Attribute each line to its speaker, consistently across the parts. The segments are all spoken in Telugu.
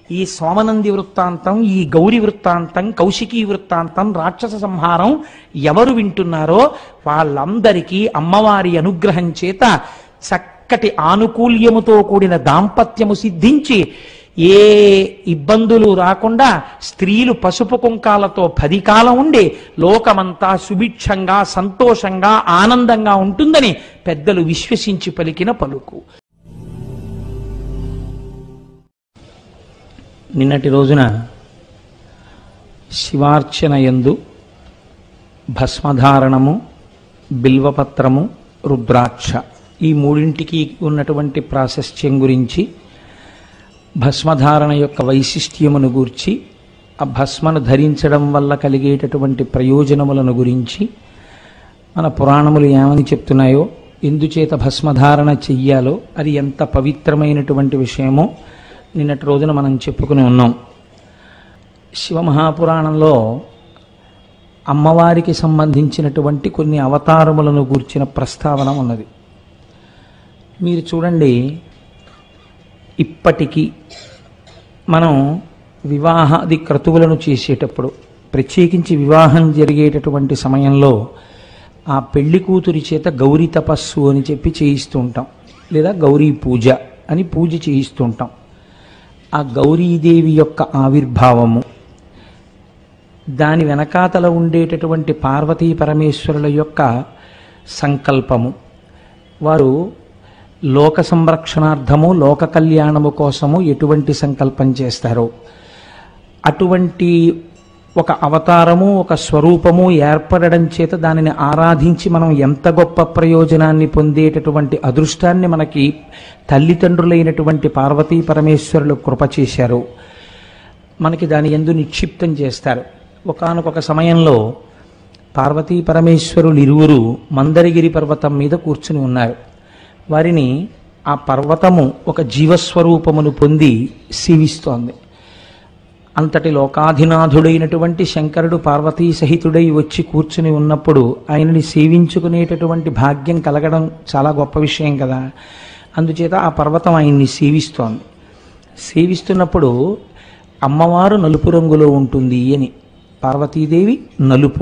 Speaker 1: ఈ సోమనంది వృత్తాంతం ఈ గౌరి వృత్తాంతం కౌశికీ వృత్తాంతం రాక్షస సంహారం ఎవరు వింటున్నారో వాళ్ళందరికీ అమ్మవారి అనుగ్రహం చేత చక్కటి ఆనుకూల్యముతో కూడిన దాంపత్యము సిద్ధించి ఏ ఇబ్బందులు రాకుండా స్త్రీలు పసుపు కుంకాలతో పది కాలం ఉండి లోకమంతా సుభిక్షంగా సంతోషంగా ఆనందంగా ఉంటుందని పెద్దలు విశ్వసించి పలికిన పలుకు నిన్నటి రోజున శివార్చన యందు భస్మధారణము బిల్వపత్రము రుద్రాక్ష ఈ మూడింటికి ఉన్నటువంటి ప్రాశస్త్యం గురించి భస్మధారణ యొక్క వైశిష్ట్యమును గూర్చి ఆ భస్మను ధరించడం వల్ల కలిగేటటువంటి ప్రయోజనములను గురించి మన పురాణములు ఏమని చెప్తున్నాయో ఎందుచేత భస్మధారణ చెయ్యాలో అది ఎంత పవిత్రమైనటువంటి విషయమో నిన్నటి రోజున మనం చెప్పుకుని ఉన్నాం శివమహాపురాణంలో అమ్మవారికి సంబంధించినటువంటి కొన్ని అవతారములను గూర్చిన ప్రస్తావన ఉన్నది మీరు చూడండి ఇప్పటికీ మనం వివాహాది క్రతువులను చేసేటప్పుడు ప్రత్యేకించి వివాహం జరిగేటటువంటి సమయంలో ఆ పెళ్లి కూతురి చేత గౌరీ తపస్సు అని చెప్పి చేయిస్తూ ఉంటాం లేదా గౌరీ పూజ అని పూజ చేయిస్తూ ఉంటాం ఆ గౌరీదేవి యొక్క ఆవిర్భావము దాని వెనకాతల ఉండేటటువంటి పార్వతీ పరమేశ్వరుల యొక్క సంకల్పము వారు లోక సంరక్షణార్థము లోక కళ్యాణము కోసము ఎటువంటి సంకల్పం చేస్తారో అటువంటి ఒక అవతారము ఒక స్వరూపము ఏర్పడడం చేత దానిని ఆరాధించి మనం ఎంత గొప్ప ప్రయోజనాన్ని పొందేటటువంటి అదృష్టాన్ని మనకి తల్లిదండ్రులైనటువంటి పార్వతీ పరమేశ్వరులు కృప చేశారు మనకి దాని ఎందు నిక్షిప్తం చేస్తారు ఒకానొక సమయంలో పార్వతీ పరమేశ్వరులు ఇరువురు మందరగిరి పర్వతం మీద కూర్చుని ఉన్నారు వారిని ఆ పర్వతము ఒక జీవస్వరూపమును పొంది సేవిస్తోంది అంతటి లోకాధినాథుడైనటువంటి శంకరుడు పార్వతీ సహితుడై వచ్చి కూర్చుని ఉన్నప్పుడు ఆయనని సేవించుకునేటటువంటి భాగ్యం కలగడం చాలా గొప్ప విషయం కదా అందుచేత ఆ పర్వతం ఆయన్ని సేవిస్తోంది సేవిస్తున్నప్పుడు అమ్మవారు నలుపు రంగులో ఉంటుంది అని పార్వతీదేవి నలుపు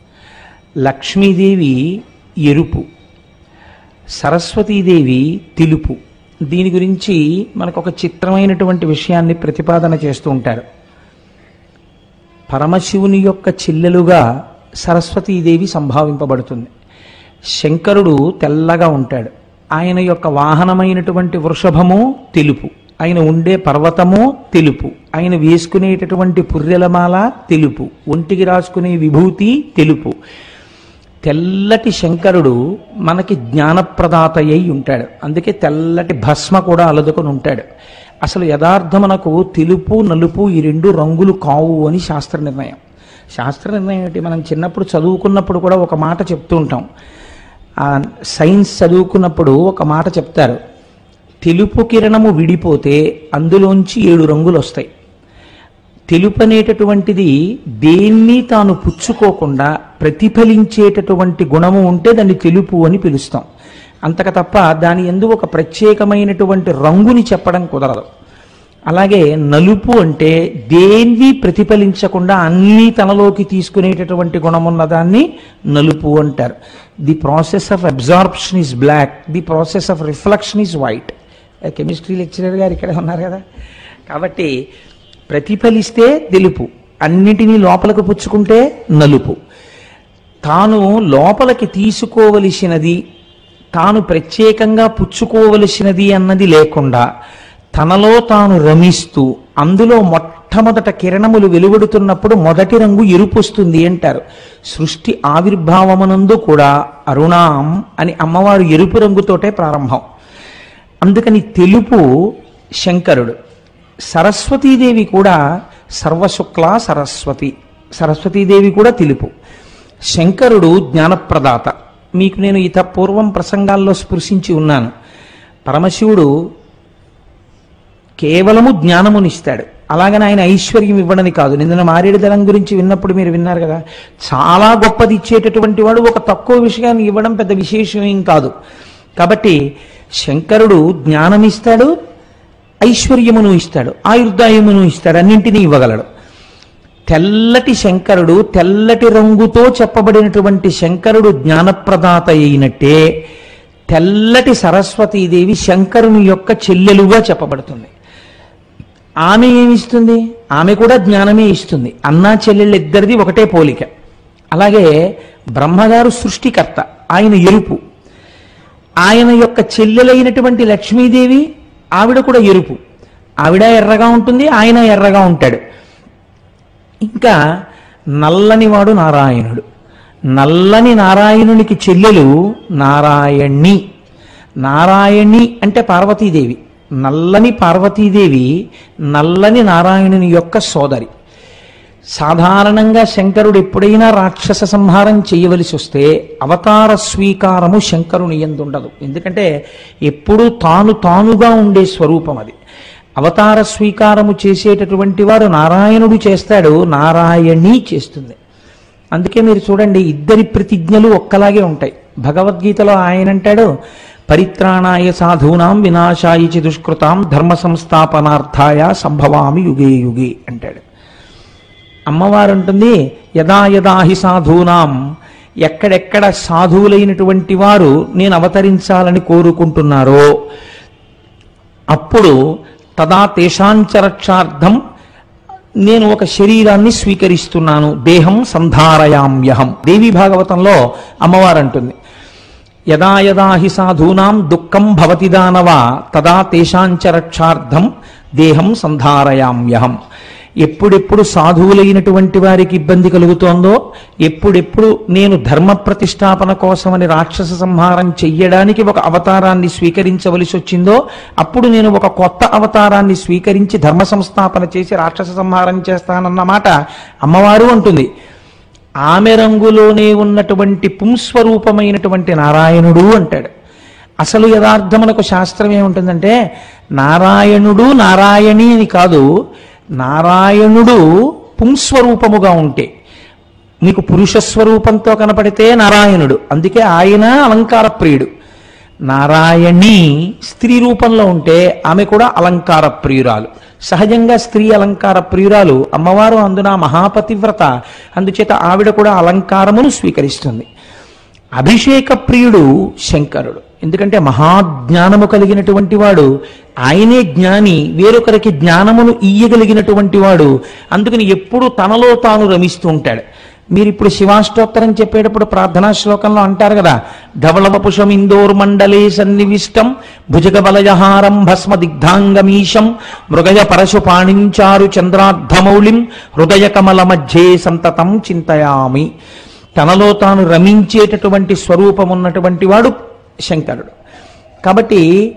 Speaker 1: లక్ష్మీదేవి ఎరుపు సరస్వతీదేవి తెలుపు దీని గురించి మనకు ఒక చిత్రమైనటువంటి విషయాన్ని ప్రతిపాదన చేస్తూ ఉంటారు పరమశివుని యొక్క చెల్లెలుగా సరస్వతీదేవి సంభావింపబడుతుంది శంకరుడు తెల్లగా ఉంటాడు ఆయన యొక్క వాహనమైనటువంటి వృషభము తెలుపు ఆయన ఉండే పర్వతము తెలుపు ఆయన వేసుకునేటటువంటి పుర్రెలమాల తెలుపు ఒంటికి రాసుకునే విభూతి తెలుపు తెల్లటి శంకరుడు మనకి జ్ఞానప్రదాత అయి ఉంటాడు అందుకే తెల్లటి భస్మ కూడా అలదుకొని ఉంటాడు అసలు యథార్థమునకు తెలుపు నలుపు ఈ రెండు రంగులు కావు అని శాస్త్ర నిర్ణయం శాస్త్ర నిర్ణయం ఏంటి మనం చిన్నప్పుడు చదువుకున్నప్పుడు కూడా ఒక మాట చెప్తూ ఉంటాం ఆ సైన్స్ చదువుకున్నప్పుడు ఒక మాట చెప్తారు తెలుపు కిరణము విడిపోతే అందులోంచి ఏడు రంగులు వస్తాయి తెలుపు అనేటటువంటిది దేన్ని తాను పుచ్చుకోకుండా ప్రతిఫలించేటటువంటి గుణము ఉంటే దాన్ని తెలుపు అని పిలుస్తాం అంతక తప్ప దాని ఎందు ఒక ప్రత్యేకమైనటువంటి రంగుని చెప్పడం కుదరదు అలాగే నలుపు అంటే దేన్ని ప్రతిఫలించకుండా అన్నీ తనలోకి తీసుకునేటటువంటి గుణం ఉన్న దాన్ని నలుపు అంటారు the process of absorption is black the process of reflection is white chemistry lecturer గారు ఇక్కడే ఉన్నారు కదా కాబట్టి ప్రతిఫలిస్తే తెలుపు అన్నిటినీ లోపలకు పుచ్చుకుంటే నలుపు తాను లోపలికి తీసుకోవలసినది తాను ప్రత్యేకంగా పుచ్చుకోవలసినది అన్నది లేకుండా తనలో తాను రమిస్తూ అందులో మొట్టమొదట కిరణములు వెలువడుతున్నప్పుడు మొదటి రంగు ఎరుపు వస్తుంది అంటారు సృష్టి ఆవిర్భావమునందు కూడా అరుణాం అని అమ్మవారు ఎరుపు రంగుతోటే ప్రారంభం అందుకని తెలుపు శంకరుడు సరస్వతీదేవి కూడా సర్వశుక్ల సరస్వతి సరస్వతీదేవి కూడా తెలుపు శంకరుడు జ్ఞానప్రదాత మీకు నేను ఇత పూర్వం ప్రసంగాల్లో స్పృశించి ఉన్నాను పరమశివుడు కేవలము జ్ఞానమునిస్తాడు అలాగని ఆయన ఐశ్వర్యం ఇవ్వడని కాదు నిన్న మారేడు దళం గురించి విన్నప్పుడు మీరు విన్నారు కదా చాలా గొప్పది ఇచ్చేటటువంటి వాడు ఒక తక్కువ విషయాన్ని ఇవ్వడం పెద్ద విశేషం ఏం కాదు కాబట్టి శంకరుడు జ్ఞానమిస్తాడు ఐశ్వర్యమును ఇస్తాడు ఆయుర్దాయమును ఇస్తాడు అన్నింటినీ ఇవ్వగలడు తెల్లటి శంకరుడు తెల్లటి రంగుతో చెప్పబడినటువంటి శంకరుడు జ్ఞానప్రదాత అయినట్టే తెల్లటి సరస్వతీదేవి శంకరుని యొక్క చెల్లెలుగా చెప్పబడుతుంది ఆమె ఏమిస్తుంది ఆమె కూడా జ్ఞానమే ఇస్తుంది అన్నా చెల్లెళ్ళు ఇద్దరిది ఒకటే పోలిక అలాగే బ్రహ్మగారు సృష్టికర్త ఆయన ఎరుపు ఆయన యొక్క చెల్లెలైనటువంటి లక్ష్మీదేవి ఆవిడ కూడా ఎరుపు ఆవిడ ఎర్రగా ఉంటుంది ఆయన ఎర్రగా ఉంటాడు ఇంకా నల్లని వాడు నారాయణుడు నల్లని నారాయణునికి చెల్లెలు నారాయణి నారాయణి అంటే పార్వతీదేవి నల్లని పార్వతీదేవి నల్లని నారాయణుని యొక్క సోదరి సాధారణంగా శంకరుడు ఎప్పుడైనా రాక్షస సంహారం చేయవలసి వస్తే అవతార స్వీకారము శంకరుని ఎందుండదు ఎందుకంటే ఎప్పుడూ తాను తానుగా ఉండే స్వరూపం అది అవతార స్వీకారము చేసేటటువంటి వారు నారాయణుడు చేస్తాడు నారాయణి చేస్తుంది అందుకే మీరు చూడండి ఇద్దరి ప్రతిజ్ఞలు ఒక్కలాగే ఉంటాయి భగవద్గీతలో ఆయన అంటాడు పరిత్రాణాయ సాధూనాం వినాశాయ చ దుష్కృతాం ధర్మ సంస్థాపనార్థాయ సంభవామి యుగే యుగే అంటాడు అమ్మవారు ఉంటుంది యదా యదా హి సాధూనాం ఎక్కడెక్కడ సాధువులైనటువంటి వారు నేను అవతరించాలని కోరుకుంటున్నారో అప్పుడు తదా తేషాంచరక్షార్థం నేను ఒక శరీరాన్ని స్వీకరిస్తున్నాను దేహం సంధారయామ్యహం దేవి భాగవతంలో అమ్మవారు అంటుంది యదా యదా హి సాధూనాం దుఃఖం భవతి దానవ తదా తేషాంచరక్షార్థం దేహం సంధారయామ్యహం ఎప్పుడెప్పుడు సాధువులైనటువంటి వారికి ఇబ్బంది కలుగుతోందో ఎప్పుడెప్పుడు నేను ధర్మ ప్రతిష్టాపన కోసమని రాక్షస సంహారం చెయ్యడానికి ఒక అవతారాన్ని స్వీకరించవలసి వచ్చిందో అప్పుడు నేను ఒక కొత్త అవతారాన్ని స్వీకరించి ధర్మ సంస్థాపన చేసి రాక్షస సంహారం చేస్తానన్నమాట అమ్మవారు అంటుంది ఆమె రంగులోనే ఉన్నటువంటి పుంస్వరూపమైనటువంటి నారాయణుడు అంటాడు అసలు యథార్థమునకు శాస్త్రం ఏముంటుందంటే నారాయణుడు నారాయణి అని కాదు నారాయణుడు పుంస్వరూపముగా ఉంటే మీకు పురుష స్వరూపంతో కనపడితే నారాయణుడు అందుకే ఆయన అలంకార ప్రియుడు నారాయణి స్త్రీ రూపంలో ఉంటే ఆమె కూడా అలంకార ప్రియురాలు సహజంగా స్త్రీ అలంకార ప్రియురాలు అమ్మవారు అందున మహాపతివ్రత అందుచేత ఆవిడ కూడా అలంకారమును స్వీకరిస్తుంది అభిషేక ప్రియుడు శంకరుడు ఎందుకంటే మహాజ్ఞానము కలిగినటువంటి వాడు ఆయనే జ్ఞాని వేరొకరికి జ్ఞానమును ఇయ్యగలిగినటువంటి వాడు అందుకని ఎప్పుడు తనలో తాను రమిస్తూ ఉంటాడు మీరు ఇప్పుడు శివాష్టోత్తరం చెప్పేటప్పుడు ప్రార్థనా శ్లోకంలో అంటారు కదా ధవళవపుషం ఇందోర్ మండలే సన్నివిష్టం భుజగ బలయహారం భస్మ దిగ్ధాంగమీశం మృగయ పరశు పాణించారు చంద్రార్ధమౌళిం హృదయ కమల మధ్యే సంతతం చింతయామి తనలో తాను రమించేటటువంటి స్వరూపం ఉన్నటువంటి వాడు శంకరుడు కాబట్టి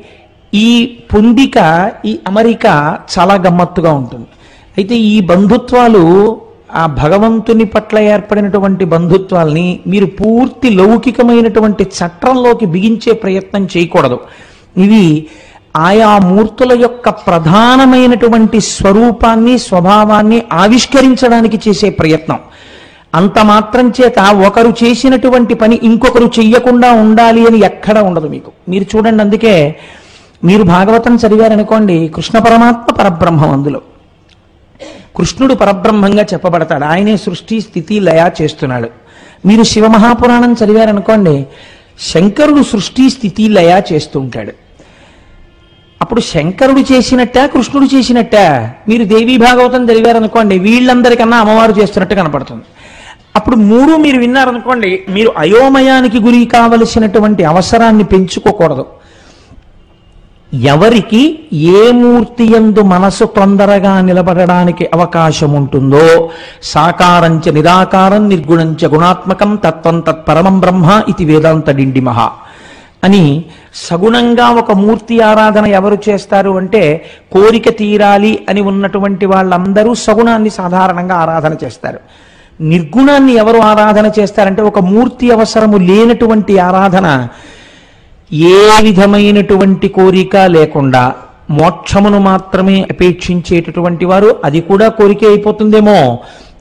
Speaker 1: ఈ పొందిక ఈ అమరిక చాలా గమ్మత్తుగా ఉంటుంది అయితే ఈ బంధుత్వాలు ఆ భగవంతుని పట్ల ఏర్పడినటువంటి బంధుత్వాల్ని మీరు పూర్తి లౌకికమైనటువంటి చట్రంలోకి బిగించే ప్రయత్నం చేయకూడదు ఇవి ఆయా మూర్తుల యొక్క ప్రధానమైనటువంటి స్వరూపాన్ని స్వభావాన్ని ఆవిష్కరించడానికి చేసే ప్రయత్నం అంత మాత్రం చేత ఒకరు చేసినటువంటి పని ఇంకొకరు చెయ్యకుండా ఉండాలి అని ఎక్కడ ఉండదు మీకు మీరు చూడండి అందుకే మీరు భాగవతం చదివారనుకోండి కృష్ణ పరమాత్మ పరబ్రహ్మం అందులో కృష్ణుడు పరబ్రహ్మంగా చెప్పబడతాడు ఆయనే సృష్టి స్థితి లయ చేస్తున్నాడు మీరు శివమహాపురాణం చదివారనుకోండి శంకరుడు సృష్టి స్థితి లయ చేస్తూ ఉంటాడు అప్పుడు శంకరుడు చేసినట్ట కృష్ణుడు చేసినట్ట మీరు దేవీ భాగవతం చదివారనుకోండి వీళ్ళందరికన్నా అమ్మవారు చేస్తున్నట్టు కనపడుతుంది అప్పుడు మూడు మీరు విన్నారనుకోండి మీరు అయోమయానికి గురి కావలసినటువంటి అవసరాన్ని పెంచుకోకూడదు ఎవరికి ఏ మూర్తి యందు మనసు తొందరగా నిలబడడానికి అవకాశం ఉంటుందో సాకారంచ నిరాకారం నిర్గుణంచ గుణాత్మకం తత్వం తత్పరమం బ్రహ్మ ఇది వేదాంత డిండిమహ అని సగుణంగా ఒక మూర్తి ఆరాధన ఎవరు చేస్తారు అంటే కోరిక తీరాలి అని ఉన్నటువంటి వాళ్ళందరూ సగుణాన్ని సాధారణంగా ఆరాధన చేస్తారు నిర్గుణాన్ని ఎవరు ఆరాధన చేస్తారంటే ఒక మూర్తి అవసరము లేనటువంటి ఆరాధన ఏ విధమైనటువంటి కోరిక లేకుండా మోక్షమును మాత్రమే అపేక్షించేటటువంటి వారు అది కూడా కోరిక అయిపోతుందేమో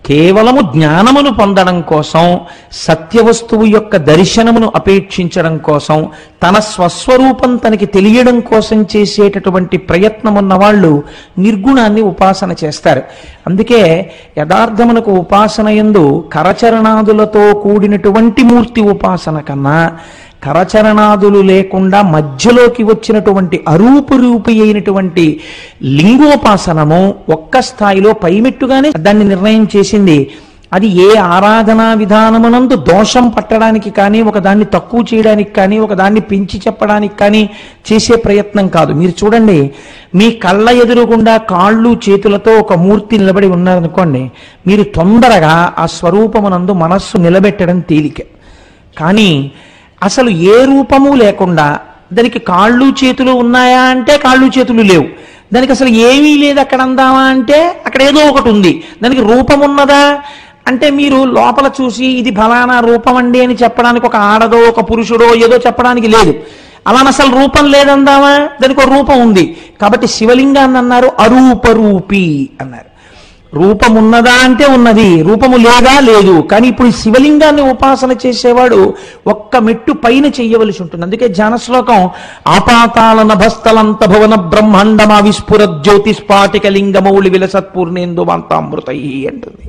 Speaker 1: కేవలము జ్ఞానమును పొందడం కోసం సత్యవస్తువు యొక్క దర్శనమును అపేక్షించడం కోసం తన స్వస్వరూపం తనకి తెలియడం కోసం చేసేటటువంటి ప్రయత్నం ఉన్న వాళ్ళు నిర్గుణాన్ని ఉపాసన చేస్తారు అందుకే యథార్థమునకు ఉపాసన ఎందు కరచరణాదులతో కూడినటువంటి మూర్తి ఉపాసన కన్నా కరచరణాదులు లేకుండా మధ్యలోకి వచ్చినటువంటి అరూపు రూపి అయినటువంటి లింగోపాసనము ఒక్క స్థాయిలో పైమెట్టుగానే దాన్ని నిర్ణయం చేసింది అది ఏ ఆరాధనా విధానమునందు దోషం పట్టడానికి కానీ ఒక దాన్ని తక్కువ చేయడానికి కానీ ఒక దాన్ని పెంచి చెప్పడానికి కానీ చేసే ప్రయత్నం కాదు మీరు చూడండి మీ కళ్ళ ఎదురుగుండా కాళ్ళు చేతులతో ఒక మూర్తి నిలబడి ఉన్నారనుకోండి మీరు తొందరగా ఆ స్వరూపమునందు మనస్సు నిలబెట్టడం తేలిక కానీ అసలు ఏ రూపము లేకుండా దానికి కాళ్ళు చేతులు ఉన్నాయా అంటే కాళ్ళు చేతులు లేవు దానికి అసలు ఏమీ లేదు అక్కడ అందామా అంటే అక్కడ ఏదో ఒకటి ఉంది దానికి రూపం ఉన్నదా అంటే మీరు లోపల చూసి ఇది ఫలానా రూపం అండి అని చెప్పడానికి ఒక ఆడదో ఒక పురుషుడో ఏదో చెప్పడానికి లేదు అలా అసలు రూపం లేదందామా దానికి ఒక రూపం ఉంది కాబట్టి శివలింగాన్ని అన్నారు అరూపరూపి అన్నారు రూపం ఉన్నదా అంటే ఉన్నది రూపము లేదా లేదు కానీ ఇప్పుడు ఈ శివలింగాన్ని ఉపాసన చేసేవాడు ఒక్క మెట్టు పైన చెయ్యవలసి ఉంటుంది అందుకే ధ్యాన శ్లోకం ఆపాతాల నభస్థలంత భువన బ్రహ్మాండమా విస్ఫుర జ్యోతిస్పాటిక లింగమౌళి విలసత్పూర్ణేందు మాంతామృతై అంటుంది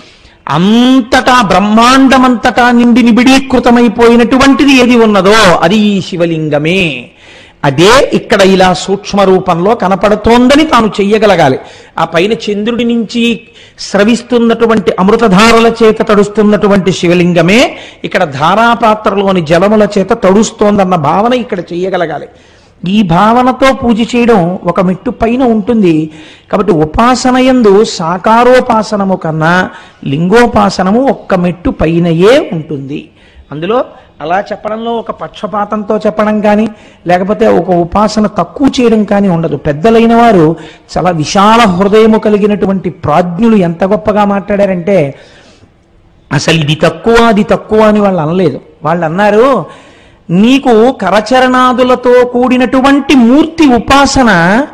Speaker 1: అంతటా బ్రహ్మాండమంతటా నిండి నిబిడీకృతమైపోయినటువంటిది ఏది ఉన్నదో అది ఈ శివలింగమే అదే ఇక్కడ ఇలా సూక్ష్మ రూపంలో కనపడుతోందని తాను చెయ్యగలగాలి ఆ పైన చంద్రుడి నుంచి స్రవిస్తున్నటువంటి అమృతధారల చేత తడుస్తున్నటువంటి శివలింగమే ఇక్కడ ధారాపాత్రలోని జలముల చేత తడుస్తోందన్న భావన ఇక్కడ చెయ్యగలగాలి ఈ భావనతో పూజ చేయడం ఒక మెట్టు పైన ఉంటుంది కాబట్టి ఉపాసన యందు సాకారోపాసనము కన్నా లింగోపాసనము ఒక్క మెట్టు పైనయే ఉంటుంది అందులో అలా చెప్పడంలో ఒక పక్షపాతంతో చెప్పడం కానీ లేకపోతే ఒక ఉపాసన తక్కువ చేయడం కానీ ఉండదు పెద్దలైన వారు చాలా విశాల హృదయము కలిగినటువంటి ప్రాజ్ఞులు ఎంత గొప్పగా మాట్లాడారంటే అసలు ఇది తక్కువ అది తక్కువ అని వాళ్ళు అనలేదు వాళ్ళు అన్నారు నీకు కరచరణాదులతో కూడినటువంటి మూర్తి ఉపాసన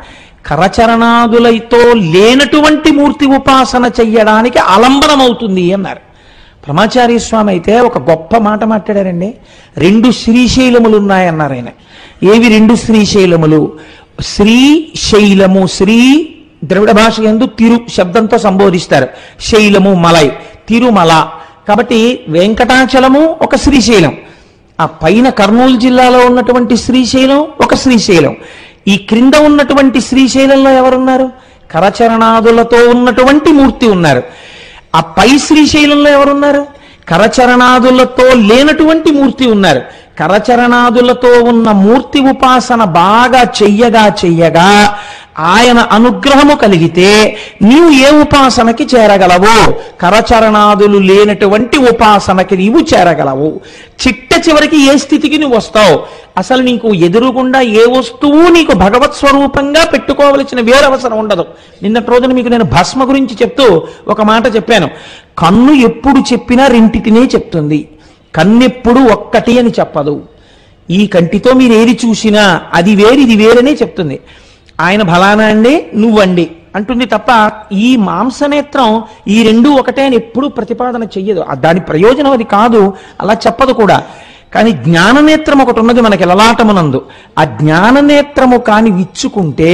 Speaker 1: కరచరణాదులతో లేనటువంటి మూర్తి ఉపాసన చెయ్యడానికి ఆలంబనమవుతుంది అన్నారు ప్రమాచార్య స్వామి అయితే ఒక గొప్ప మాట మాట్లాడారండి రెండు శ్రీశైలములు ఉన్నాయన్నారు ఆయన ఏవి రెండు శ్రీశైలములు శ్రీశైలము శ్రీ ద్రవిడ భాష ఎందు తిరు శబ్దంతో సంబోధిస్తారు శైలము మలై తిరుమల కాబట్టి వెంకటాచలము ఒక శ్రీశైలం ఆ పైన కర్నూలు జిల్లాలో ఉన్నటువంటి శ్రీశైలం ఒక శ్రీశైలం ఈ క్రింద ఉన్నటువంటి శ్రీశైలంలో ఎవరున్నారు కరచరణాదులతో ఉన్నటువంటి మూర్తి ఉన్నారు ఆ పై శ్రీశైలంలో ఎవరున్నారు కరచరణాదులతో లేనటువంటి మూర్తి ఉన్నారు కరచరణాదులతో ఉన్న మూర్తి ఉపాసన బాగా చెయ్యగా చెయ్యగా ఆయన అనుగ్రహము కలిగితే నీవు ఏ ఉపాసనకి చేరగలవు కరచరణాదులు లేనటువంటి ఉపాసనకి నీవు చేరగలవు చిట్ట చివరికి ఏ స్థితికి నువ్వు వస్తావు అసలు నీకు ఎదురుగుండా ఏ వస్తువు నీకు భగవత్ స్వరూపంగా పెట్టుకోవలసిన వేరవసరం ఉండదు నిన్నటి రోజున మీకు నేను భస్మ గురించి చెప్తూ ఒక మాట చెప్పాను కన్ను ఎప్పుడు చెప్పినా రెంటితినే చెప్తుంది కన్నెప్పుడు ఒక్కటి అని చెప్పదు ఈ కంటితో మీరు ఏది చూసినా అది వేరు ఇది వేరనే చెప్తుంది ఆయన ఫలానా అండి నువ్వండి అంటుంది తప్ప ఈ మాంసనేత్రం ఈ రెండు ఒకటే అని ఎప్పుడూ ప్రతిపాదన చెయ్యదు ఆ దాని ప్రయోజనం అది కాదు అలా చెప్పదు కూడా కానీ జ్ఞాననేత్రం ఒకటి ఉన్నది మనకి లలాటమునందు ఆ జ్ఞాననేత్రము కాని విచ్చుకుంటే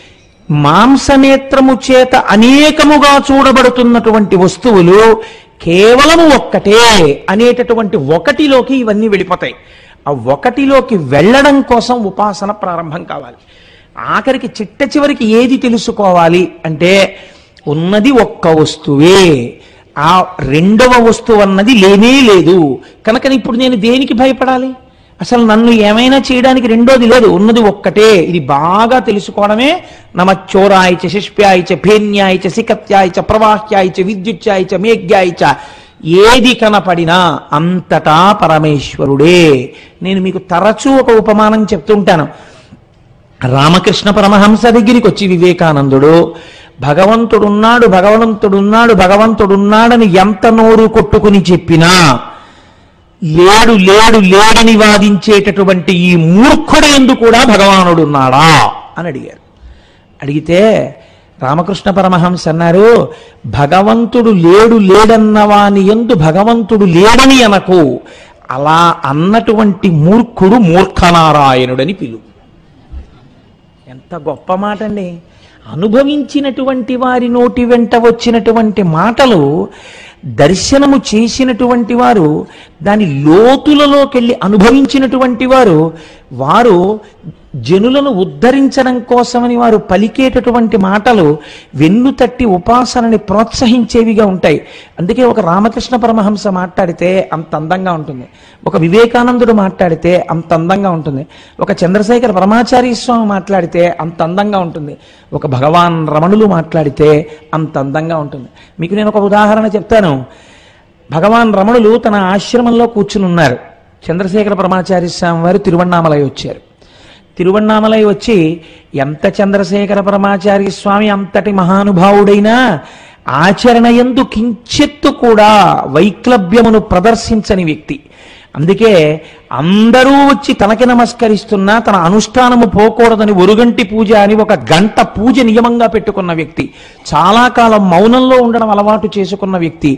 Speaker 1: మాంసనేత్రము చేత అనేకముగా చూడబడుతున్నటువంటి వస్తువులు కేవలము ఒక్కటే అనేటటువంటి ఒకటిలోకి ఇవన్నీ వెళ్ళిపోతాయి ఆ ఒకటిలోకి వెళ్ళడం కోసం ఉపాసన ప్రారంభం కావాలి ఆఖరికి చిట్ట చివరికి ఏది తెలుసుకోవాలి అంటే ఉన్నది ఒక్క వస్తువే ఆ రెండవ వస్తువు అన్నది లేనే లేదు కనుక ఇప్పుడు నేను దేనికి భయపడాలి అసలు నన్ను ఏమైనా చేయడానికి రెండోది లేదు ఉన్నది ఒక్కటే ఇది బాగా తెలుసుకోవడమే నమచ్చోరాయచ శిష్ప్యాయచ భేన్యాయచ సికత్యాయచ ప్రవాహ్యాయచ విద్యుత్యాయచ మేఘ్యాయచ ఏది కనపడినా అంతటా పరమేశ్వరుడే నేను మీకు తరచూ ఒక ఉపమానం చెప్తుంటాను రామకృష్ణ పరమహంస దగ్గరికి వచ్చి వివేకానందుడు భగవంతుడున్నాడు భగవంతుడున్నాడు భగవంతుడున్నాడని ఎంత నోరు కొట్టుకుని చెప్పినా లేడు లేడు లేడని వాదించేటటువంటి ఈ మూర్ఖుడు ఎందు కూడా భగవానుడున్నాడా అని అడిగారు అడిగితే రామకృష్ణ పరమహంస అన్నారు భగవంతుడు లేడు లేడన్న వాని ఎందు భగవంతుడు లేడని అనకు అలా అన్నటువంటి మూర్ఖుడు మూర్ఖనారాయణుడని పిలువు ఎంత గొప్ప మాట అండి అనుభవించినటువంటి వారి నోటి వెంట వచ్చినటువంటి మాటలు దర్శనము చేసినటువంటి వారు దాని లోతులలోకి వెళ్ళి అనుభవించినటువంటి వారు వారు జనులను ఉద్ధరించడం కోసమని వారు పలికేటటువంటి మాటలు వెన్ను తట్టి ఉపాసనని ప్రోత్సహించేవిగా ఉంటాయి అందుకే ఒక రామకృష్ణ పరమహంస మాట్లాడితే అంత అందంగా ఉంటుంది ఒక వివేకానందుడు మాట్లాడితే అంత అందంగా ఉంటుంది ఒక చంద్రశేఖర పరమాచార్య స్వామి మాట్లాడితే అంత అందంగా ఉంటుంది ఒక భగవాన్ రమణులు మాట్లాడితే అంత అందంగా ఉంటుంది మీకు నేను ఒక ఉదాహరణ చెప్తాను భగవాన్ రమణులు తన ఆశ్రమంలో కూర్చుని ఉన్నారు చంద్రశేఖర పరమాచార్య స్వామి వారు తిరువണ്ണామలై వచ్చారు తిరువണ്ണామలై వచ్చి ఎంత చంద్రశేఖర పరమాచార్య స్వామి అంతటి మహానుభావుడైనా ఆచరణ ఎందు కించెత్తు కూడా వైక్లభ్యమును ప్రదర్శించని వ్యక్తి అందుకే అందరూ వచ్చి తనకి నమస్కరిస్తున్నా తన అనుష్ఠానము పోకూడదని ఒరుగంటి పూజ అని ఒక గంట పూజ నియమంగా పెట్టుకున్న వ్యక్తి చాలా కాలం మౌనంలో ఉండడం అలవాటు చేసుకున్న వ్యక్తి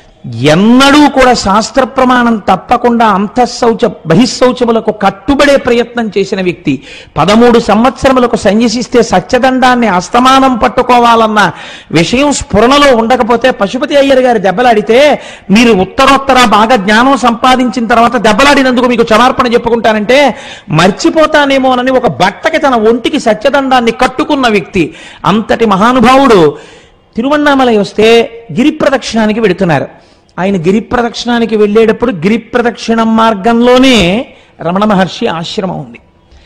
Speaker 1: ఎన్నడూ కూడా శాస్త్ర ప్రమాణం తప్పకుండా అంతఃశౌచ బహిశౌచములకు కట్టుబడే ప్రయత్నం చేసిన వ్యక్తి పదమూడు సంవత్సరములకు సన్యసిస్తే సత్యదండాన్ని అస్తమానం పట్టుకోవాలన్న విషయం స్ఫురణలో ఉండకపోతే పశుపతి అయ్యర్ గారి దెబ్బలాడితే మీరు ఉత్తరోత్తర బాగా జ్ఞానం సంపాదించిన తర్వాత దెబ్బలాడినందుకు మీకు క్షమార్పణ చెప్పుకుంటానంటే మర్చిపోతానేమోనని ఒక బట్టకి తన ఒంటికి సత్యదండాన్ని కట్టుకున్న వ్యక్తి అంతటి మహానుభావుడు తిరువണ്ണామలై వస్తే గిరి ప్రదక్షిణానికి వెడుతున్నారు ఆయన గిరి ప్రదక్షిణానికి వెళ్ళేటప్పుడు గిరి ప్రదక్షిణం మార్గంలోనే రమణ మహర్షి ఆశ్రమం ఉంది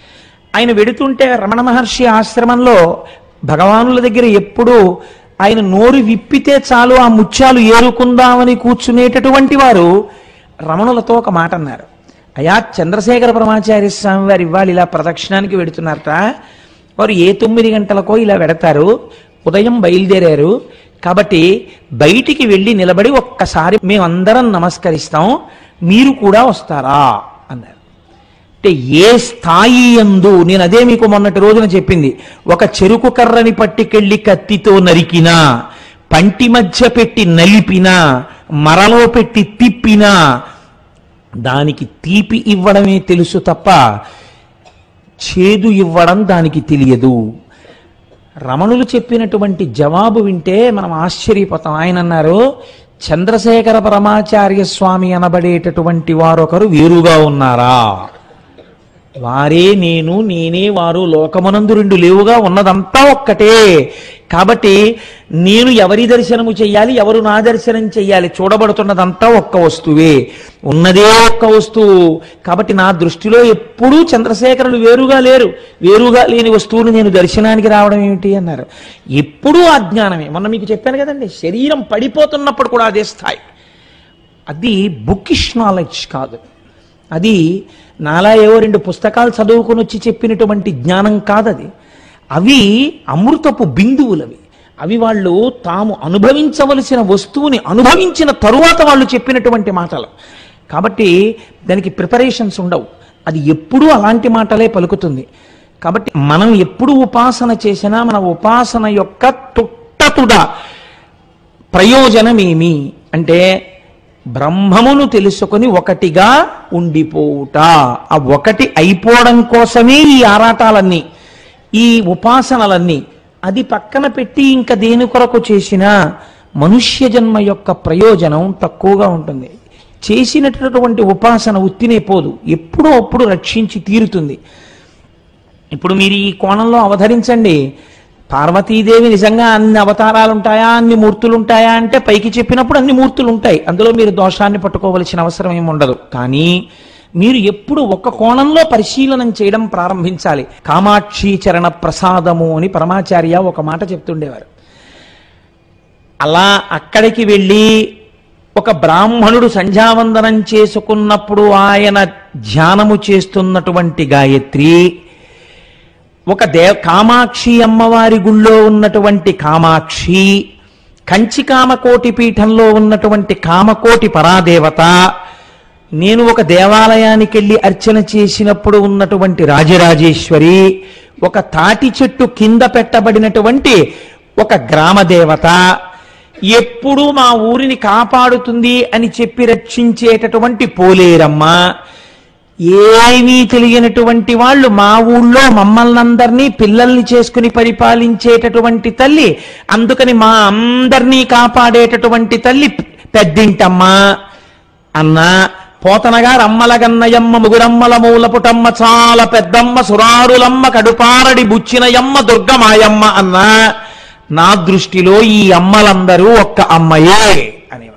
Speaker 1: ఆయన వెడుతుంటే రమణ మహర్షి ఆశ్రమంలో భగవానుల దగ్గర ఎప్పుడూ ఆయన నోరు విప్పితే చాలు ఆ ముత్యాలు ఏరుకుందామని కూర్చునేటటువంటి వారు రమణులతో ఒక మాట అన్నారు అయా చంద్రశేఖర పరమాచార్య స్వామి వారు ఇవాళ ఇలా ప్రదక్షిణానికి వెడుతున్నారట వారు ఏ తొమ్మిది గంటలకో ఇలా వెడతారు ఉదయం బయలుదేరారు కాబట్టి బయటికి వెళ్ళి నిలబడి ఒక్కసారి మేమందరం నమస్కరిస్తాం మీరు కూడా వస్తారా అన్నారు అంటే ఏ స్థాయి ఎందు నేను అదే మీకు మొన్నటి రోజున చెప్పింది ఒక చెరుకు కర్రని పట్టుకెళ్ళి కత్తితో నరికినా పంటి మధ్య పెట్టి నలిపినా మరలో పెట్టి తిప్పినా దానికి తీపి ఇవ్వడమే తెలుసు తప్ప చేదు ఇవ్వడం దానికి తెలియదు రమణులు చెప్పినటువంటి జవాబు వింటే మనం ఆశ్చర్యపోతాం ఆయన అన్నారు చంద్రశేఖర పరమాచార్య స్వామి అనబడేటటువంటి వారొకరు వేరుగా ఉన్నారా వారే నేను నేనే వారు లోకమునందు రెండు లేవుగా ఉన్నదంతా ఒక్కటే కాబట్టి నేను ఎవరి దర్శనము చెయ్యాలి ఎవరు నా దర్శనం చెయ్యాలి చూడబడుతున్నదంతా ఒక్క వస్తువే ఉన్నదే ఒక్క వస్తువు కాబట్టి నా దృష్టిలో ఎప్పుడూ చంద్రశేఖరులు వేరుగా లేరు వేరుగా లేని వస్తువుని నేను దర్శనానికి రావడం ఏమిటి అన్నారు ఎప్పుడూ అజ్ఞానమే మొన్న మీకు చెప్పాను కదండి శరీరం పడిపోతున్నప్పుడు కూడా అదే స్థాయి అది బుకిష్ నాలెడ్జ్ కాదు అది నాలా ఏవో రెండు పుస్తకాలు చదువుకుని వచ్చి చెప్పినటువంటి జ్ఞానం కాదది అవి అమృతపు బిందువులవి అవి వాళ్ళు తాము అనుభవించవలసిన వస్తువుని అనుభవించిన తరువాత వాళ్ళు చెప్పినటువంటి మాటలు కాబట్టి దానికి ప్రిపరేషన్స్ ఉండవు అది ఎప్పుడూ అలాంటి మాటలే పలుకుతుంది కాబట్టి మనం ఎప్పుడు ఉపాసన చేసినా మన ఉపాసన యొక్క తుట్టతుడ ప్రయోజనమేమి అంటే బ్రహ్మమును తెలుసుకొని ఒకటిగా ఉండిపోవుట ఆ ఒకటి అయిపోవడం కోసమే ఈ ఆరాటాలన్నీ ఈ ఉపాసనలన్నీ అది పక్కన పెట్టి ఇంకా దేని కొరకు చేసినా మనుష్య జన్మ యొక్క ప్రయోజనం తక్కువగా ఉంటుంది చేసినటువంటి ఉపాసన ఉత్తినే పోదు ఎప్పుడో అప్పుడు రక్షించి తీరుతుంది ఇప్పుడు మీరు ఈ కోణంలో అవతరించండి పార్వతీదేవి నిజంగా అన్ని అవతారాలు ఉంటాయా అన్ని మూర్తులు ఉంటాయా అంటే పైకి చెప్పినప్పుడు అన్ని మూర్తులు ఉంటాయి అందులో మీరు దోషాన్ని పట్టుకోవలసిన అవసరం ఏమి ఉండదు కానీ మీరు ఎప్పుడు ఒక కోణంలో పరిశీలనం చేయడం ప్రారంభించాలి కామాక్షి చరణ ప్రసాదము అని పరమాచార్య ఒక మాట చెప్తుండేవారు అలా అక్కడికి వెళ్ళి ఒక బ్రాహ్మణుడు సంధ్యావందనం చేసుకున్నప్పుడు ఆయన ధ్యానము చేస్తున్నటువంటి గాయత్రి ఒక దే కామాక్షి అమ్మవారి గుళ్ళో ఉన్నటువంటి కామాక్షి కంచి కామకోటి పీఠంలో ఉన్నటువంటి కామకోటి పరాదేవత నేను ఒక దేవాలయానికి వెళ్ళి అర్చన చేసినప్పుడు ఉన్నటువంటి రాజరాజేశ్వరి ఒక తాటి చెట్టు కింద పెట్టబడినటువంటి ఒక గ్రామ దేవత ఎప్పుడూ మా ఊరిని కాపాడుతుంది అని చెప్పి రక్షించేటటువంటి పోలేరమ్మ ఏమీ తెలియనటువంటి వాళ్ళు మా ఊళ్ళో మమ్మల్ని అందరినీ పిల్లల్ని చేసుకుని పరిపాలించేటటువంటి తల్లి అందుకని మా అందరినీ కాపాడేటటువంటి తల్లి పెద్దింటమ్మ అన్న పోతనగారు అమ్మల గన్నయమ్మ ముగురమ్మల మూలపుటమ్మ చాలా పెద్దమ్మ సురారులమ్మ కడుపారడి బుచ్చినయమ్మ దుర్గమాయమ్మ అన్న నా దృష్టిలో ఈ అమ్మలందరూ ఒక్క అమ్మయే అనేవారు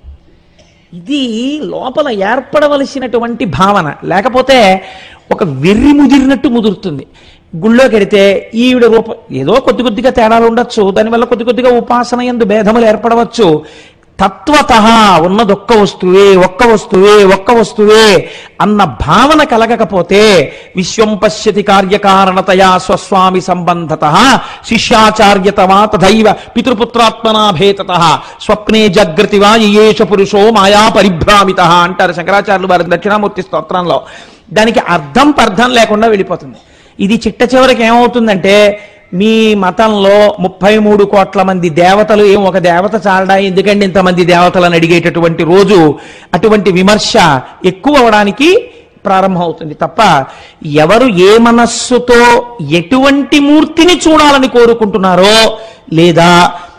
Speaker 1: ఇది లోపల ఏర్పడవలసినటువంటి భావన లేకపోతే ఒక వెర్రి ముదిరినట్టు ముదురుతుంది గుళ్ళోకి వెడితే ఈవిడ రూప ఏదో కొద్ది కొద్దిగా తేడాలు ఉండొచ్చు దానివల్ల కొద్ది కొద్దిగా ఉపాసన ఎందు భేదములు ఏర్పడవచ్చు తత్వత ఉన్నది ఒక్క వస్తువే ఒక్క వస్తువే ఒక్క వస్తువే అన్న భావన కలగకపోతే విశ్వం పశ్యతి కార్యకారణతయా స్వస్వామి సంబంధత శిష్యాచార్యతవా తథైవ పితృపుత్రాత్మనాభేతత స్వప్నే జాగృతి వా యేష పురుషో మాయా పరిభ్రామిత అంటారు శంకరాచార్యులు వారి దక్షిణామూర్తి స్తోత్రంలో దానికి అర్థం పర్థం లేకుండా వెళ్ళిపోతుంది ఇది చిట్ట చివరికి ఏమవుతుందంటే మీ మతంలో ముప్పై మూడు కోట్ల మంది దేవతలు ఏం ఒక దేవత చాలడా ఎందుకండి ఇంతమంది దేవతలను అడిగేటటువంటి రోజు అటువంటి విమర్శ ఎక్కువ అవడానికి ప్రారంభమవుతుంది తప్ప ఎవరు ఏ మనస్సుతో ఎటువంటి మూర్తిని చూడాలని కోరుకుంటున్నారో లేదా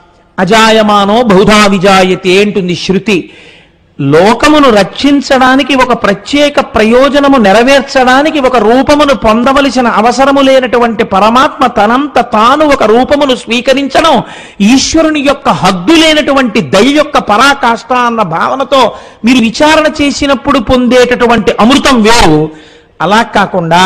Speaker 1: అజాయమానో బహుధా విజాయతే అంటుంది శృతి లోకమును రక్షించడానికి ఒక ప్రత్యేక ప్రయోజనము నెరవేర్చడానికి ఒక రూపమును పొందవలసిన అవసరము లేనటువంటి పరమాత్మ తనంత తాను ఒక రూపమును స్వీకరించడం ఈశ్వరుని యొక్క హద్దు లేనటువంటి దయ యొక్క పరాకాష్ట అన్న భావనతో మీరు విచారణ చేసినప్పుడు పొందేటటువంటి అమృతం వేరు అలా కాకుండా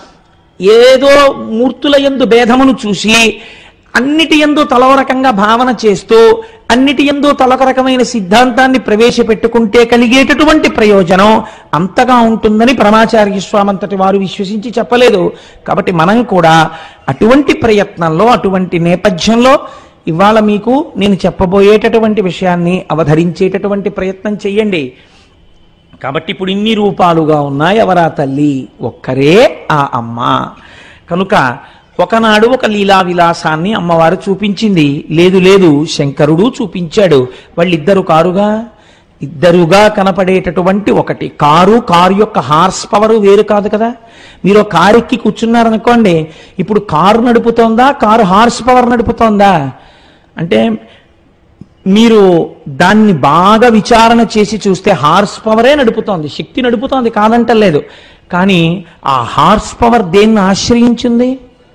Speaker 1: ఏదో మూర్తుల యందు భేదమును చూసి అన్నిటి ఎందు తలవ రకంగా భావన చేస్తూ అన్నిటి ఎందు తలొక రకమైన సిద్ధాంతాన్ని ప్రవేశపెట్టుకుంటే కలిగేటటువంటి ప్రయోజనం అంతగా ఉంటుందని పరమాచార్య స్వామంతటి వారు విశ్వసించి చెప్పలేదు కాబట్టి మనం కూడా అటువంటి ప్రయత్నంలో అటువంటి నేపథ్యంలో ఇవాళ మీకు నేను చెప్పబోయేటటువంటి విషయాన్ని అవధరించేటటువంటి ప్రయత్నం చెయ్యండి కాబట్టి ఇప్పుడు ఇన్ని రూపాలుగా ఉన్నాయి ఎవరా తల్లి ఒక్కరే ఆ అమ్మ కనుక ఒకనాడు ఒక లీలా విలాసాన్ని అమ్మవారు చూపించింది లేదు లేదు శంకరుడు చూపించాడు వాళ్ళిద్దరు కారుగా ఇద్దరుగా కనపడేటటువంటి ఒకటి కారు కారు యొక్క హార్స్ పవర్ వేరు కాదు కదా మీరు ఒక కారు ఎక్కి కూర్చున్నారనుకోండి ఇప్పుడు కారు నడుపుతోందా కారు హార్స్ పవర్ నడుపుతోందా అంటే మీరు దాన్ని బాగా విచారణ చేసి చూస్తే హార్స్ పవరే నడుపుతోంది శక్తి నడుపుతోంది కాదంటలేదు కానీ ఆ హార్స్ పవర్ దేన్ని ఆశ్రయించింది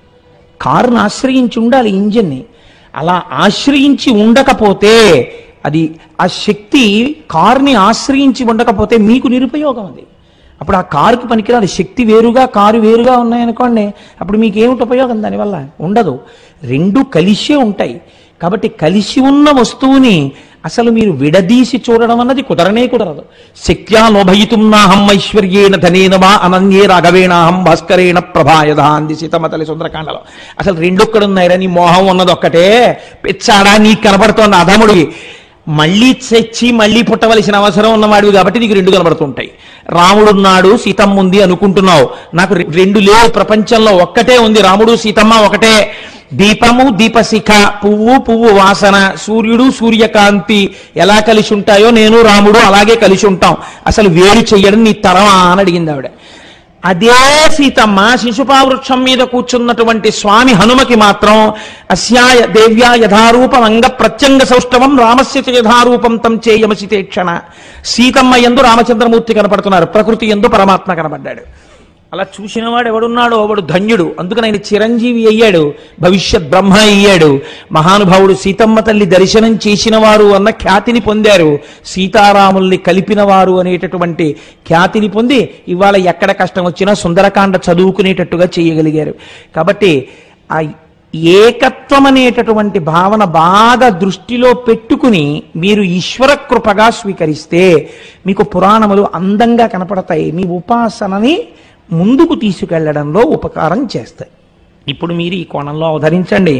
Speaker 1: కారును ఆశ్రయించి ఉండాలి ఇంజిన్ని అలా ఆశ్రయించి ఉండకపోతే అది ఆ శక్తి కారుని ఆశ్రయించి ఉండకపోతే మీకు నిరుపయోగం అది అప్పుడు ఆ కారుకి పనికిరాదు శక్తి వేరుగా కారు వేరుగా ఉన్నాయనుకోండి అప్పుడు మీకు ఏమిటి ఉపయోగం దానివల్ల ఉండదు రెండు కలిసే ఉంటాయి కాబట్టి కలిసి ఉన్న వస్తువుని అసలు మీరు విడదీసి చూడడం అన్నది కుదరనే కుదరదు శక్త్యా లోభయితుం నాహం ఐశ్వర్యేణ ధనేన వా అనన్యే రాఘవేణాహం భాస్కరేణ ప్రభాయధ అంది సీతమ్మతల్లి సుందరకాండలో అసలు రెండొక్కడున్నాయిరా నీ మోహం ఉన్నది ఒక్కటే పిచ్చాడా నీకు కనబడుతోంది అధముడికి మళ్ళీ తెచ్చి మళ్ళీ పుట్టవలసిన అవసరం ఉన్నవాడివి కాబట్టి నీకు రెండు కనబడుతుంటాయి రాముడున్నాడు సీతమ్మ ఉంది అనుకుంటున్నావు నాకు రె- రెండు లేవు ప్రపంచంలో ఒక్కటే ఉంది రాముడు సీతమ్మ ఒకటే దీపము దీపశిఖ పువ్వు పువ్వు వాసన సూర్యుడు సూర్యకాంతి ఎలా కలిసి ఉంటాయో నేను రాముడు అలాగే కలిసి ఉంటాం అసలు వేరు చెయ్యడం నీ తరమా అని అడిగింది ఆవిడ అదే సీతమ్మ శిశుపావృక్షం మీద కూర్చున్నటువంటి స్వామి హనుమకి మాత్రం అస్యాయ దేవ్యా యథారూపం అంగ ప్రత్యంగ సౌష్ఠవం రామస్య చ యథారూపం తం చేయమసితే క్షణ సీతమ్మ ఎందు రామచంద్రమూర్తి కనపడుతున్నారు ప్రకృతి ఎందు పరమాత్మ కనబడ్డాడు అలా చూసినవాడు ఎవడున్నాడో వాడు ధన్యుడు అందుకని ఆయన చిరంజీవి అయ్యాడు భవిష్యత్ బ్రహ్మ అయ్యాడు మహానుభావుడు సీతమ్మ తల్లి దర్శనం చేసిన వారు అన్న ఖ్యాతిని పొందారు సీతారాముల్ని కలిపిన వారు అనేటటువంటి ఖ్యాతిని పొంది ఇవాళ ఎక్కడ కష్టం వచ్చినా సుందరకాండ చదువుకునేటట్టుగా చేయగలిగారు కాబట్టి ఆ ఏకత్వం అనేటటువంటి భావన బాగా దృష్టిలో పెట్టుకుని మీరు ఈశ్వర కృపగా స్వీకరిస్తే మీకు పురాణములు అందంగా కనపడతాయి మీ ఉపాసనని ముందుకు తీసుకెళ్లడంలో ఉపకారం చేస్తాయి ఇప్పుడు మీరు ఈ కోణంలో అవతరించండి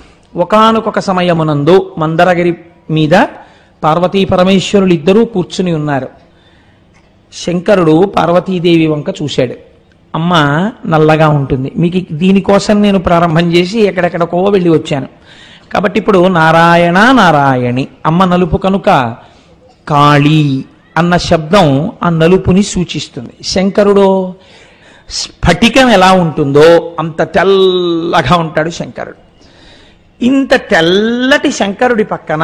Speaker 1: ఒకానొక సమయమునందు మందరగిరి మీద పార్వతీ పరమేశ్వరులు ఇద్దరూ కూర్చుని ఉన్నారు శంకరుడు పార్వతీదేవి వంక చూశాడు అమ్మ నల్లగా ఉంటుంది మీకు దీనికోసం నేను ప్రారంభం చేసి ఎక్కడెక్కడికో వెళ్ళి వచ్చాను కాబట్టి ఇప్పుడు నారాయణ నారాయణి అమ్మ నలుపు కనుక కాళీ అన్న శబ్దం ఆ నలుపుని సూచిస్తుంది శంకరుడు స్ఫటికం ఎలా ఉంటుందో అంత తెల్లగా ఉంటాడు శంకరుడు ఇంత తెల్లటి శంకరుడి పక్కన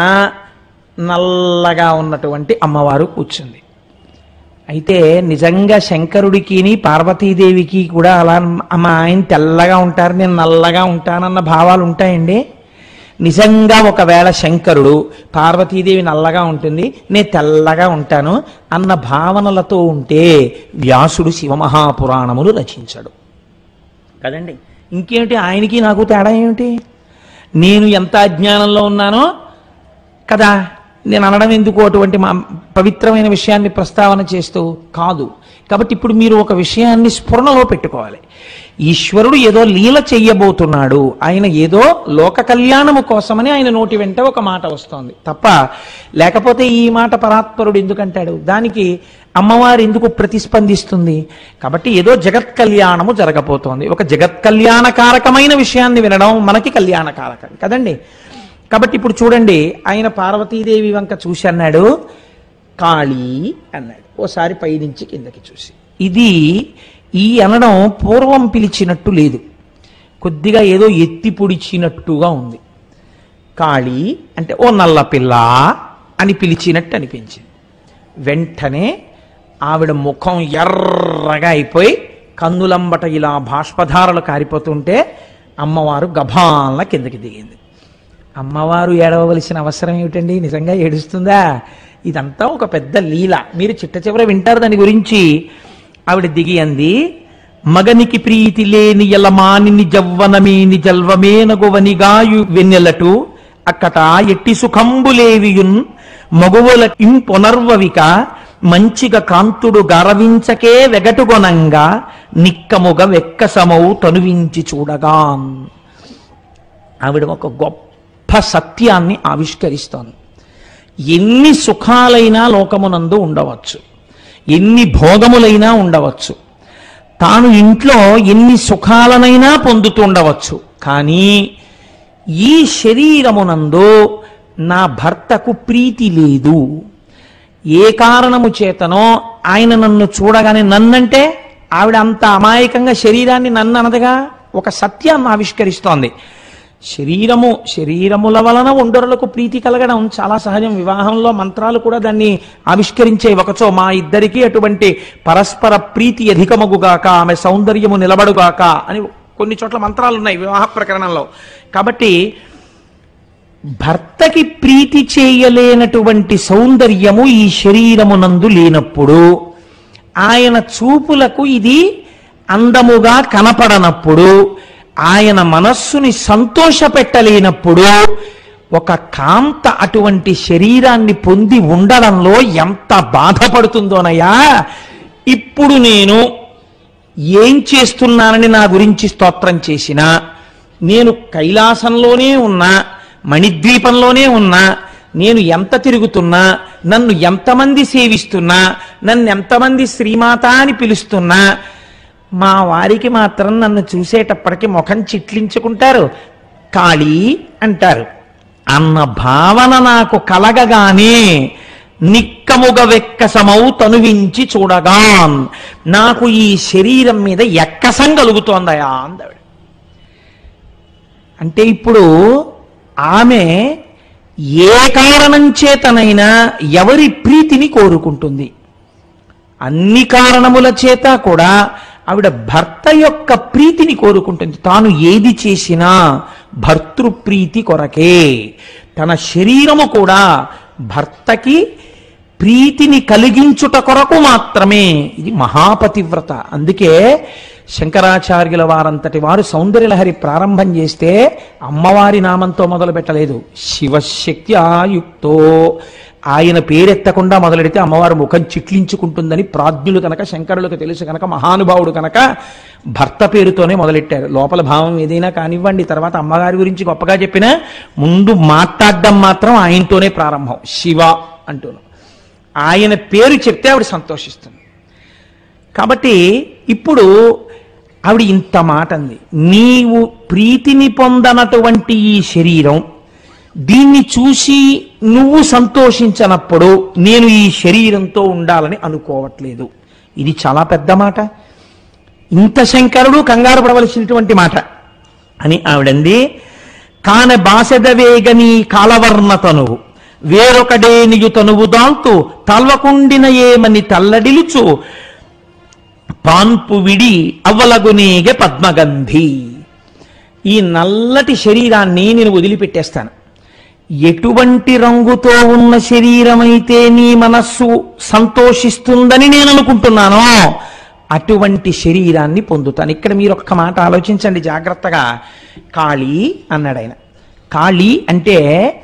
Speaker 1: నల్లగా ఉన్నటువంటి అమ్మవారు కూర్చుంది అయితే నిజంగా శంకరుడికి పార్వతీదేవికి కూడా అలా అమ్మ ఆయన తెల్లగా ఉంటారు నేను నల్లగా ఉంటానన్న భావాలు ఉంటాయండి నిజంగా ఒకవేళ శంకరుడు పార్వతీదేవి నల్లగా ఉంటుంది నేను తెల్లగా ఉంటాను అన్న భావనలతో ఉంటే వ్యాసుడు శివమహాపురాణములు రచించాడు కదండి ఇంకేమిటి ఆయనకి నాకు తేడా ఏమిటి నేను ఎంత అజ్ఞానంలో ఉన్నానో కదా నేను అనడం ఎందుకు అటువంటి మా పవిత్రమైన విషయాన్ని ప్రస్తావన చేస్తూ కాదు కాబట్టి ఇప్పుడు మీరు ఒక విషయాన్ని స్ఫురణలో పెట్టుకోవాలి ఈశ్వరుడు ఏదో లీల చెయ్యబోతున్నాడు ఆయన ఏదో లోక కళ్యాణము కోసమని ఆయన నోటి వెంట ఒక మాట వస్తోంది తప్ప లేకపోతే ఈ మాట పరాత్పరుడు ఎందుకంటాడు దానికి అమ్మవారు ఎందుకు ప్రతిస్పందిస్తుంది కాబట్టి ఏదో జగత్ కళ్యాణము జరగబోతోంది ఒక జగత్ కళ్యాణకారకమైన విషయాన్ని వినడం మనకి కళ్యాణకారకం కదండి కాబట్టి ఇప్పుడు చూడండి ఆయన పార్వతీదేవి వంక చూసి అన్నాడు కాళీ అన్నాడు ఓసారి పైనుంచి కిందకి చూసి ఇది ఈ అనడం పూర్వం పిలిచినట్టు లేదు కొద్దిగా ఏదో ఎత్తి పొడిచినట్టుగా ఉంది కాళీ అంటే ఓ నల్ల పిల్ల అని పిలిచినట్టు అనిపించింది వెంటనే ఆవిడ ముఖం ఎర్రగా అయిపోయి కన్నులంబట ఇలా బాష్పధారలు కారిపోతుంటే అమ్మవారు గభాల కిందకి దిగింది అమ్మవారు ఏడవలసిన అవసరం ఏమిటండి నిజంగా ఏడుస్తుందా ఇదంతా ఒక పెద్ద లీల మీరు చిట్ట చివర వింటారు దాని గురించి ఆవిడ దిగి అంది మగనికి ప్రీతి లేని ఎలమానిని జవ్వనమేని జల్వమేనగువనిగాయు వెన్నెలటు అక్కట ఎట్టి సుఖంబులేవియున్ మగువల ఇంపొనర్వవిక మంచిగ కాంతుడు గరవించకే వెగటుగొనంగా నిక్కముగ వెక్కసమౌ తనువించి చూడగాన్ ఆవిడ ఒక గొప్ప సత్యాన్ని ఆవిష్కరిస్తోంది ఎన్ని సుఖాలైనా లోకమునందు ఉండవచ్చు ఎన్ని భోగములైనా ఉండవచ్చు తాను ఇంట్లో ఎన్ని సుఖాలనైనా పొందుతూ ఉండవచ్చు కానీ ఈ శరీరమునందు నా భర్తకు ప్రీతి లేదు ఏ కారణము చేతనో ఆయన నన్ను చూడగానే నన్నంటే ఆవిడ అంత అమాయకంగా శరీరాన్ని నన్ను అనదుగా ఒక సత్యాన్ని ఆవిష్కరిస్తోంది శరీరము శరీరముల వలన ఉండరులకు ప్రీతి కలగడం చాలా సహజం వివాహంలో మంత్రాలు కూడా దాన్ని ఆవిష్కరించే ఒకచో మా ఇద్దరికి అటువంటి పరస్పర ప్రీతి అధికమగుగాక ఆమె సౌందర్యము నిలబడుగాక అని కొన్ని చోట్ల మంత్రాలు ఉన్నాయి వివాహ ప్రకరణంలో కాబట్టి భర్తకి ప్రీతి చేయలేనటువంటి సౌందర్యము ఈ శరీరమునందు లేనప్పుడు ఆయన చూపులకు ఇది అందముగా కనపడనప్పుడు ఆయన మనస్సుని సంతోషపెట్టలేనప్పుడు ఒక కాంత అటువంటి శరీరాన్ని పొంది ఉండడంలో ఎంత బాధపడుతుందోనయ్యా ఇప్పుడు నేను ఏం చేస్తున్నానని నా గురించి స్తోత్రం చేసినా నేను కైలాసంలోనే ఉన్నా మణిద్వీపంలోనే ఉన్నా నేను ఎంత తిరుగుతున్నా నన్ను ఎంతమంది సేవిస్తున్నా నన్ను ఎంతమంది శ్రీమాత అని పిలుస్తున్నా మా వారికి మాత్రం నన్ను చూసేటప్పటికి ముఖం చిట్లించుకుంటారు కాళీ అంటారు అన్న భావన నాకు కలగగానే నిక్కముగ వెక్కసమౌ తనువించి చూడగాన్ నాకు ఈ శరీరం మీద ఎక్కసం కలుగుతోందయా అందవిడ అంటే ఇప్పుడు ఆమె ఏ కారణం చేతనైనా ఎవరి ప్రీతిని కోరుకుంటుంది అన్ని కారణముల చేత కూడా ఆవిడ భర్త యొక్క ప్రీతిని కోరుకుంటుంది తాను ఏది చేసినా భర్తృప్రీతి కొరకే తన శరీరము కూడా భర్తకి ప్రీతిని కలిగించుట కొరకు మాత్రమే ఇది మహాపతివ్రత అందుకే శంకరాచార్యుల వారంతటి వారు సౌందర్యలహరి ప్రారంభం చేస్తే అమ్మవారి నామంతో మొదలు పెట్టలేదు శివశక్తి ఆయుక్తో ఆయన పేరెత్తకుండా మొదలెడితే అమ్మవారు ముఖం చిట్లించుకుంటుందని ప్రాజ్ఞులు కనుక శంకరులకు తెలుసు కనుక మహానుభావుడు కనుక భర్త పేరుతోనే మొదలెట్టారు లోపల భావం ఏదైనా కానివ్వండి తర్వాత అమ్మగారి గురించి గొప్పగా చెప్పినా ముందు మాట్లాడడం మాత్రం ఆయనతోనే ప్రారంభం శివ అంటూను ఆయన పేరు చెప్తే ఆవిడ సంతోషిస్తుంది కాబట్టి ఇప్పుడు ఆవిడ ఇంత మాట అంది నీవు ప్రీతిని పొందనటువంటి ఈ శరీరం దీన్ని చూసి నువ్వు సంతోషించనప్పుడు నేను ఈ శరీరంతో ఉండాలని అనుకోవట్లేదు ఇది చాలా పెద్ద మాట ఇంత శంకరుడు కంగారు పడవలసినటువంటి మాట అని ఆవిడంది కాన బాసెద వేగని కాలవర్ణ తనువు వేరొకడేనియు తనువు దాల్తూ తల్వకుండిన ఏమని తల్లడిలుచు పాన్పు విడి అవ్వలగునేగ పద్మగంధి ఈ నల్లటి శరీరాన్ని నేను వదిలిపెట్టేస్తాను ఎటువంటి రంగుతో ఉన్న శరీరమైతే నీ మనస్సు సంతోషిస్తుందని నేను అనుకుంటున్నానో అటువంటి శరీరాన్ని పొందుతాను ఇక్కడ మీరు ఒక్క మాట ఆలోచించండి జాగ్రత్తగా కాళీ అన్నాడు ఆయన కాళీ అంటే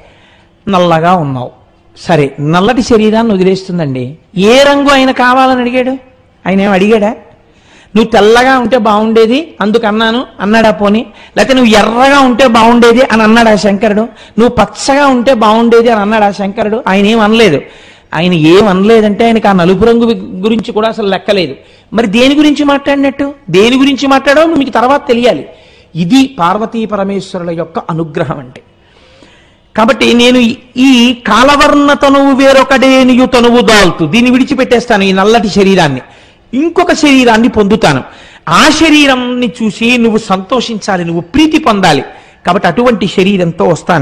Speaker 1: నల్లగా ఉన్నావు సరే నల్లటి శరీరాన్ని వదిలేస్తుందండి ఏ రంగు ఆయన కావాలని అడిగాడు ఆయన ఏం అడిగాడా నువ్వు తెల్లగా ఉంటే బాగుండేది అందుకన్నాను అన్నాడా పోని లేకపోతే నువ్వు ఎర్రగా ఉంటే బాగుండేది అని అన్నాడా శంకరుడు నువ్వు పచ్చగా ఉంటే బాగుండేది అని అన్నాడా శంకరుడు ఆయన ఏం అనలేదు ఆయన ఏం అనలేదంటే ఆయనకి ఆ నలుపు రంగు గురించి కూడా అసలు లెక్కలేదు మరి దేని గురించి మాట్లాడినట్టు దేని గురించి మాట్లాడో మీకు తర్వాత తెలియాలి ఇది పార్వతీ పరమేశ్వరుల యొక్క అనుగ్రహం అంటే కాబట్టి నేను ఈ- ఈ కాలవర్ణ తనువు వేరొకడేనియు తనువు దాల్తు దీన్ని విడిచిపెట్టేస్తాను ఈ నల్లటి శరీరాన్ని ఇంకొక శరీరాన్ని పొందుతాను ఆ శరీరాన్ని చూసి నువ్వు సంతోషించాలి నువ్వు ప్రీతి పొందాలి కాబట్టి అటువంటి శరీరంతో వస్తాను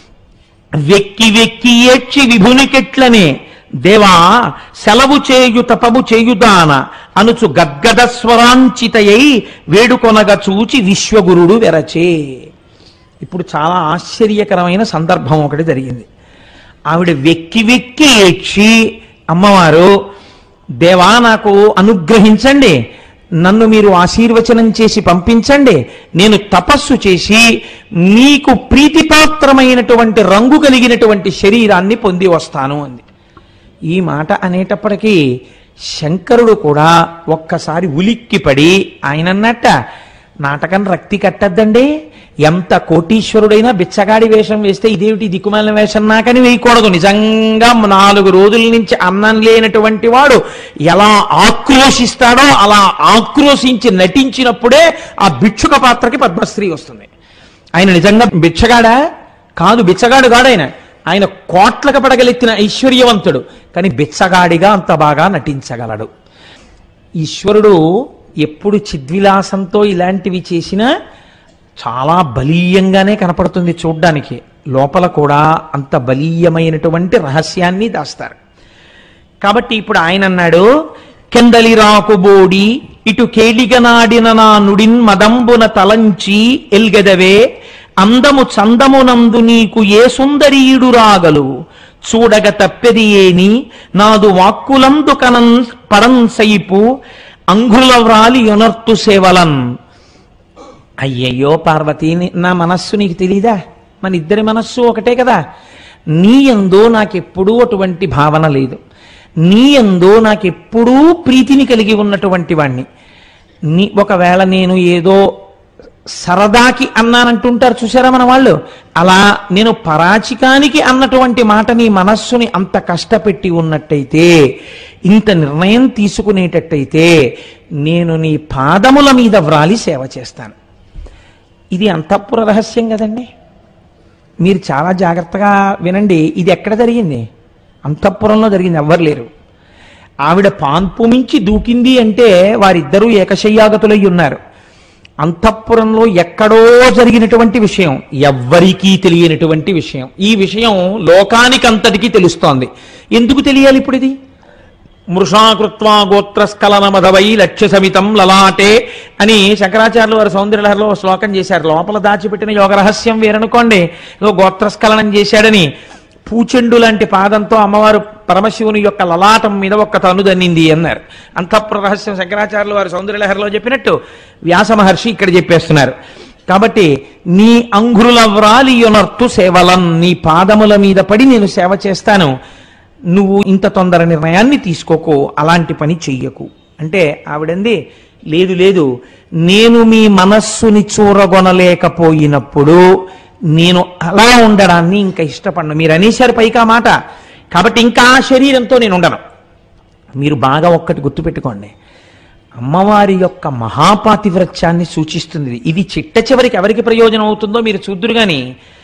Speaker 1: వెక్కి వెక్కి ఏడ్చి విభునికెట్లనే దేవా సెలవు చేయు తపము చేయుదాన అనుచు గద్గద స్వరాంచితయై వేడుకొనగా చూచి విశ్వగురుడు వెరచే ఇప్పుడు చాలా ఆశ్చర్యకరమైన సందర్భం ఒకటి జరిగింది ఆవిడ వెక్కి వెక్కి ఏడ్చి అమ్మవారు దేవా నాకు అనుగ్రహించండి నన్ను మీరు ఆశీర్వచనం చేసి పంపించండి నేను తపస్సు చేసి మీకు ప్రీతిపాత్రమైనటువంటి రంగు కలిగినటువంటి శరీరాన్ని పొంది వస్తాను అంది ఈ మాట అనేటప్పటికీ శంకరుడు కూడా ఒక్కసారి ఉలిక్కిపడి ఆయన అన్నట్ట నాటకం రక్తి కట్టద్దండి ఎంత కోటీశ్వరుడైనా బిచ్చగాడి వేషం వేస్తే ఇదేమిటి దిక్కుమాలిన వేషం నాకని వేయకూడదు నిజంగా నాలుగు రోజుల నుంచి అన్నం లేనటువంటి వాడు ఎలా ఆక్రోశిస్తాడో అలా ఆక్రోశించి నటించినప్పుడే ఆ భిక్షుక పాత్రకి పద్మశ్రీ వస్తుంది ఆయన నిజంగా బిచ్చగాడా కాదు బిచ్చగాడు కాడు ఆయన ఆయన కోట్లకు పడగలెత్తిన ఐశ్వర్యవంతుడు కానీ బిచ్చగాడిగా అంత బాగా నటించగలడు ఈశ్వరుడు ఎప్పుడు చిద్విలాసంతో ఇలాంటివి చేసినా చాలా బలీయంగానే కనపడుతుంది చూడ్డానికి లోపల కూడా అంత బలీయమైనటువంటి రహస్యాన్ని దాస్తారు కాబట్టి ఇప్పుడు ఆయన అన్నాడు కెందలి రాకుబోడి ఇటు కేళిగనాడిన నా నుడిన్ మదంబున తలంచి ఎల్గెదవే అందము చందమునందు నీకు ఏ సుందరీయుడు రాగలు చూడగ తప్పెది ఏని నాదు వాక్కులందు కనన్ పడన్ సైపు అంగుల వ్రాలి యొనర్తు సేవలన్ అయ్యయ్యో పార్వతి నీ- నా మనస్సు నీకు తెలీదా మన ఇద్దరి మనస్సు ఒకటే కదా నీ ఎందో నాకెప్పుడూ అటువంటి భావన లేదు నీ ఎందో నాకెప్పుడూ ప్రీతిని కలిగి ఉన్నటువంటి వాణ్ణి నీ ఒకవేళ నేను ఏదో సరదాకి అన్నానంటుంటారు చూసారా మన వాళ్ళు అలా నేను పరాచికానికి అన్నటువంటి మాట నీ మనస్సుని అంత కష్టపెట్టి ఉన్నట్టయితే ఇంత నిర్ణయం తీసుకునేటట్టయితే నేను నీ పాదముల మీద వ్రాలి సేవ చేస్తాను ఇది అంతఃపుర రహస్యం కదండి మీరు చాలా జాగ్రత్తగా వినండి ఇది ఎక్కడ జరిగింది అంతఃపురంలో జరిగింది ఎవ్వరు లేరు ఆవిడ పాన్పు మించి దూకింది అంటే వారిద్దరూ ఏకశయ్యాగతులై ఉన్నారు అంతఃపురంలో ఎక్కడో జరిగినటువంటి విషయం ఎవ్వరికీ తెలియనటువంటి విషయం ఈ విషయం లోకానికంతటికీ తెలుస్తోంది ఎందుకు తెలియాలి ఇప్పుడు ఇది మృషాకృత్వా గోత్రస్ఖలన మధవై లక్ష్య సమితం లలాటే అని శంకరాచార్యులు వారు సౌందర్యలహరిలో ఓ శ్లోకం చేశారు లోపల దాచిపెట్టిన యోగ రహస్యం వేరనుకోండి ఏదో గోత్రస్ఖలనం చేశాడని పూచెండు లాంటి పాదంతో అమ్మవారు పరమశివుని యొక్క లలాటం మీద ఒక్క తను దన్నింది అన్నారు అంతఃపుర రహస్యం శంకరాచార్యులు వారు సౌందర్యలహరిలో చెప్పినట్టు వ్యాస మహర్షి ఇక్కడ చెప్పేస్తున్నారు కాబట్టి నీ అంగురుల వ్రాలియునర్తు సేవలం నీ పాదముల మీద పడి నేను సేవ చేస్తాను నువ్వు ఇంత తొందర నిర్ణయాన్ని తీసుకోకు అలాంటి పని చెయ్యకు అంటే ఆవిడంది లేదు లేదు నేను మీ మనస్సుని చూరగొనలేకపోయినప్పుడు నేను అలా ఉండడాన్ని ఇంకా ఇష్టపడను మీరు అనేశారు పైకా మాట కాబట్టి ఇంకా ఆ శరీరంతో నేను ఉండను మీరు బాగా ఒక్కటి గుర్తుపెట్టుకోండి అమ్మవారి యొక్క మహాపాతివ్రత్యాన్ని సూచిస్తుంది ఇది. ఇది చిట్ట చివరికి ఎవరికి ప్రయోజనం అవుతుందో మీరు చూద్దురు కానీ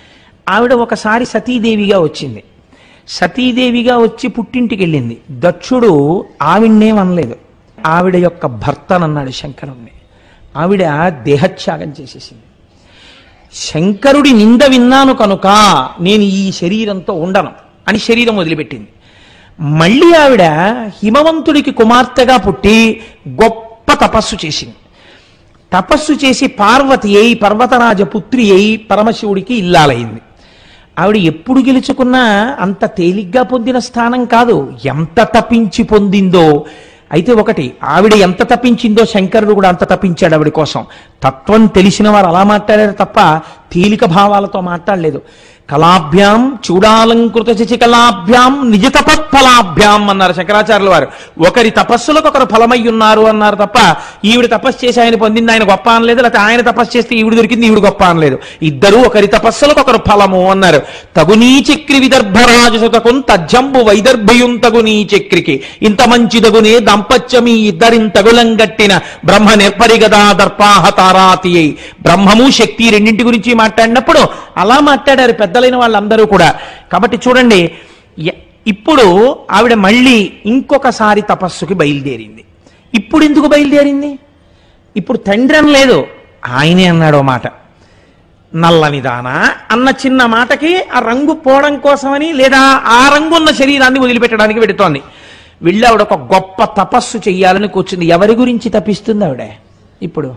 Speaker 1: ఆవిడ ఒకసారి సతీదేవిగా వచ్చింది సతీదేవిగా వచ్చి పుట్టింటికి వెళ్ళింది దక్షుడు ఆవిడ్నేమనలేదు ఆవిడ యొక్క భర్తనన్నాడు శంకరుణ్ణి ఆవిడ దేహత్యాగం చేసేసింది శంకరుడి నింద విన్నాను కనుక నేను ఈ శరీరంతో ఉండను అని శరీరం వదిలిపెట్టింది మళ్ళీ ఆవిడ హిమవంతుడికి కుమార్తెగా పుట్టి గొప్ప తపస్సు చేసింది తపస్సు చేసి పార్వతి అయి పర్వతరాజ పుత్రి అయి పరమశివుడికి ఇల్లాలైంది ఆవిడ ఎప్పుడు గెలుచుకున్నా అంత తేలిగ్గా పొందిన స్థానం కాదు ఎంత తప్పించి పొందిందో అయితే ఒకటి ఆవిడ ఎంత తప్పించిందో శంకరుడు కూడా అంత తప్పించాడు ఆవిడ కోసం తత్వం తెలిసిన వారు అలా మాట్లాడారు తప్ప తేలిక భావాలతో మాట్లాడలేదు కళాభ్యాం చూడాలంకృత శశి కళాభ్యాం నిజ తపత్ఫలాభ్యాం అన్నారు శంకరాచార్యుల వారు ఒకరి తపస్సులకు ఒకరు ఫలమై ఉన్నారు అన్నారు తప్ప ఈవిడ తపస్సు చేసి ఆయన పొందింది ఆయన గొప్ప అనలేదు లేకపోతే ఆయన తపస్సు చేస్తే ఈవిడ దొరికింది ఈవిడ గొప్ప అనలేదు ఇద్దరు ఒకరి తపస్సులకు ఒకరు ఫలము అన్నారు తగునీ చక్రి విదర్భరాజు సుతకున్ తజ్జంబు వైదర్భయుం తగునీ చక్రికి ఇంత మంచిదగునే దంపత్యమి ఇద్దరింతగులంగట్టిన బ్రహ్మ నిర్పరిగదా దర్పాహతారాతి అయి బ్రహ్మము శక్తి రెండింటి గురించి మాట్లాడినప్పుడు అలా మాట్లాడారు పెద్దలైన వాళ్ళందరూ కూడా కాబట్టి చూడండి ఎ- ఇప్పుడు ఆవిడ మళ్ళీ ఇంకొకసారి తపస్సుకి బయలుదేరింది ఇప్పుడు ఎందుకు బయలుదేరింది ఇప్పుడు తండ్రి అని లేదు ఆయనే అన్నాడు ఓ మాట నల్లనిదానా అన్న చిన్న మాటకి ఆ రంగు పోవడం కోసమని లేదా ఆ రంగు ఉన్న శరీరాన్ని వదిలిపెట్టడానికి వెడుతోంది వెళ్ళి ఆవిడ ఒక గొప్ప తపస్సు చెయ్యాలని కూర్చుంది ఎవరి గురించి తపిస్తుంది ఆవిడ ఇప్పుడు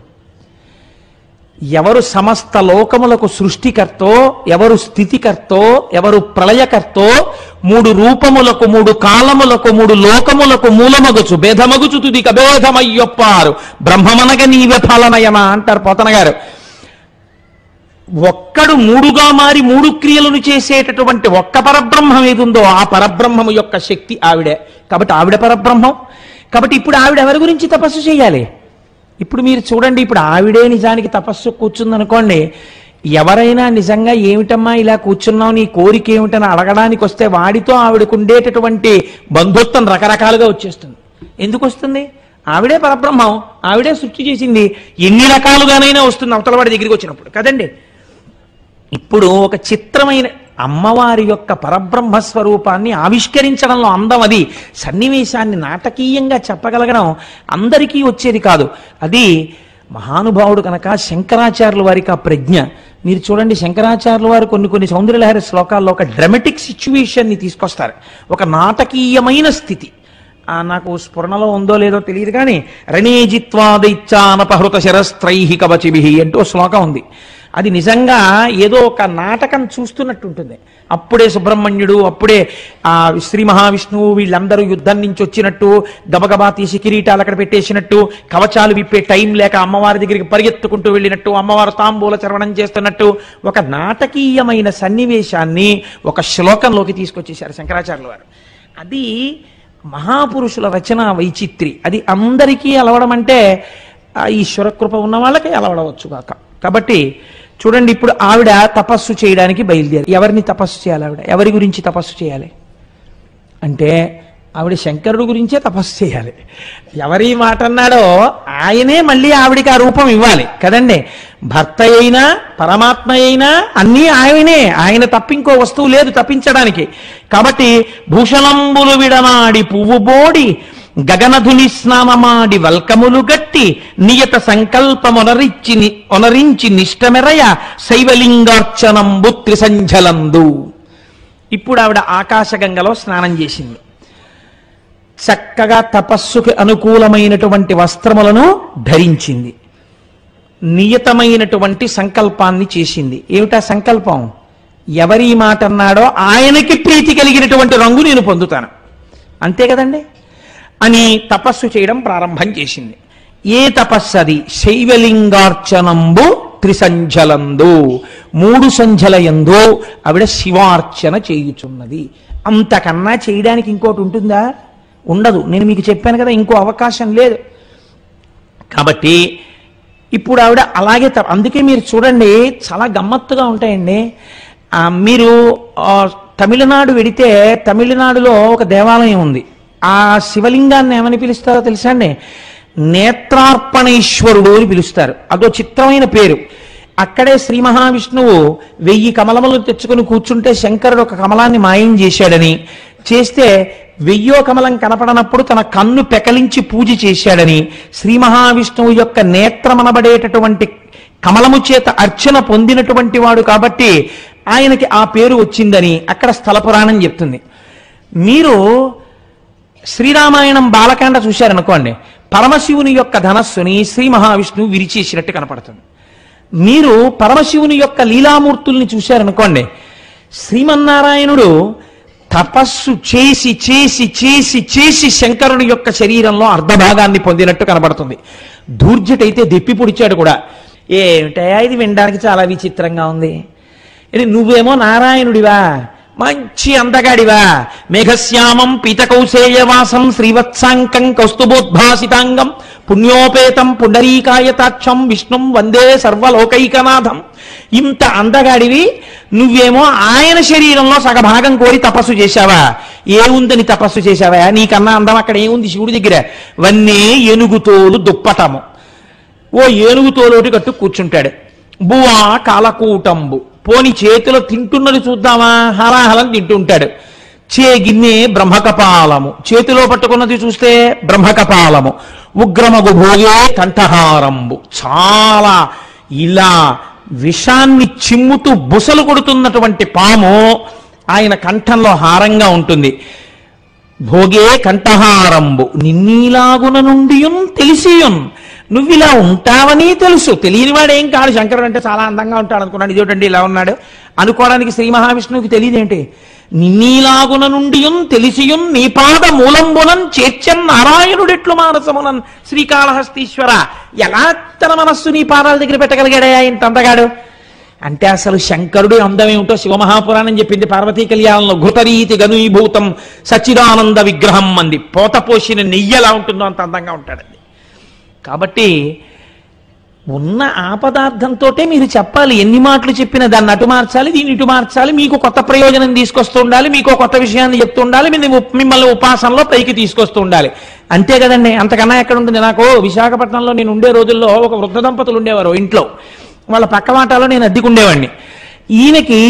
Speaker 1: ఎవరు సమస్త లోకములకు సృష్టికర్తో ఎవరు స్థితికర్తో ఎవరు ప్రళయకర్తో మూడు రూపములకు మూడు కాలములకు మూడు లోకములకు మూలమగుచు భేదమగుచు తుది కభేదమయ్యొప్పారు బ్రహ్మమనగ నీవే ఫలనయన అంటారు పోతన గారు ఒక్కడు మూడుగా మారి మూడు క్రియలను చేసేటటువంటి ఒక్క పరబ్రహ్మం ఏదుందో ఆ పరబ్రహ్మము యొక్క శక్తి ఆవిడే కాబట్టి ఆవిడ పరబ్రహ్మం కాబట్టి ఇప్పుడు ఆవిడ ఎవరి గురించి తపస్సు చేయాలి ఇప్పుడు మీరు చూడండి ఇప్పుడు ఆవిడే నిజానికి తపస్సు కూర్చుందనుకోండి ఎవరైనా నిజంగా ఏమిటమ్మా ఇలా కూర్చున్నావు నీ కోరిక ఏమిటని అడగడానికి వస్తే వాడితో ఆవిడకు ఉండేటటువంటి బంధుత్వం రకరకాలుగా వచ్చేస్తుంది ఎందుకు వస్తుంది ఆవిడే పరబ్రహ్మం ఆవిడే సృష్టి చేసింది ఎన్ని రకాలుగానైనా వస్తుంది అవతల వాడి దగ్గరికి వచ్చినప్పుడు కదండి ఇప్పుడు ఒక చిత్రమైన అమ్మవారి యొక్క పరబ్రహ్మ స్వరూపాన్ని ఆవిష్కరించడంలో అందం అది సన్నివేశాన్ని నాటకీయంగా చెప్పగలగడం అందరికీ వచ్చేది కాదు అది మహానుభావుడు కనుక శంకరాచార్యుల వారికి ఆ ప్రజ్ఞ మీరు చూడండి శంకరాచార్యుల వారు కొన్ని కొన్ని సౌందర్యలహరి శ్లోకాల్లో ఒక డ్రమటిక్ సిచ్యువేషన్ని తీసుకొస్తారు ఒక నాటకీయమైన స్థితి ఆ, నాకు స్ఫురణలో ఉందో లేదో తెలియదు కానీ రణేజిత్వాదైత్యానపహృత శరస్త్రై కవచిభి అంటూ ఓ శ్లోకం ఉంది అది నిజంగా ఏదో ఒక నాటకం చూస్తున్నట్టు ఉంటుంది అప్పుడే సుబ్రహ్మణ్యుడు అప్పుడే ఆ శ్రీ మహావిష్ణువు వీళ్ళందరూ యుద్ధం నుంచి వచ్చినట్టు గబగబా తీసి కిరీటాలు అక్కడ పెట్టేసినట్టు కవచాలు విప్పే టైం లేక అమ్మవారి దగ్గరికి పరిగెత్తుకుంటూ వెళ్ళినట్టు అమ్మవారు తాంబూల చర్వణం చేస్తున్నట్టు ఒక నాటకీయమైన సన్నివేశాన్ని ఒక శ్లోకంలోకి తీసుకొచ్చేశారు శంకరాచార్యుల వారు అది మహాపురుషుల రచన వైచిత్రి అది అందరికీ అలవడం అంటే ఆ ఈశ్వరకృప ఉన్న వాళ్ళకి అలవడవచ్చు కాక కాబట్టి చూడండి ఇప్పుడు ఆవిడ తపస్సు చేయడానికి బయలుదేరి ఎవరిని తపస్సు చేయాలి ఆవిడ ఎవరి గురించి తపస్సు చేయాలి అంటే ఆవిడ శంకరుడు గురించే తపస్సు చేయాలి ఎవరి మాట అన్నాడో ఆయనే మళ్ళీ ఆవిడికి ఆ రూపం ఇవ్వాలి కదండి భర్త అయినా పరమాత్మ అయినా అన్నీ ఆయనే ఆయన తప్పింకో వస్తువు లేదు తప్పించడానికి కాబట్టి భూషణంబులు విడనాడి పువ్వు బోడి గగనధుని స్నానమాడి వల్కములు గట్టి నియత సంకల్పమొనరించి ని- ఒనరించి నిష్టమెరయ శైవలింగార్చనంబు త్రిసంఝలందు ఇప్పుడు ఆవిడ ఆకాశగంగలో స్నానం చేసింది చక్కగా తపస్సుకి అనుకూలమైనటువంటి వస్త్రములను ధరించింది నియతమైనటువంటి సంకల్పాన్ని చేసింది ఏమిటా సంకల్పం ఎవరి మాట అన్నాడో ఆయనకి ప్రీతి కలిగినటువంటి రంగు నేను పొందుతాను అంతే కదండి అని తపస్సు చేయడం ప్రారంభం చేసింది ఏ తపస్సు అది శైవలింగార్చనంబు త్రిసంఝలందు మూడు సంధ్యలయందు ఆవిడ శివార్చన చేయుచున్నది అంతకన్నా చేయడానికి ఇంకోటి ఉంటుందా ఉండదు నేను మీకు చెప్పాను కదా ఇంకో అవకాశం లేదు కాబట్టి ఇప్పుడు ఆవిడ అలాగే త- అందుకే మీరు చూడండి చాలా గమ్మత్తుగా ఉంటాయండి ఆ, మీరు ఆ, తమిళనాడు వెడితే తమిళనాడులో ఒక దేవాలయం ఉంది ఆ శివలింగాన్ని ఏమని పిలుస్తారో తెలుసా అండి నేత్రార్పణేశ్వరుడు అని పిలుస్తారు అదో చిత్రమైన పేరు అక్కడే శ్రీ మహావిష్ణువు వెయ్యి కమలములు తెచ్చుకుని కూర్చుంటే శంకరుడు ఒక కమలాన్ని మాయం చేశాడని చేస్తే వెయ్యో కమలం కనపడనప్పుడు తన కన్ను పెకలించి పూజ చేశాడని శ్రీ మహావిష్ణువు యొక్క నేత్రమనబడేటటువంటి కమలము చేత అర్చన పొందినటువంటి వాడు కాబట్టి ఆయనకి ఆ పేరు వచ్చిందని అక్కడ స్థల పురాణం చెప్తుంది మీరు శ్రీరామాయణం బాలకాండ చూశారనుకోండి పరమశివుని యొక్క ధనస్సుని శ్రీ మహావిష్ణువు విరిచేసినట్టు కనపడుతుంది మీరు పరమశివుని యొక్క లీలామూర్తుల్ని చూశారనుకోండి శ్రీమన్నారాయణుడు తపస్సు చేసి చేసి చేసి చేసి శంకరుని యొక్క శరీరంలో అర్ధభాగాన్ని పొందినట్టు కనబడుతుంది దూర్జటైతే దెప్పి పొడిచాడు కూడా ఏమిటయా ఇది వినడానికి చాలా విచిత్రంగా ఉంది ఇది నువ్వేమో నారాయణుడివా మంచి అందగాడివా మేఘశ్యామం పీతకౌశేయవాసం శ్రీవత్సాంకం కౌస్తుభోద్భాసితాంగం పుణ్యోపేతం పుండరీకాయతాక్షం విష్ణుం వందే సర్వలోకైకనాథం ఇంత అందగాడివి నువ్వేమో ఆయన శరీరంలో సగభాగం కోరి తపస్సు చేశావా ఏముందని తపస్సు చేశావా నీకన్నా అందం అక్కడ ఏముంది శివుడి దగ్గర వన్నే ఏనుగుతోలు దుప్పటము ఓ ఏనుగు తోలోటి కట్టు కూర్చుంటాడు బువా కాలకూటంబు పోని చేతిలో తింటున్నది చూద్దామా హలాహలం తింటుంటాడు చే గిన్నె బ్రహ్మకపాలము చేతిలో పట్టుకున్నది చూస్తే బ్రహ్మకపాలము ఉగ్రమగు భోగే కంఠహారంబు చాలా ఇలా విషాన్ని చిమ్ముతూ బుసలు కొడుతున్నటువంటి పాము ఆయన కంఠంలో హారంగా ఉంటుంది భోగే కంఠహారంబు నిన్నీలాగున నుండియున్ తెలిసియున్ నువ్విలా ఉంటావని తెలుసు తెలియని వాడేం కాదు శంకరుడు అంటే చాలా అందంగా ఉంటాడు అనుకున్నాడు ఇదేంటండి ఇలా ఉన్నాడు అనుకోవడానికి శ్రీ మహావిష్ణువుకి తెలియదేంటి నిన్నీలాగున నుండియున్ తెలిసియున్ నీ పాద మూలంబునన్ చేర్చన్ నారాయణుడెట్లు మానసమునన్ శ్రీకాళహస్తీశ్వర ఎలా తన మనస్సు నీ పాదాల దగ్గర పెట్టగలిగాడయా ఇంత అందగాడు అంటే అసలు శంకరుడు అందం ఏమిటో శివమహాపురాణం చెప్పింది పార్వతీ కళ్యాణంలో ఘృతరీతి గనుభూతం సచ్చిదానంద విగ్రహం అంది పోత పోసిన నెయ్యి ఎలా ఉంటుందో అంత అందంగా ఉంటాడండి కాబట్టి ఉన్న ఆ పదార్థంతో మీరు చెప్పాలి ఎన్ని మాటలు చెప్పినా దాన్ని అటు మార్చాలి దీన్ని ఇటు మార్చాలి మీకు కొత్త ప్రయోజనం తీసుకొస్తూ ఉండాలి మీకు కొత్త విషయాన్ని చెప్తూ ఉండాలి మిమ్మల్ని మిమ్మల్ని ఉపాసనలో పైకి తీసుకొస్తూ ఉండాలి అంతే కదండి అంతకన్నా ఎక్కడ ఉంటుంది నాకు విశాఖపట్నంలో నేను ఉండే రోజుల్లో ఒక వృద్ధ దంపతులు ఉండేవారు ఇంట్లో వాళ్ళ పక్క వాటాలో నేను అద్దెకుండేవాడిని ఈయనకి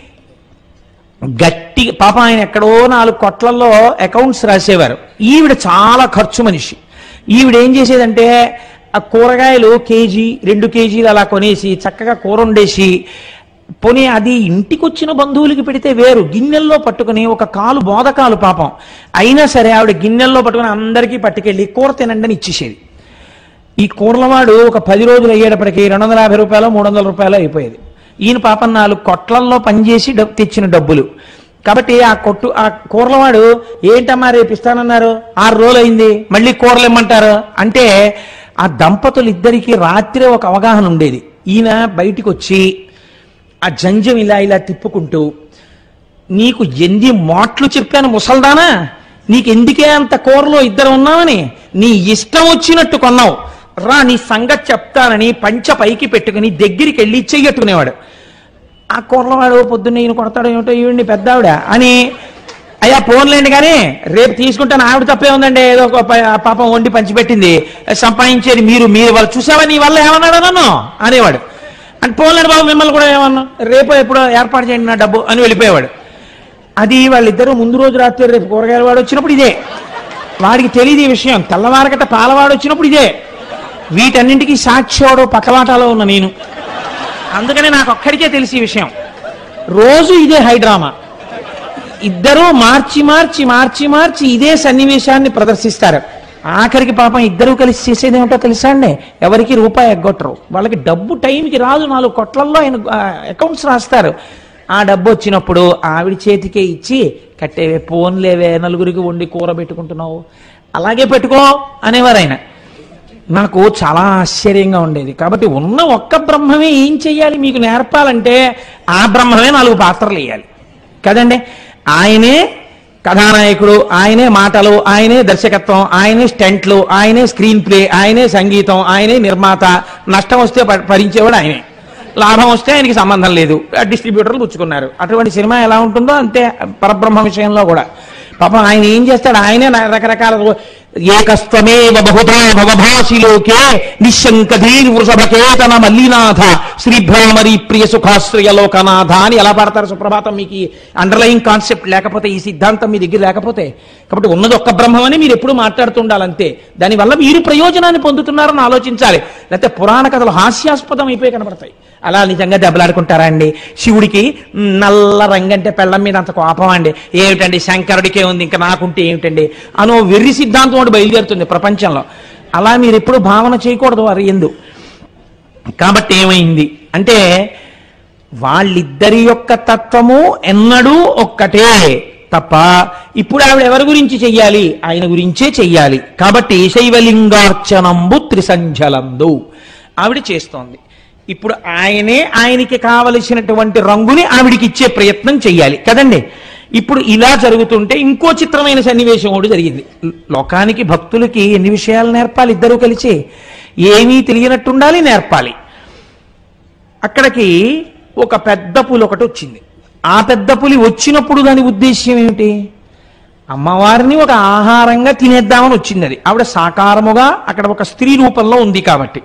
Speaker 1: గట్టి పాప ఆయన ఎక్కడో నాలుగు కొట్లలో అకౌంట్స్ రాసేవారు ఈవిడ చాలా ఖర్చు మనిషి ఈవిడ ఏం చేసేదంటే ఆ కూరగాయలు కేజీ రెండు కేజీలు అలా కొనేసి చక్కగా కూర వండేసి పోనీ అది ఇంటికి వచ్చిన బంధువులకి పెడితే వేరు గిన్నెల్లో పట్టుకుని ఒక కాలు బోధకాలు పాపం అయినా సరే ఆవిడ గిన్నెల్లో పట్టుకుని అందరికీ పట్టుకెళ్ళి కూర తినండి అని ఇచ్చేసేది ఈ కూరలవాడు ఒక పది రోజులు అయ్యేటప్పటికి రెండు వందల యాభై రూపాయలు మూడు వందల రూపాయలు అయిపోయేది ఈయన పాపం నాలుగు కొట్లల్లో పనిచేసి డబ్బు తెచ్చిన డబ్బులు కాబట్టి ఆ కొట్టు ఆ కూరలవాడు ఏంటమ్మా రేపు ఇస్తానన్నారు ఆరు రోజులు అయింది మళ్ళీ కూరలు ఇమ్మంటారు అంటే ఆ దంపతులు ఇద్దరికి రాత్రి ఒక అవగాహన ఉండేది ఈయన బయటికి వచ్చి ఆ జంజం ఇలా ఇలా తిప్పుకుంటూ నీకు ఎన్ని మాటలు చెప్పాను ముసల్దానా నీకు ఎందుకే అంత కూరలో ఇద్దరు ఉన్నామని నీ ఇష్టం వచ్చినట్టు కొన్నావు రా నీ సంగతి చెప్తానని పంచ పైకి పెట్టుకుని దగ్గరికి వెళ్ళి చెయ్యట్టుకునేవాడు ఆ కూరలవాడు పొద్దున్న ఈయన కొడతాడు ఏమిటో ఈవిడ్ని పెద్ద ఆవిడ అని అయ్యా ఫోన్లేండి కానీ రేపు తీసుకుంటాను ఆవిడ తప్పే ఉందండి ఏదో ఒక ప- పాపం వండి పంచిపెట్టింది సంపాదించేది మీరు మీరు వాళ్ళు చూసావా నీ వల్ల ఏమన్నాడు నన్ను అనేవాడు అంటే పోన్లేండి బాబు మిమ్మల్ని కూడా ఏమన్నా రేపు ఎప్పుడో ఏర్పాటు చేయండి నా డబ్బు అని వెళ్ళిపోయేవాడు అది వాళ్ళిద్దరూ ముందు రోజు రాత్రి రేపు కూరగాయల వాడు వచ్చినప్పుడు ఇదే వాడికి తెలియదు ఈ విషయం తెల్లవారకట పాలవాడు వచ్చినప్పుడు ఇదే వీటన్నింటికి సాక్షివాడు పక్కవాటాలో ఉన్న నేను అందుకనే నాకు ఒక్కడికే తెలిసి ఈ విషయం రోజు ఇదే హైడ్రామా ఇద్దరూ మార్చి మార్చి మార్చి మార్చి ఇదే సన్నివేశాన్ని ప్రదర్శిస్తారు ఆఖరికి పాపం ఇద్దరూ కలిసి చేసేది ఏమిటో తెలుసా అండి ఎవరికి రూపాయి ఎగ్గొట్టరు వాళ్ళకి డబ్బు టైంకి రాదు నాలుగు కొట్లల్లో ఆయన అకౌంట్స్ రాస్తారు ఆ డబ్బు వచ్చినప్పుడు ఆవిడ చేతికే ఇచ్చి కట్టేవే పోన్లేవే నలుగురికి వండి కూర పెట్టుకుంటున్నావు అలాగే పెట్టుకో అనేవారు ఆయన నాకు చాలా ఆశ్చర్యంగా ఉండేది కాబట్టి ఉన్న ఒక్క బ్రహ్మమే ఏం చెయ్యాలి మీకు నేర్పాలంటే ఆ బ్రహ్మమే నాలుగు పాత్రలు వేయాలి కదండి ఆయనే కథానాయకుడు ఆయనే మాటలు ఆయనే దర్శకత్వం ఆయనే స్టంట్లు ఆయనే స్క్రీన్ ప్లే ఆయనే సంగీతం ఆయనే నిర్మాత నష్టం వస్తే ప- భరించేవాడు ఆయనే లాభం వస్తే ఆయనకి సంబంధం లేదు డిస్ట్రిబ్యూటర్లు పుచ్చుకున్నారు అటువంటి సినిమా ఎలా ఉంటుందో అంతే పరబ్రహ్మ విషయంలో కూడా పాపం ఆయన ఏం చేస్తాడు ఆయనే నా- రకరకాల ఏకస్త్వమేవ బహుధా భవభాసి లోకే నిశంకధీర్ వృషభకేతన మల్లినాథ శ్రీభ్రామరి ప్రియ సుఖాశ్రయ లోకనాథ అని ఎలా పాడతారు సుప్రభాతం మీకు అండర్లైన్ కాన్సెప్ట్ లేకపోతే ఈ సిద్ధాంతం మీ దగ్గర లేకపోతే కాబట్టి ఉన్నది ఒక్క బ్రహ్మమని మీరు ఎప్పుడు మాట్లాడుతుండాలి అంతే దానివల్ల మీరు ప్రయోజనాన్ని పొందుతున్నారని ఆలోచించాలి లేకపోతే పురాణ కథలు హాస్యాస్పదం అయిపోయి కనబడతాయి అలా నిజంగా దెబ్బలాడుకుంటారా అండి శివుడికి మ్, నల్ల రంగంటే పెళ్ళం మీద అంత కోపం అండి ఏమిటండి శంకరుడికే ఉంది ఇంకా నాకుంటే ఏమిటండి అనో వెర్రి సిద్ధాంతం ఒకటి బయలుదేరుతుంది ప్రపంచంలో అలా మీరు ఎప్పుడు భావన చేయకూడదు వారు ఎందు కాబట్టి ఏమైంది అంటే వాళ్ళిద్దరి యొక్క తత్వము ఎన్నడూ ఒక్కటే తప్ప ఇప్పుడు ఆవిడ ఎవరి గురించి చెయ్యాలి ఆయన గురించే చెయ్యాలి కాబట్టి శైవలింగార్చనంబు త్రిసంజలందు ఆవిడ చేస్తోంది ఇప్పుడు ఆయనే ఆయనకి కావలసినటువంటి రంగుని ఆవిడికి ఇచ్చే ప్రయత్నం చెయ్యాలి కదండి ఇప్పుడు ఇలా జరుగుతుంటే ఇంకో చిత్రమైన సన్నివేశం ఒకటి జరిగింది లోకానికి భక్తులకి ఎన్ని విషయాలు నేర్పాలి ఇద్దరూ కలిసి ఏమీ తెలియనట్టుండాలి నేర్పాలి అక్కడికి ఒక పెద్ద పులి ఒకటి వచ్చింది ఆ పెద్ద పులి వచ్చినప్పుడు దాని ఉద్దేశ్యం ఏమిటి అమ్మవారిని ఒక ఆహారంగా తినేద్దామని వచ్చింది అది ఆవిడ సాకారముగా అక్కడ ఒక స్త్రీ రూపంలో ఉంది కాబట్టి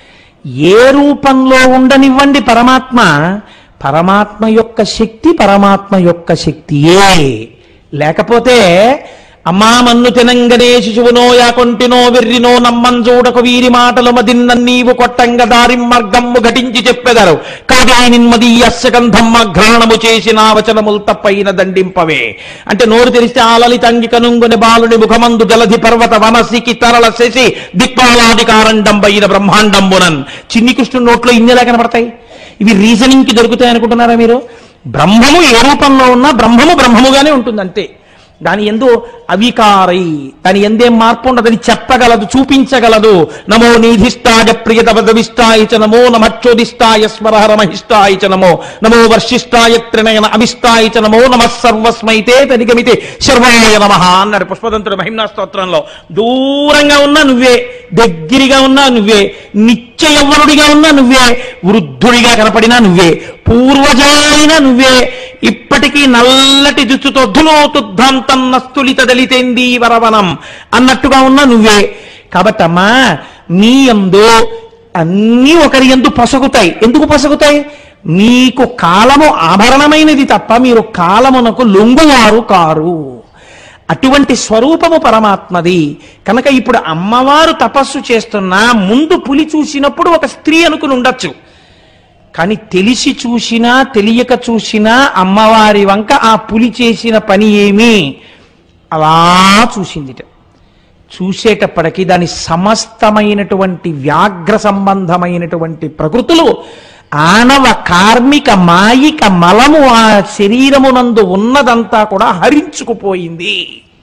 Speaker 1: ఏ రూపంలో ఉండనివ్వండి పరమాత్మ పరమాత్మ యొక్క శక్తి పరమాత్మ యొక్క శక్తియే లేకపోతే అమ్మా మన్ను తినంగనే శిశువునో యాకొంటినో వెర్రినో నమ్మం చూడకు వీరి మాటలు మదిన్న నీవు కొట్టంగ దారి మార్గమ్ము ఘటించి చెప్పెదరు కాగా నిన్మదీయస్య గంధమ్మ ఘ్రాణము చేసిన వచనములు తప్పైన దండింపవే అంటే నోరు తెరిస్తే ఆలలితంగి కనుంగుని బాలుని ముఖమందు జలధి పర్వత వనసికి తరల శశి దిక్పాలాది కారండంబైన బ్రహ్మాండంబునన్ చిన్ని కృష్ణుడి నోట్లో ఇన్నెలా కనపడతాయి ఇవి రీజనింగ్ కి దొరుకుతాయి అనుకుంటున్నారా మీరు బ్రహ్మము ఏ రూపంలో ఉన్నా బ్రహ్మము బ్రహ్మముగానే ఉంటుంది అంతే దాని ఎందు అవికారై దాని ఎందేం మార్పు ఉండదు అది చెప్పగలదు చూపించగలదు నమో నీధిష్టాయ ప్రియతపదవిష్టాయ చ నమో నమచ్చోదిష్టాయ స్మరహరమహిష్టాయ చ నమో నమో వర్షిష్టాయ త్రినయన అమిష్టాయ చ నమో నమ సర్వస్మైతే తనిగమితే శర్వాయ నమ అన్నాడు పుష్పదంతుడు మహిమ్నా స్తోత్రంలో దూరంగా ఉన్నా నువ్వే దగ్గరగా ఉన్నా నువ్వే నిత్య యవ్వనుడిగా ఉన్నా నువ్వే వృద్ధుడిగా కనపడినా నువ్వే పూర్వజాయినా నువ్వే ఇప్పటికీ నల్లటి జుచ్చుతో ధులోతుద్ధాంతన్న స్థులిత దళితేంది వరవనం అన్నట్టుగా ఉన్నా నువ్వే కాబట్టమ్మా నీ ఎందు అన్నీ ఒకరి ఎందు పొసగుతాయి ఎందుకు పొసగుతాయి మీకు కాలము ఆభరణమైనది తప్ప మీరు కాలమునకు లొంగువారు కారు అటువంటి స్వరూపము పరమాత్మది కనుక ఇప్పుడు అమ్మవారు తపస్సు చేస్తున్నా ముందు పులి చూసినప్పుడు ఒక స్త్రీ అనుకుని ఉండొచ్చు కానీ తెలిసి చూసినా తెలియక చూసినా అమ్మవారి వంక ఆ పులి చేసిన పని ఏమి అలా చూసిందిట చూసేటప్పటికి దాని సమస్తమైనటువంటి వ్యాఘ్ర సంబంధమైనటువంటి ప్రకృతులు ఆనవ కార్మిక మాయిక మలము ఆ శరీరమునందు ఉన్నదంతా కూడా హరించుకుపోయింది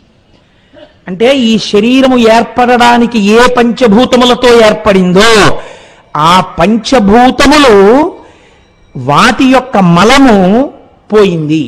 Speaker 1: అంటే ఈ శరీరము ఏర్పడడానికి ఏ పంచభూతములతో ఏర్పడిందో ఆ పంచభూతములు వాటి యొక్క మలము పోయింది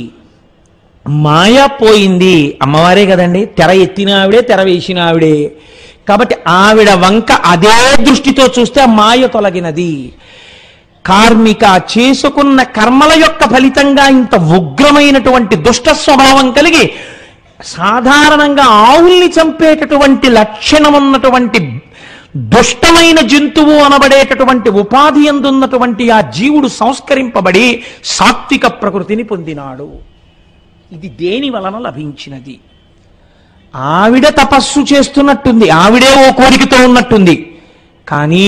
Speaker 1: మాయ పోయింది అమ్మవారే కదండి తెర ఎత్తిన ఆవిడే తెర వేసిన ఆవిడే కాబట్టి ఆవిడ వంక అదే దృష్టితో చూస్తే ఆ మాయ తొలగినది కార్మిక చేసుకున్న కర్మల యొక్క ఫలితంగా ఇంత ఉగ్రమైనటువంటి దుష్ట స్వభావం కలిగి సాధారణంగా ఆవుల్ని చంపేటటువంటి లక్షణం ఉన్నటువంటి దుష్టమైన జంతువు అనబడేటటువంటి ఉపాధి అందున్నటువంటి ఆ జీవుడు సంస్కరింపబడి సాత్విక ప్రకృతిని పొందినాడు ఇది దేని వలన లభించినది ఆవిడ తపస్సు చేస్తున్నట్టుంది ఆవిడే ఓ కోరికతో ఉన్నట్టుంది కానీ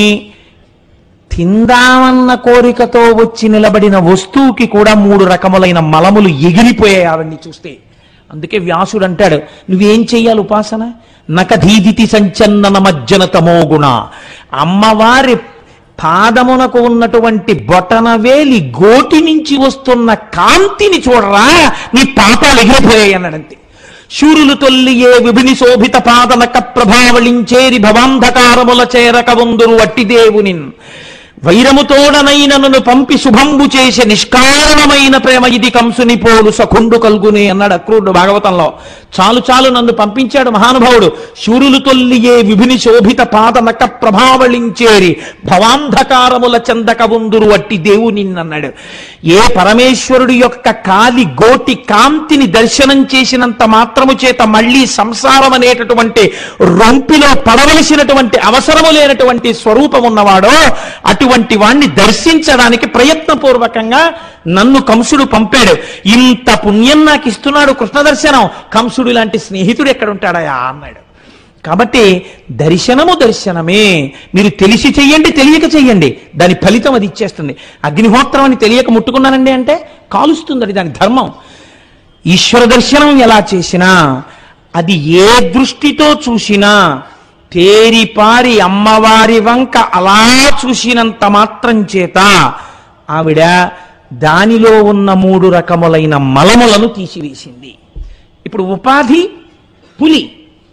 Speaker 1: తిందామన్న కోరికతో వచ్చి నిలబడిన వస్తువుకి కూడా మూడు రకములైన మలములు ఎగిరిపోయాయి ఆవిడ్ని చూస్తే అందుకే వ్యాసుడు అంటాడు నువ్వేం చెయ్యాలి ఉపాసన నకధీదితి సంచన్నన మజ్జన తమోగుణ అమ్మవారి పాదమునకు ఉన్నటువంటి బొటనవేలి గోటి నుంచి వస్తున్న కాంతిని చూడరా నీ పాపాలు ఎగిరిపోయాయి అన్నాడంతే శూరులు తొల్లి ఏ విభిని శోభిత పాదనక ప్రభావళించేరి భవాంధకారముల చేరక వందురు వట్టి దేవునిన్ వైరముతోడనైన నన్ను పంపి శుభంబు చేసే నిష్కారణమైన ప్రేమ ఇది కంసుని పోలు సఖుండు కల్గుని అన్నాడు అక్రూరుడు భాగవతంలో చాలు చాలు నన్ను పంపించాడు మహానుభావుడు శూరులు తొల్లియే విభిని శోభిత పాద నక ప్రభావళించేరి భవాంధకారముల చందక ఉందురు అట్టి దేవు నిన్నన్నాడు ఏ పరమేశ్వరుడి యొక్క కాలి గోటి కాంతిని దర్శనం చేసినంత మాత్రము చేత మళ్ళీ సంసారం అనేటటువంటి రొంపిలో పడవలసినటువంటి అవసరము లేనటువంటి స్వరూపం ఉన్నవాడో అటువంటి వాణ్ణి దర్శించడానికి ప్రయత్నపూర్వకంగా నన్ను కంసుడు పంపాడు ఇంత పుణ్యం నాకు ఇస్తున్నాడు కృష్ణ దర్శనం కంసుడు లాంటి స్నేహితుడు ఎక్కడుంటాడయా అన్నాడు కాబట్టి దర్శనము దర్శనమే మీరు తెలిసి చెయ్యండి తెలియక చెయ్యండి దాని ఫలితం అది ఇచ్చేస్తుంది అగ్నిహోత్రం అని తెలియక ముట్టుకున్నానండి అంటే కాలుస్తుంది అది దాని ధర్మం ఈశ్వర దర్శనం ఎలా చేసినా అది ఏ దృష్టితో చూసినా తేరిపారి అమ్మవారి వంక అలా చూసినంత మాత్రం చేత ఆవిడ దానిలో ఉన్న మూడు రకములైన మలములను తీసివేసింది ఇప్పుడు ఉపాధి పులి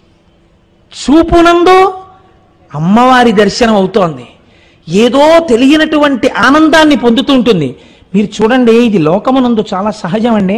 Speaker 1: చూపునందు అమ్మవారి దర్శనం అవుతోంది ఏదో తెలియనటువంటి ఆనందాన్ని పొందుతూ ఉంటుంది మీరు చూడండి ఇది లోకమునందు చాలా సహజం అండి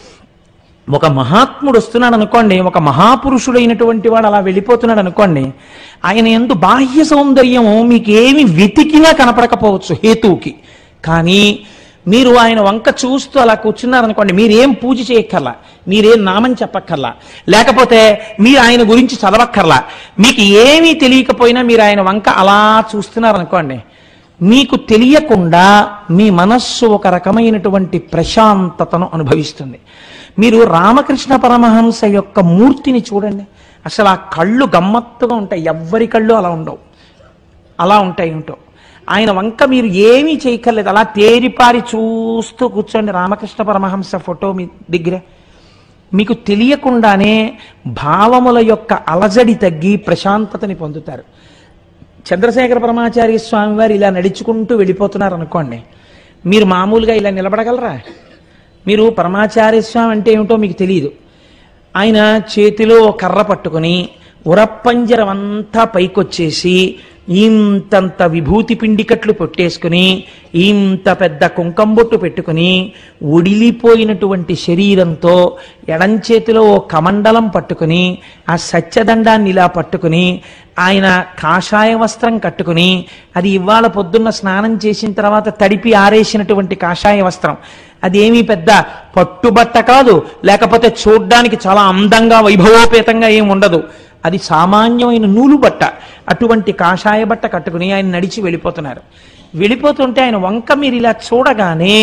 Speaker 1: ఒక మహాత్ముడు వస్తున్నాడు అనుకోండి ఒక మహాపురుషుడైనటువంటి వాడు అలా వెళ్ళిపోతున్నాడు అనుకోండి ఆయన ఎందు బాహ్య సౌందర్యము మీకు ఏమి వెతికినా కనపడకపోవచ్చు హేతువుకి కానీ మీరు ఆయన వంక చూస్తూ అలా కూర్చున్నారనుకోండి మీరేం పూజ చేయక్కర్లా మీరేం నామం చెప్పక్కర్లా లేకపోతే మీరు ఆయన గురించి చదవక్కర్లా మీకు ఏమీ తెలియకపోయినా మీరు ఆయన వంక అలా చూస్తున్నారనుకోండి మీకు తెలియకుండా మీ మనస్సు ఒక రకమైనటువంటి ప్రశాంతతను అనుభవిస్తుంది మీరు రామకృష్ణ పరమహంస యొక్క మూర్తిని చూడండి అసలు ఆ కళ్ళు గమ్మత్తుగా ఉంటాయి ఎవ్వరి కళ్ళు అలా ఉండవు అలా ఉంటాయి ఏంటో ఆయన వంక మీరు ఏమీ చేయక్కర్లేదు అలా తేరిపారి చూస్తూ కూర్చోండి రామకృష్ణ పరమహంస ఫోటో మీ దగ్గర మీకు తెలియకుండానే భావముల యొక్క అలజడి తగ్గి ప్రశాంతతని పొందుతారు చంద్రశేఖర పరమాచార్య స్వామి వారు ఇలా నడుచుకుంటూ వెళ్ళిపోతున్నారు అనుకోండి మీరు మామూలుగా ఇలా నిలబడగలరా మీరు పరమాచార్య స్వామి అంటే ఏమిటో మీకు తెలియదు ఆయన చేతిలో ఓ కర్ర పట్టుకుని ఉరప్పంజరం అంతా పైకొచ్చేసి ఇంతంత విభూతి పిండికట్లు పొట్టేసుకుని ఇంత పెద్ద కుంకంబొట్టు పెట్టుకుని ఒడిలిపోయినటువంటి శరీరంతో ఎడం చేతిలో ఓ కమండలం పట్టుకుని ఆ సత్యదండాన్ని ఇలా పట్టుకుని ఆయన కాషాయ వస్త్రం కట్టుకుని అది ఇవాళ పొద్దున్న స్నానం చేసిన తర్వాత తడిపి ఆరేసినటువంటి కాషాయ వస్త్రం అదేమీ పెద్ద పట్టుబట్ట కాదు లేకపోతే చూడ్డానికి చాలా అందంగా వైభవోపేతంగా ఏం ఉండదు అది సామాన్యమైన నూలు బట్ట అటువంటి కాషాయ బట్ట కట్టుకుని ఆయన నడిచి వెళ్ళిపోతున్నారు వెళ్ళిపోతుంటే ఆయన వంక మీరు ఇలా చూడగానే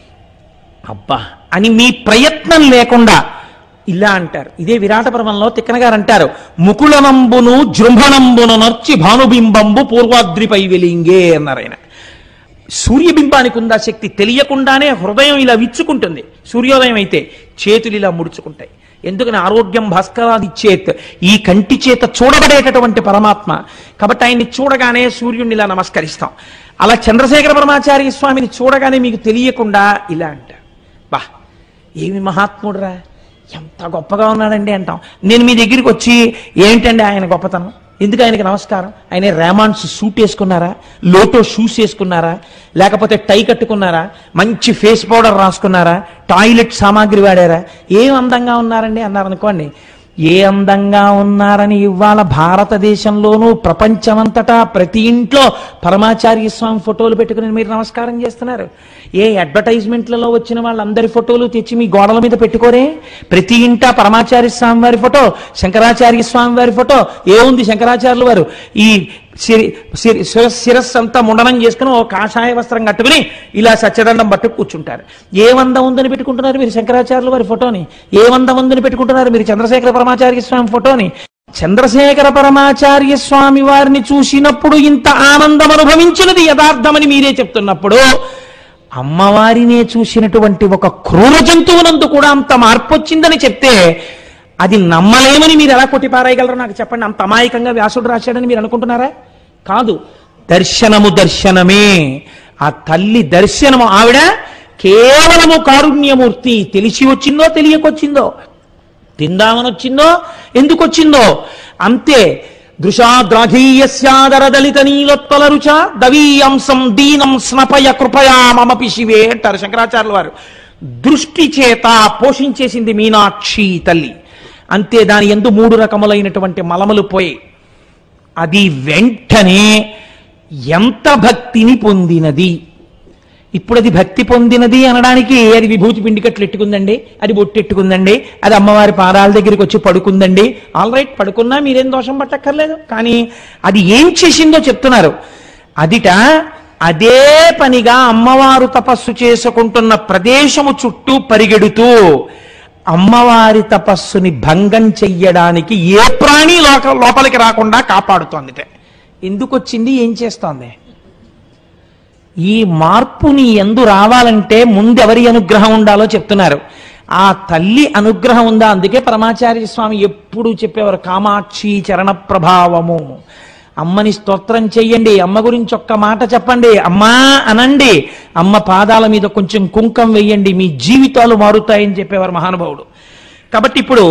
Speaker 1: అబ్బా అని మీ ప్రయత్నం లేకుండా ఇలా అంటారు ఇదే విరాట పర్వంలో తిక్కన గారు అంటారు ముకుళనంబును జృంభణంబును నర్చి భానుబింబంబు పూర్వాద్రిపై వెలింగే అన్నారు ఆయన సూర్యబింబానికి ఉందా శక్తి తెలియకుండానే హృదయం ఇలా విచ్చుకుంటుంది సూర్యోదయం అయితే చేతులు ఇలా ముడుచుకుంటాయి ఎందుకని ఆరోగ్యం భాస్కరాది చేత్ ఈ కంటి చేత చూడబడేటటువంటి పరమాత్మ కాబట్టి ఆయన్ని చూడగానే సూర్యుడిని ఇలా నమస్కరిస్తాం అలా చంద్రశేఖర పరమాచార్య స్వామిని చూడగానే మీకు తెలియకుండా ఇలా అంటారు బా ఏమి మహాత్ముడురా ఎంత గొప్పగా ఉన్నాడండి అంటాం నేను మీ దగ్గరికి వచ్చి ఏంటండి ఆయన గొప్పతనం ఎందుకు ఆయనకి నమస్కారం ఆయన రేమాన్స్ సూట్ వేసుకున్నారా లోటో షూస్ వేసుకున్నారా లేకపోతే టై కట్టుకున్నారా మంచి ఫేస్ పౌడర్ రాసుకున్నారా టాయిలెట్ సామాగ్రి వాడారా ఏం అందంగా ఉన్నారండి అన్నారనుకోండి ఏ అందంగా ఉన్నారని ఇవాళ భారతదేశంలోనూ ప్రపంచమంతటా ప్రతి ఇంట్లో పరమాచార్య స్వామి ఫోటోలు పెట్టుకుని మీరు నమస్కారం చేస్తున్నారు ఏ అడ్వర్టైజ్మెంట్లలో వచ్చిన వాళ్ళందరి ఫోటోలు తెచ్చి మీ గోడల మీద పెట్టుకోరే ప్రతి ఇంట పరమాచార్య స్వామి వారి ఫోటో శంకరాచార్య స్వామి వారి ఫోటో ఏముంది శంకరాచార్యులు వారు ఈ సిరి సిరి- శిరస్- శిరస్సు అంతా ముండనం చేసుకుని ఓ కాషాయ వస్త్రం కట్టుకుని ఇలా సత్యదండం పట్టు కూర్చుంటారు ఏ వందం ఉందని పెట్టుకుంటున్నారు మీరు శంకరాచార్యుల వారి ఫోటోని ఏ వందం ఉందని పెట్టుకుంటున్నారు మీరు చంద్రశేఖర పరమాచార్య స్వామి ఫోటోని చంద్రశేఖర పరమాచార్య స్వామి వారిని చూసినప్పుడు ఇంత ఆనందం అనుభవించినది యథార్థమని మీరే చెప్తున్నప్పుడు అమ్మవారినే చూసినటువంటి ఒక క్రూర జంతువునందు కూడా అంత మార్పు వచ్చిందని చెప్తే అది నమ్మలేమని మీరు ఎలా కొట్టిపారాయగలరో నాకు చెప్పండి అంత అమాయకంగా వ్యాసుడు రాశాడని మీరు అనుకుంటున్నారా కాదు దర్శనము దర్శనమే ఆ తల్లి దర్శనము ఆవిడ కేవలము కారుణ్యమూర్తి తెలిసి వచ్చిందో తెలియకొచ్చిందో తిందామని వచ్చిందో ఎందుకు వచ్చిందో అంతే దృశాద్రాఘీయస్యాదర దళిత నీలోత్పల రుచ దవీయంసం దీనం స్నపయ కృపయా మమపి శివే అంటారు శంకరాచార్యుల వారు దృష్టి చేత పోషించేసింది మీనాక్షి తల్లి అంతే దాని ఎందు మూడు రకములైనటువంటి మలములు పోయి అది వెంటనే ఎంత భక్తిని పొందినది ఇప్పుడు అది భక్తి పొందినది అనడానికి అది విభూతి పిండికట్లు ఎట్టుకుందండి అది బొట్టెట్టుకుందండి అది అమ్మవారి పాదాల దగ్గరికి వచ్చి పడుకుందండి ఆల్ రైట్ పడుకున్నా మీరేం దోషం పట్టక్కర్లేదు కానీ అది ఏం చేసిందో చెప్తున్నారు అదిట అదే పనిగా అమ్మవారు తపస్సు చేసుకుంటున్న ప్రదేశము చుట్టూ పరిగెడుతూ అమ్మవారి తపస్సుని భంగం చెయ్యడానికి ఏ ప్రాణి లోక లోపలికి రాకుండా కాపాడుతోందిట ఎందుకు వచ్చింది ఏం చేస్తోంది ఈ మార్పు నీ ఎందు రావాలంటే ముందు ఎవరి అనుగ్రహం ఉండాలో చెప్తున్నారు ఆ తల్లి అనుగ్రహం ఉందా అందుకే పరమాచార్య స్వామి ఎప్పుడు చెప్పేవారు కామాక్షి చరణ ప్రభావము అమ్మని స్తోత్రం చెయ్యండి అమ్మ గురించి ఒక్క మాట చెప్పండి అమ్మా అనండి అమ్మ పాదాల మీద కొంచెం కుంకం వెయ్యండి మీ జీవితాలు మారుతాయని చెప్పేవారు మహానుభావుడు కాబట్టి ఇప్పుడు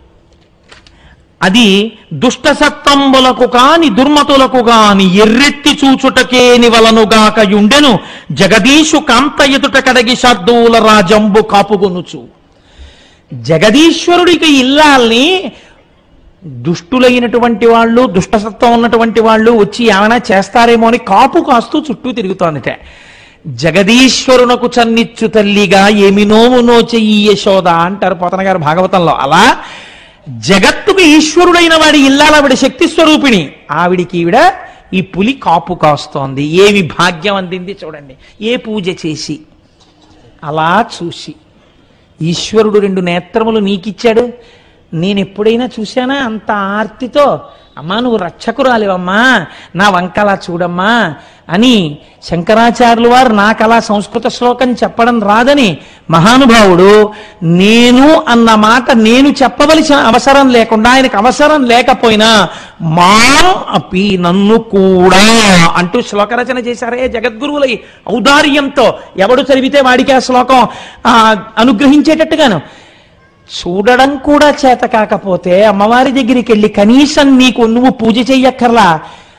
Speaker 1: అది దుష్ట సత్తంబులకు కాని దుర్మతులకు గాని ఎర్రెత్తి చూచుటకేని వలనుగాక యుండెను జగదీషు కాంత ఎదుట కడగి శర్దూల రాజంబు కాపుగొనుచు జగదీశ్వరుడికి ఇల్లాల్ని దుష్టులైనటువంటి వాళ్ళు దుష్టసత్వం ఉన్నటువంటి వాళ్ళు వచ్చి ఏమైనా చేస్తారేమో అని కాపు కాస్తూ చుట్టూ తిరుగుతోందిట జగదీశ్వరునకు చన్నిచ్చు తల్లిగా ఏమి నోము నోచెయ్యి యశోద అంటారు పోతన గారు భాగవతంలో అలా జగత్తుకు ఈశ్వరుడైన వాడి ఇల్లాలవిడ శక్తి స్వరూపిణి ఆవిడికి ఈవిడ ఈ పులి కాపు కాస్తోంది ఏమి భాగ్యం అందింది చూడండి ఏ పూజ చేసి అలా చూసి ఈశ్వరుడు రెండు నేత్రములు నీకిచ్చాడు నేను ఎప్పుడైనా చూశానా అంత ఆర్తితో అమ్మా నువ్వు రక్షకురాలివమ్మా నా వంకలా చూడమ్మా అని శంకరాచార్యులు వారు నాకు అలా సంస్కృత శ్లోకం చెప్పడం రాదని మహానుభావుడు నేను అన్న మాట నేను చెప్పవలసిన అవసరం లేకుండా ఆయనకు అవసరం లేకపోయినా మా అపి నన్ను కూడా అంటూ శ్లోకరచన చేశారే జగద్గురువులై ఔదార్యంతో ఎవడు చదివితే వాడికి ఆ శ్లోకం ఆ, అనుగ్రహించేటట్టుగాను చూడడం కూడా చేత కాకపోతే అమ్మవారి దగ్గరికి వెళ్ళి కనీసం నీకు నువ్వు పూజ చెయ్యక్కర్లా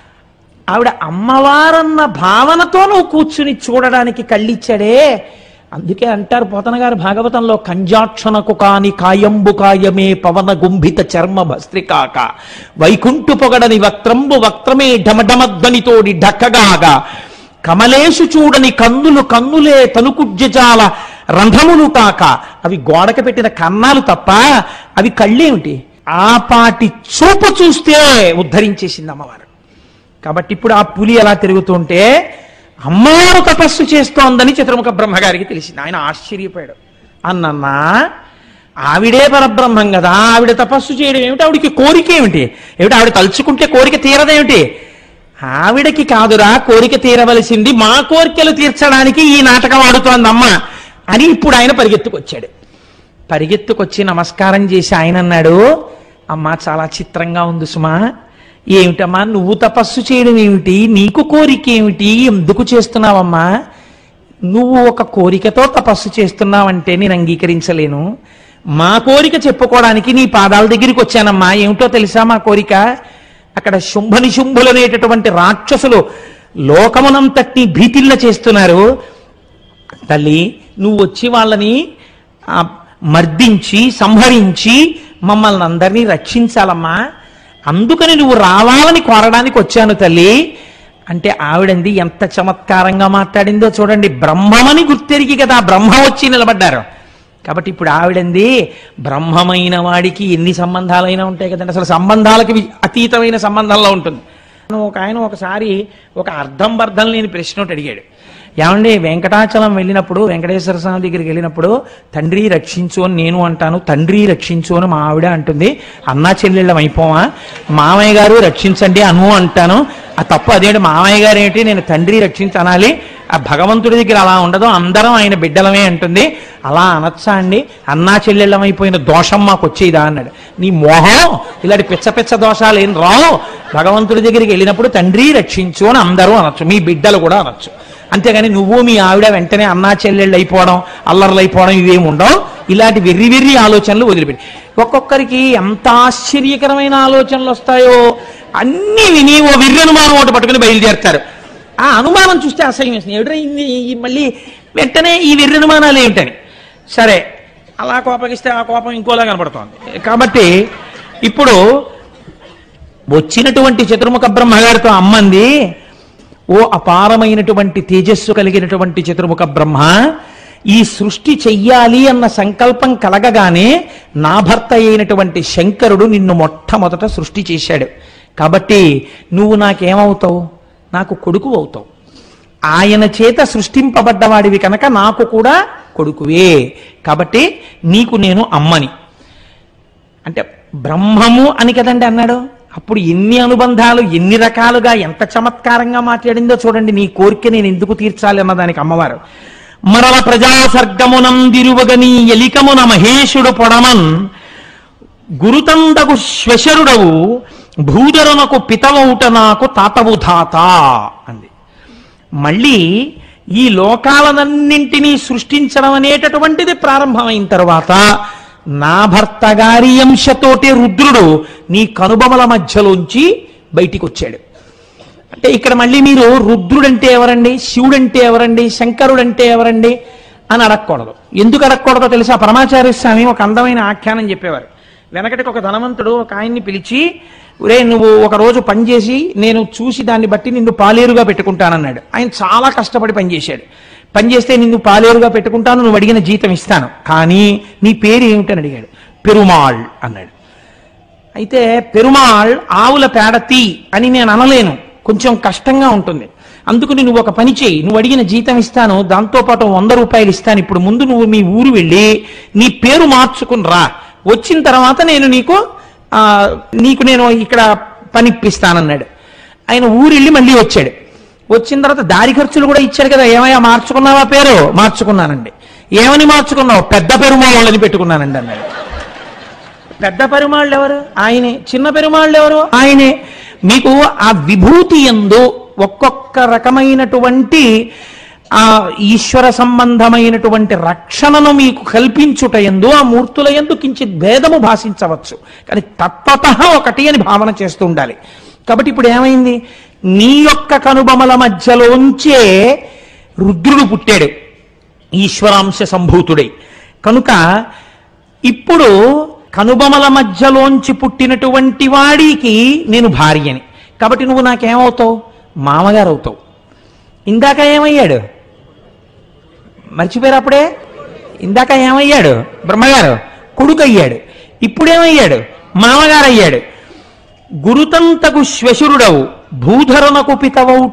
Speaker 1: ఆవిడ అమ్మవారన్న భావనతో నువ్వు కూర్చుని చూడడానికి కళ్ళిచ్చాడే అందుకే అంటారు పోతన గారు భాగవతంలో కంజాక్షణకు కాని కాయంబు కాయమే పవన గుంభిత చర్మ భస్త్రికాక వైకుంఠు పొగడని వక్త్రంబు వక్త్రమే ఢమఢమధ్వనితోడి ఢక్కగాగా కమలేషు చూడని కన్నులు కన్నులే తనుకుజ్జజాల రంధ్రములు కాక అవి గోడకి పెట్టిన కన్నాలు తప్ప అవి కళ్ళేమిటి ఆ పాటి చూపు చూస్తే ఉద్ధరించేసింది అమ్మవారు కాబట్టి ఇప్పుడు ఆ పులి ఎలా తిరుగుతుంటే అమ్మవారు తపస్సు చేస్తోందని చతుర్ముఖ బ్రహ్మగారికి తెలిసింది ఆయన ఆశ్చర్యపోయాడు అన్నన్నా ఆవిడే పరబ్రహ్మం కదా ఆవిడ తపస్సు చేయడం ఏమిటి ఆవిడికి కోరిక ఏమిటి ఏమిటి ఆవిడ తలుచుకుంటే కోరిక తీరదేమిటి ఆవిడకి కాదురా కోరిక తీరవలసింది మా కోరికలు తీర్చడానికి ఈ నాటకం ఆడుతోందమ్మ అని ఇప్పుడు ఆయన పరిగెత్తుకొచ్చాడు పరిగెత్తుకొచ్చి నమస్కారం చేసి ఆయన అన్నాడు అమ్మా చాలా చిత్రంగా ఉంది సుమా ఏమిటమ్మా నువ్వు తపస్సు చేయడం ఏమిటి నీకు కోరిక ఏమిటి ఎందుకు చేస్తున్నావమ్మా నువ్వు ఒక కోరికతో తపస్సు చేస్తున్నావంటే నేను అంగీకరించలేను మా కోరిక చెప్పుకోవడానికి నీ పాదాల దగ్గరికి వచ్చానమ్మా ఏమిటో తెలుసా మా కోరిక అక్కడ శుంభనిశుంభులు అనేటటువంటి రాక్షసులు లోకమునంతటినీ భీతిల్ల చేస్తున్నారు తల్లి నువ్వు వచ్చి వాళ్ళని ఆ, మర్దించి సంహరించి మమ్మల్ని అందరినీ రక్షించాలమ్మా అందుకని నువ్వు రావాలని కోరడానికి వచ్చాను తల్లి అంటే ఆవిడంది ఎంత చమత్కారంగా మాట్లాడిందో చూడండి బ్రహ్మమని గుర్తెరిగి కదా బ్రహ్మ వచ్చి నిలబడ్డారు కాబట్టి ఇప్పుడు ఆవిడంది బ్రహ్మమైన వాడికి ఎన్ని సంబంధాలైనా ఉంటాయి కదండి అసలు సంబంధాలకి వి- అతీతమైన సంబంధంలో ఉంటుంది ఒక ఆయన ఒకసారి ఒక అర్థం బర్థం లేని ప్రశ్న ఒకటి అడిగాడు ఏమండి వెంకటాచలం వెళ్ళినప్పుడు వెంకటేశ్వర స్వామి దగ్గరికి వెళ్ళినప్పుడు తండ్రి రక్షించు అని నేను అంటాను తండ్రి రక్షించు అని మా ఆవిడ అంటుంది అన్నా చెల్లెళ్ళం అయిపోవా మామయ్య గారు రక్షించండి అను అంటాను ఆ తప్పు అదేంటి మామయ్య గారు ఏంటి నేను తండ్రి రక్షించి అనాలి ఆ భగవంతుడి దగ్గర అలా ఉండదు అందరం ఆయన బిడ్డలమే అంటుంది అలా అనొచ్చా అండి అన్నా చెల్లెళ్ళం అయిపోయిన దోషం మాకు వచ్చేదా అన్నాడు నీ మోహం ఇలాంటి పిచ్చ పిచ్చ దోషాలు ఏం రావు భగవంతుడి దగ్గరికి వెళ్ళినప్పుడు తండ్రి రక్షించు అని అందరూ అనొచ్చు మీ బిడ్డలు కూడా అనొచ్చు అంతేగాని నువ్వు మీ ఆవిడ వెంటనే అన్నా చెల్లెళ్ళు అయిపోవడం అల్లర్లు అయిపోవడం ఇవేమి ఉండవు ఇలాంటి వెర్రి వెర్రి ఆలోచనలు వదిలిపెట్టి ఒక్కొక్కరికి ఎంత ఆశ్చర్యకరమైన ఆలోచనలు వస్తాయో అన్నీ విని ఓ విర్రనుమానం ఒకటి పట్టుకుని బయలుదేరుతారు ఆ అనుమానం చూస్తే అసహ్యం వేస్తుంది ఏమిట్రా ఇన్ని ఈ మళ్ళీ వెంటనే ఈ విర్రనుమానాలు ఏమిటని సరే అలా కోపగిస్తే ఆ కోపం ఇంకోలా కనపడుతోంది కాబట్టి ఇప్పుడు వచ్చినటువంటి చతుర్ముఖ బ్రహ్మగారితో అమ్మంది ఓ అపారమైనటువంటి తేజస్సు కలిగినటువంటి చతుర్ముఖ బ్రహ్మ ఈ సృష్టి చెయ్యాలి అన్న సంకల్పం కలగగానే నా భర్త అయినటువంటి శంకరుడు నిన్ను మొట్టమొదట సృష్టి చేశాడు కాబట్టి నువ్వు నాకేమవుతావు నాకు కొడుకు అవుతావు ఆయన చేత సృష్టింపబడ్డవాడివి కనుక నాకు కూడా కొడుకువే కాబట్టి నీకు నేను అమ్మని అంటే బ్రహ్మము అని కదండి అన్నాడు అప్పుడు ఎన్ని అనుబంధాలు ఎన్ని రకాలుగా ఎంత చమత్కారంగా మాట్లాడిందో చూడండి నీ కోరిక నేను ఎందుకు తీర్చాలి అన్నదానికి అమ్మవారు మరల ప్రజాసర్గమునందిరువగని ఎలికమున మహేశుడు పొడమన్ గురుతందగు శ్వశరుడవు భూధరునకు పితవౌట నాకు తాతవు ధాత అంది మళ్ళీ ఈ లోకాలనన్నింటినీ సృష్టించడం అనేటటువంటిది ప్రారంభమైన తర్వాత నా భర్త గారి అంశతోటి రుద్రుడు నీ కనుబొమల మధ్యలోంచి బయటికి వచ్చాడు అంటే ఇక్కడ మళ్ళీ మీరు రుద్రుడంటే ఎవరండి శివుడంటే ఎవరండి శంకరుడంటే ఎవరండి అని అడగకూడదు ఎందుకు అడగకూడదో తెలుసా పరమాచార్య స్వామి ఒక అందమైన ఆఖ్యానం చెప్పేవారు వెనకటికి ఒక ధనవంతుడు ఒక ఆయన్ని పిలిచి ఒరే నువ్వు ఒక రోజు పని చేసి నేను చూసి దాన్ని బట్టి నిన్ను పాలేరుగా పెట్టుకుంటానన్నాడు ఆయన చాలా కష్టపడి పనిచేశాడు పని చేస్తే నిన్ను పాలేరుగా పెట్టుకుంటాను నువ్వు అడిగిన జీతం ఇస్తాను కానీ నీ పేరు ఏమిటని అడిగాడు పెరుమాళ్ అన్నాడు అయితే పెరుమాళ్ ఆవుల పేడ తీ అని నేను అనలేను కొంచెం కష్టంగా ఉంటుంది అందుకు నువ్వు ఒక పని చేయి నువ్వు అడిగిన జీతం ఇస్తాను దాంతోపాటు వంద రూపాయలు ఇస్తాను ఇప్పుడు ముందు నువ్వు మీ ఊరు వెళ్ళి నీ పేరు మార్చుకుని రా వచ్చిన తర్వాత నేను నీకు ఆ, నీకు నేను ఇక్కడ పనిప్పిస్తానన్నాడు ఆయన ఊరు వెళ్ళి మళ్ళీ వచ్చాడు వచ్చిన తర్వాత దారి ఖర్చులు కూడా ఇచ్చాడు కదా ఏమయ్యా మార్చుకున్నావా పేరు మార్చుకున్నానండి ఏమని మార్చుకున్నావు పెద్ద పెరుమాళ్ళని పెట్టుకున్నానండి అన్నాడు పెద్ద పెరుమాళ్ళు ఎవరు ఆయనే చిన్న పెరుమాళ్ళు ఎవరు ఆయనే మీకు ఆ విభూతి ఎందు ఒక్కొక్క రకమైనటువంటి ఆ ఈశ్వర సంబంధమైనటువంటి రక్షణను మీకు కల్పించుట ఎందు ఆ మూర్తుల ఎందు కించిత్ భేదము భాషించవచ్చు కానీ తత్వత ఒకటి అని భావన చేస్తూ ఉండాలి కాబట్టి ఇప్పుడు ఏమైంది నీ యొక్క కనుబొమల మధ్యలోంచే రుద్రుడు పుట్టాడు ఈశ్వరాంశ సంభూతుడై కనుక ఇప్పుడు కనుబొమల మధ్యలోంచి పుట్టినటువంటి వాడికి నేను భార్యని కాబట్టి నువ్వు నాకేమవుతావు మామగారు అవుతావు ఇందాక ఏమయ్యాడు మర్చిపోయారు అప్పుడే ఇందాక ఏమయ్యాడు బ్రహ్మగారు కొడుకు అయ్యాడు ఇప్పుడేమయ్యాడు మామగారు అయ్యాడు గురుతంతకు శ్వశురుడవు భూధరునకు పితవౌట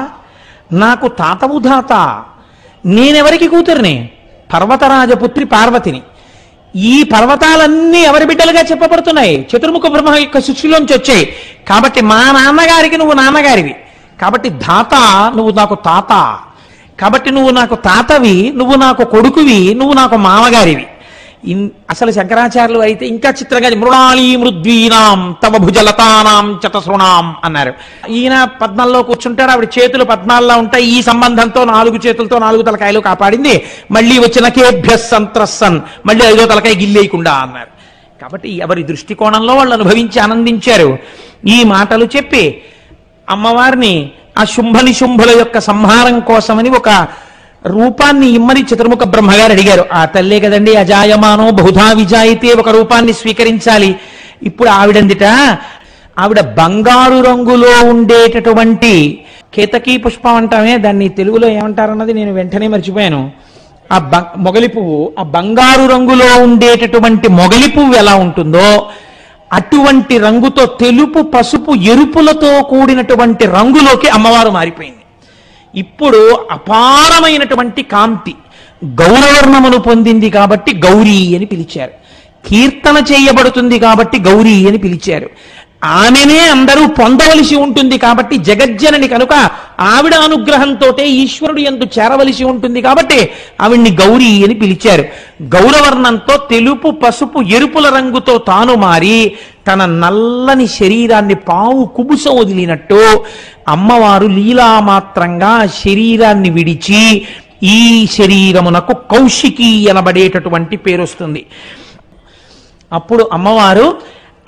Speaker 1: నాకు తాతవు ధాత నేనెవరికి కూతురిని పర్వతరాజపుత్రి పార్వతిని ఈ పర్వతాలన్నీ ఎవరి బిడ్డలుగా చెప్పబడుతున్నాయి చతుర్ముఖ బ్రహ్మ యొక్క శిష్యులోంచి వచ్చాయి కాబట్టి మా నాన్నగారికి నువ్వు నాన్నగారివి కాబట్టి ధాత నువ్వు నాకు తాత కాబట్టి నువ్వు నాకు తాతవి నువ్వు నాకు కొడుకువి నువ్వు నాకు మామగారివి ఇన్- అసలు శంకరాచార్యులు అయితే ఇంకా చిత్రంగా మృణాళీ మృద్వీనాం తవ భుజలతానాం చతసృణాం అన్నారు ఈయన పద్మాల్లో కూర్చుంటాడు ఆవిడ చేతులు పద్మాల్లో ఉంటాయి ఈ సంబంధంతో నాలుగు చేతులతో నాలుగు తలకాయలు కాపాడింది మళ్ళీ వచ్చిన కేభ్య సంత్రస్సన్ మళ్ళీ ఐదో తలకాయ గిల్లేయకుండా అన్నారు కాబట్టి ఎవరి దృష్టికోణంలో వాళ్ళు అనుభవించి ఆనందించారు ఈ మాటలు చెప్పి అమ్మవారిని ఆ శుంభ నిశుంభుల యొక్క సంహారం కోసమని ఒక రూపాన్ని ఇమ్మని చతుర్ముఖ బ్రహ్మగారు అడిగారు ఆ తల్లే కదండి అజాయమానో బహుధా విజాయితే ఒక రూపాన్ని స్వీకరించాలి ఇప్పుడు ఆవిడందిట ఆవిడ బంగారు రంగులో ఉండేటటువంటి కేతకీ పుష్పం అంటామే దాన్ని తెలుగులో ఏమంటారన్నది నేను వెంటనే మర్చిపోయాను ఆ బ మొగలి పువ్వు ఆ బంగారు రంగులో ఉండేటటువంటి మొగలి పువ్వు ఎలా ఉంటుందో అటువంటి రంగుతో తెలుపు పసుపు ఎరుపులతో కూడినటువంటి రంగులోకి అమ్మవారు మారిపోయింది ఇప్పుడు అపారమైనటువంటి కాంతి గౌరవర్ణమును పొందింది కాబట్టి గౌరీ అని పిలిచారు కీర్తన చేయబడుతుంది కాబట్టి గౌరీ అని పిలిచారు ఆమెనే అందరూ పొందవలసి ఉంటుంది కాబట్టి జగజ్జనని కనుక ఆవిడ అనుగ్రహంతో ఈశ్వరుడు ఎందు చేరవలసి ఉంటుంది కాబట్టి ఆవిడ్ని గౌరీ అని పిలిచారు గౌరవర్ణంతో తెలుపు పసుపు ఎరుపుల రంగుతో తాను మారి తన నల్లని శరీరాన్ని పావు కుబుస వదిలినట్టు అమ్మవారు లీలామాత్రంగా ఆ శరీరాన్ని విడిచి ఈ శరీరమునకు కౌశికి అనబడేటటువంటి పేరు వస్తుంది అప్పుడు అమ్మవారు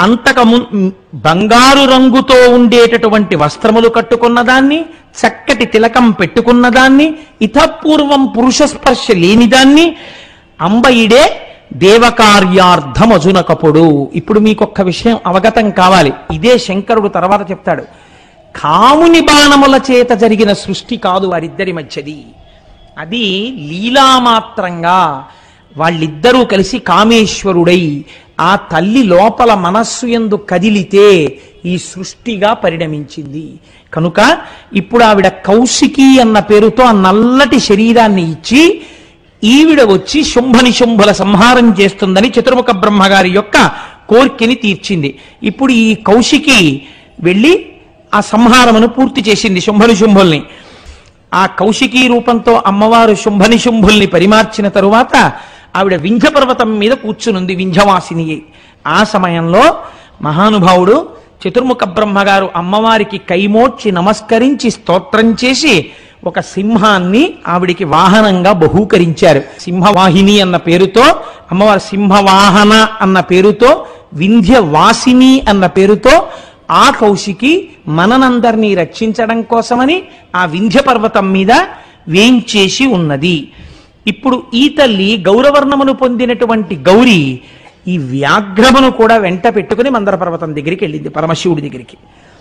Speaker 1: అంతకు ము- బంగారు రంగుతో ఉండేటటువంటి వస్త్రములు కట్టుకున్న దాన్ని చక్కటి తిలకం పెట్టుకున్న దాన్ని ఇతపూర్వం పురుష స్పర్శ లేని దాన్ని అంబయిడే దేవకార్యార్థమజునకపుడు ఇప్పుడు మీకు ఒక్క విషయం అవగతం కావాలి ఇదే శంకరుడు తర్వాత చెప్తాడు కాముని బాణముల చేత జరిగిన సృష్టి కాదు వారిద్దరి మధ్యది అది లీలామాత్రంగా వాళ్ళిద్దరూ కలిసి కామేశ్వరుడై ఆ తల్లి లోపల మనస్సు ఎందు కదిలితే ఈ సృష్టిగా పరిణమించింది కనుక ఇప్పుడు ఆవిడ కౌశికి అన్న పేరుతో ఆ నల్లటి శరీరాన్ని ఇచ్చి ఈవిడ వచ్చి శుంభనిశుంభుల సంహారం చేస్తుందని చతుర్ముఖ బ్రహ్మగారి యొక్క కోర్కెని తీర్చింది ఇప్పుడు ఈ కౌశికి వెళ్ళి ఆ సంహారమును పూర్తి చేసింది శుంభనిశుంభుల్ని ఆ కౌశికీ రూపంతో అమ్మవారు శుంభనిశుంభుల్ని పరిమార్చిన తరువాత ఆవిడ వింధ్య పర్వతం మీద కూర్చునుంది వింధ్యవాసిని అయి. ఆ సమయంలో మహానుభావుడు చతుర్ముఖ బ్రహ్మగారు అమ్మవారికి కైమోడ్చి నమస్కరించి స్తోత్రం చేసి ఒక సింహాన్ని ఆవిడికి వాహనంగా బహూకరించారు సింహవాహిని అన్న పేరుతో అమ్మవారు సింహవాహన అన్న పేరుతో వింధ్యవాసిని అన్న పేరుతో ఆ కౌశికి మననందరినీ రక్షించడం కోసమని ఆ వింధ్య పర్వతం మీద వేంచేసి ఉన్నది ఇప్పుడు ఈ తల్లి గౌరవర్ణమును పొందినటువంటి గౌరి ఈ వ్యాఘ్రమును కూడా వెంట పెట్టుకుని మందర పర్వతం దగ్గరికి వెళ్ళింది పరమశివుడి దగ్గరికి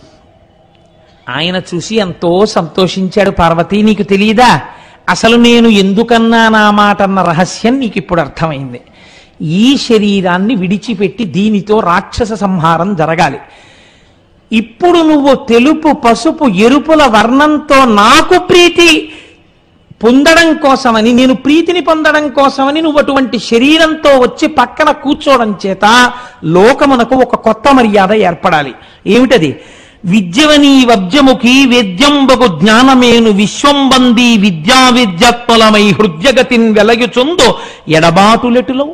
Speaker 1: ఆయన చూసి ఎంతో సంతోషించాడు పార్వతి నీకు తెలియదా అసలు నేను ఎందుకన్నా నా మాట అన్న రహస్యం నీకు ఇప్పుడు అర్థమైంది ఈ శరీరాన్ని విడిచిపెట్టి దీనితో రాక్షస సంహారం జరగాలి ఇప్పుడు నువ్వు తెలుపు పసుపు ఎరుపుల వర్ణంతో నాకు ప్రీతి పొందడం కోసమని నేను ప్రీతిని పొందడం కోసమని నువ్వు అటువంటి శరీరంతో వచ్చి పక్కన కూర్చోవడం చేత లోకమునకు ఒక కొత్త మర్యాద ఏర్పడాలి ఏమిటది విద్యవని వబ్జముఖి వేద్యంబగు జ్ఞానమేను విశ్వంబంది విద్యా విద్యాత్మలమై హృద్యగతిన్ వెలయుచుందో ఎడబాటులెటులో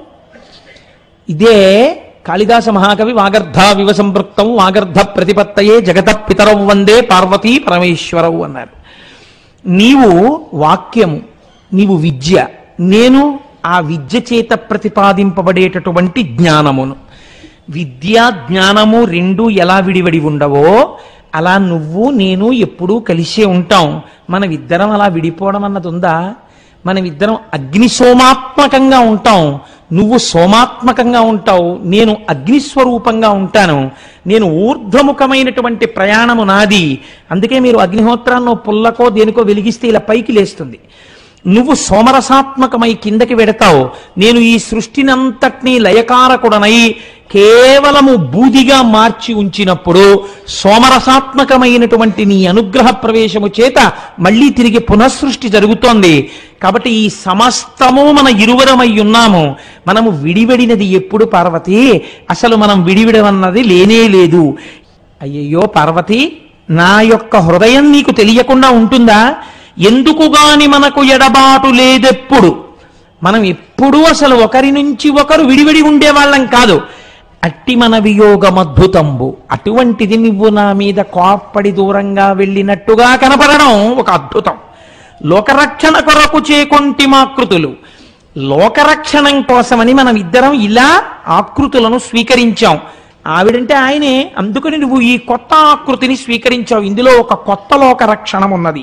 Speaker 1: ఇదే కాళిదాస మహాకవి వాగర్ధ వివ సంపృక్తం వాగర్ధ ప్రతిపత్తయే జగత పితరవు వందే పార్వతీ పరమేశ్వరవు అన్నారు నీవు వాక్యము నీవు విద్య నేను ఆ విద్య చేత ప్రతిపాదింపబడేటటువంటి జ్ఞానమును విద్య జ్ఞానము రెండు ఎలా విడివడి ఉండవో అలా నువ్వు నేను ఎప్పుడూ కలిసే ఉంటాం మనమిద్దరం అలా విడిపోవడం అన్నది ఉందా మనమిద్దరం అగ్ని సోమాత్మకంగా ఉంటాం నువ్వు సోమాత్మకంగా ఉంటావు నేను అగ్నిస్వరూపంగా ఉంటాను నేను ఊర్ధ్వముఖమైనటువంటి ప్రయాణము నాది అందుకే మీరు అగ్నిహోత్రాన్నో పుల్లకో దేనికో వెలిగిస్తే ఇలా పైకి లేస్తుంది నువ్వు సోమరసాత్మకమై కిందకి వెడతావు నేను ఈ సృష్టినంతటినీ లయకారకుడనై కేవలము బూదిగా మార్చి ఉంచినప్పుడు సోమరసాత్మకమైనటువంటి నీ అనుగ్రహ ప్రవేశము చేత మళ్ళీ తిరిగి పునఃసృష్టి జరుగుతోంది కాబట్టి ఈ సమస్తము మన ఇరువరమై ఉన్నాము మనము విడివడినది ఎప్పుడు పార్వతి అసలు మనం విడివిడమన్నది లేనే లేదు అయ్యయ్యో పార్వతి నా యొక్క హృదయం నీకు తెలియకుండా ఉంటుందా ఎందుకు గాని మనకు ఎడబాటు లేదెప్పుడు మనం ఎప్పుడూ అసలు ఒకరి నుంచి ఒకరు విడివిడి ఉండేవాళ్ళం కాదు అట్టి మన వియోగమద్భుతంబు అటువంటిది నువ్వు నా మీద కోప్పడి దూరంగా వెళ్ళినట్టుగా కనపడడం ఒక అద్భుతం లోకరక్షణ కొరకు చేకొంటి మాకృతులు లోకరక్షణం కోసమని మనం ఇద్దరం ఇలా ఆకృతులను స్వీకరించాం ఆవిడంటే ఆయనే అందుకని నువ్వు ఈ కొత్త ఆకృతిని స్వీకరించావు ఇందులో ఒక కొత్త లోక రక్షణం ఉన్నది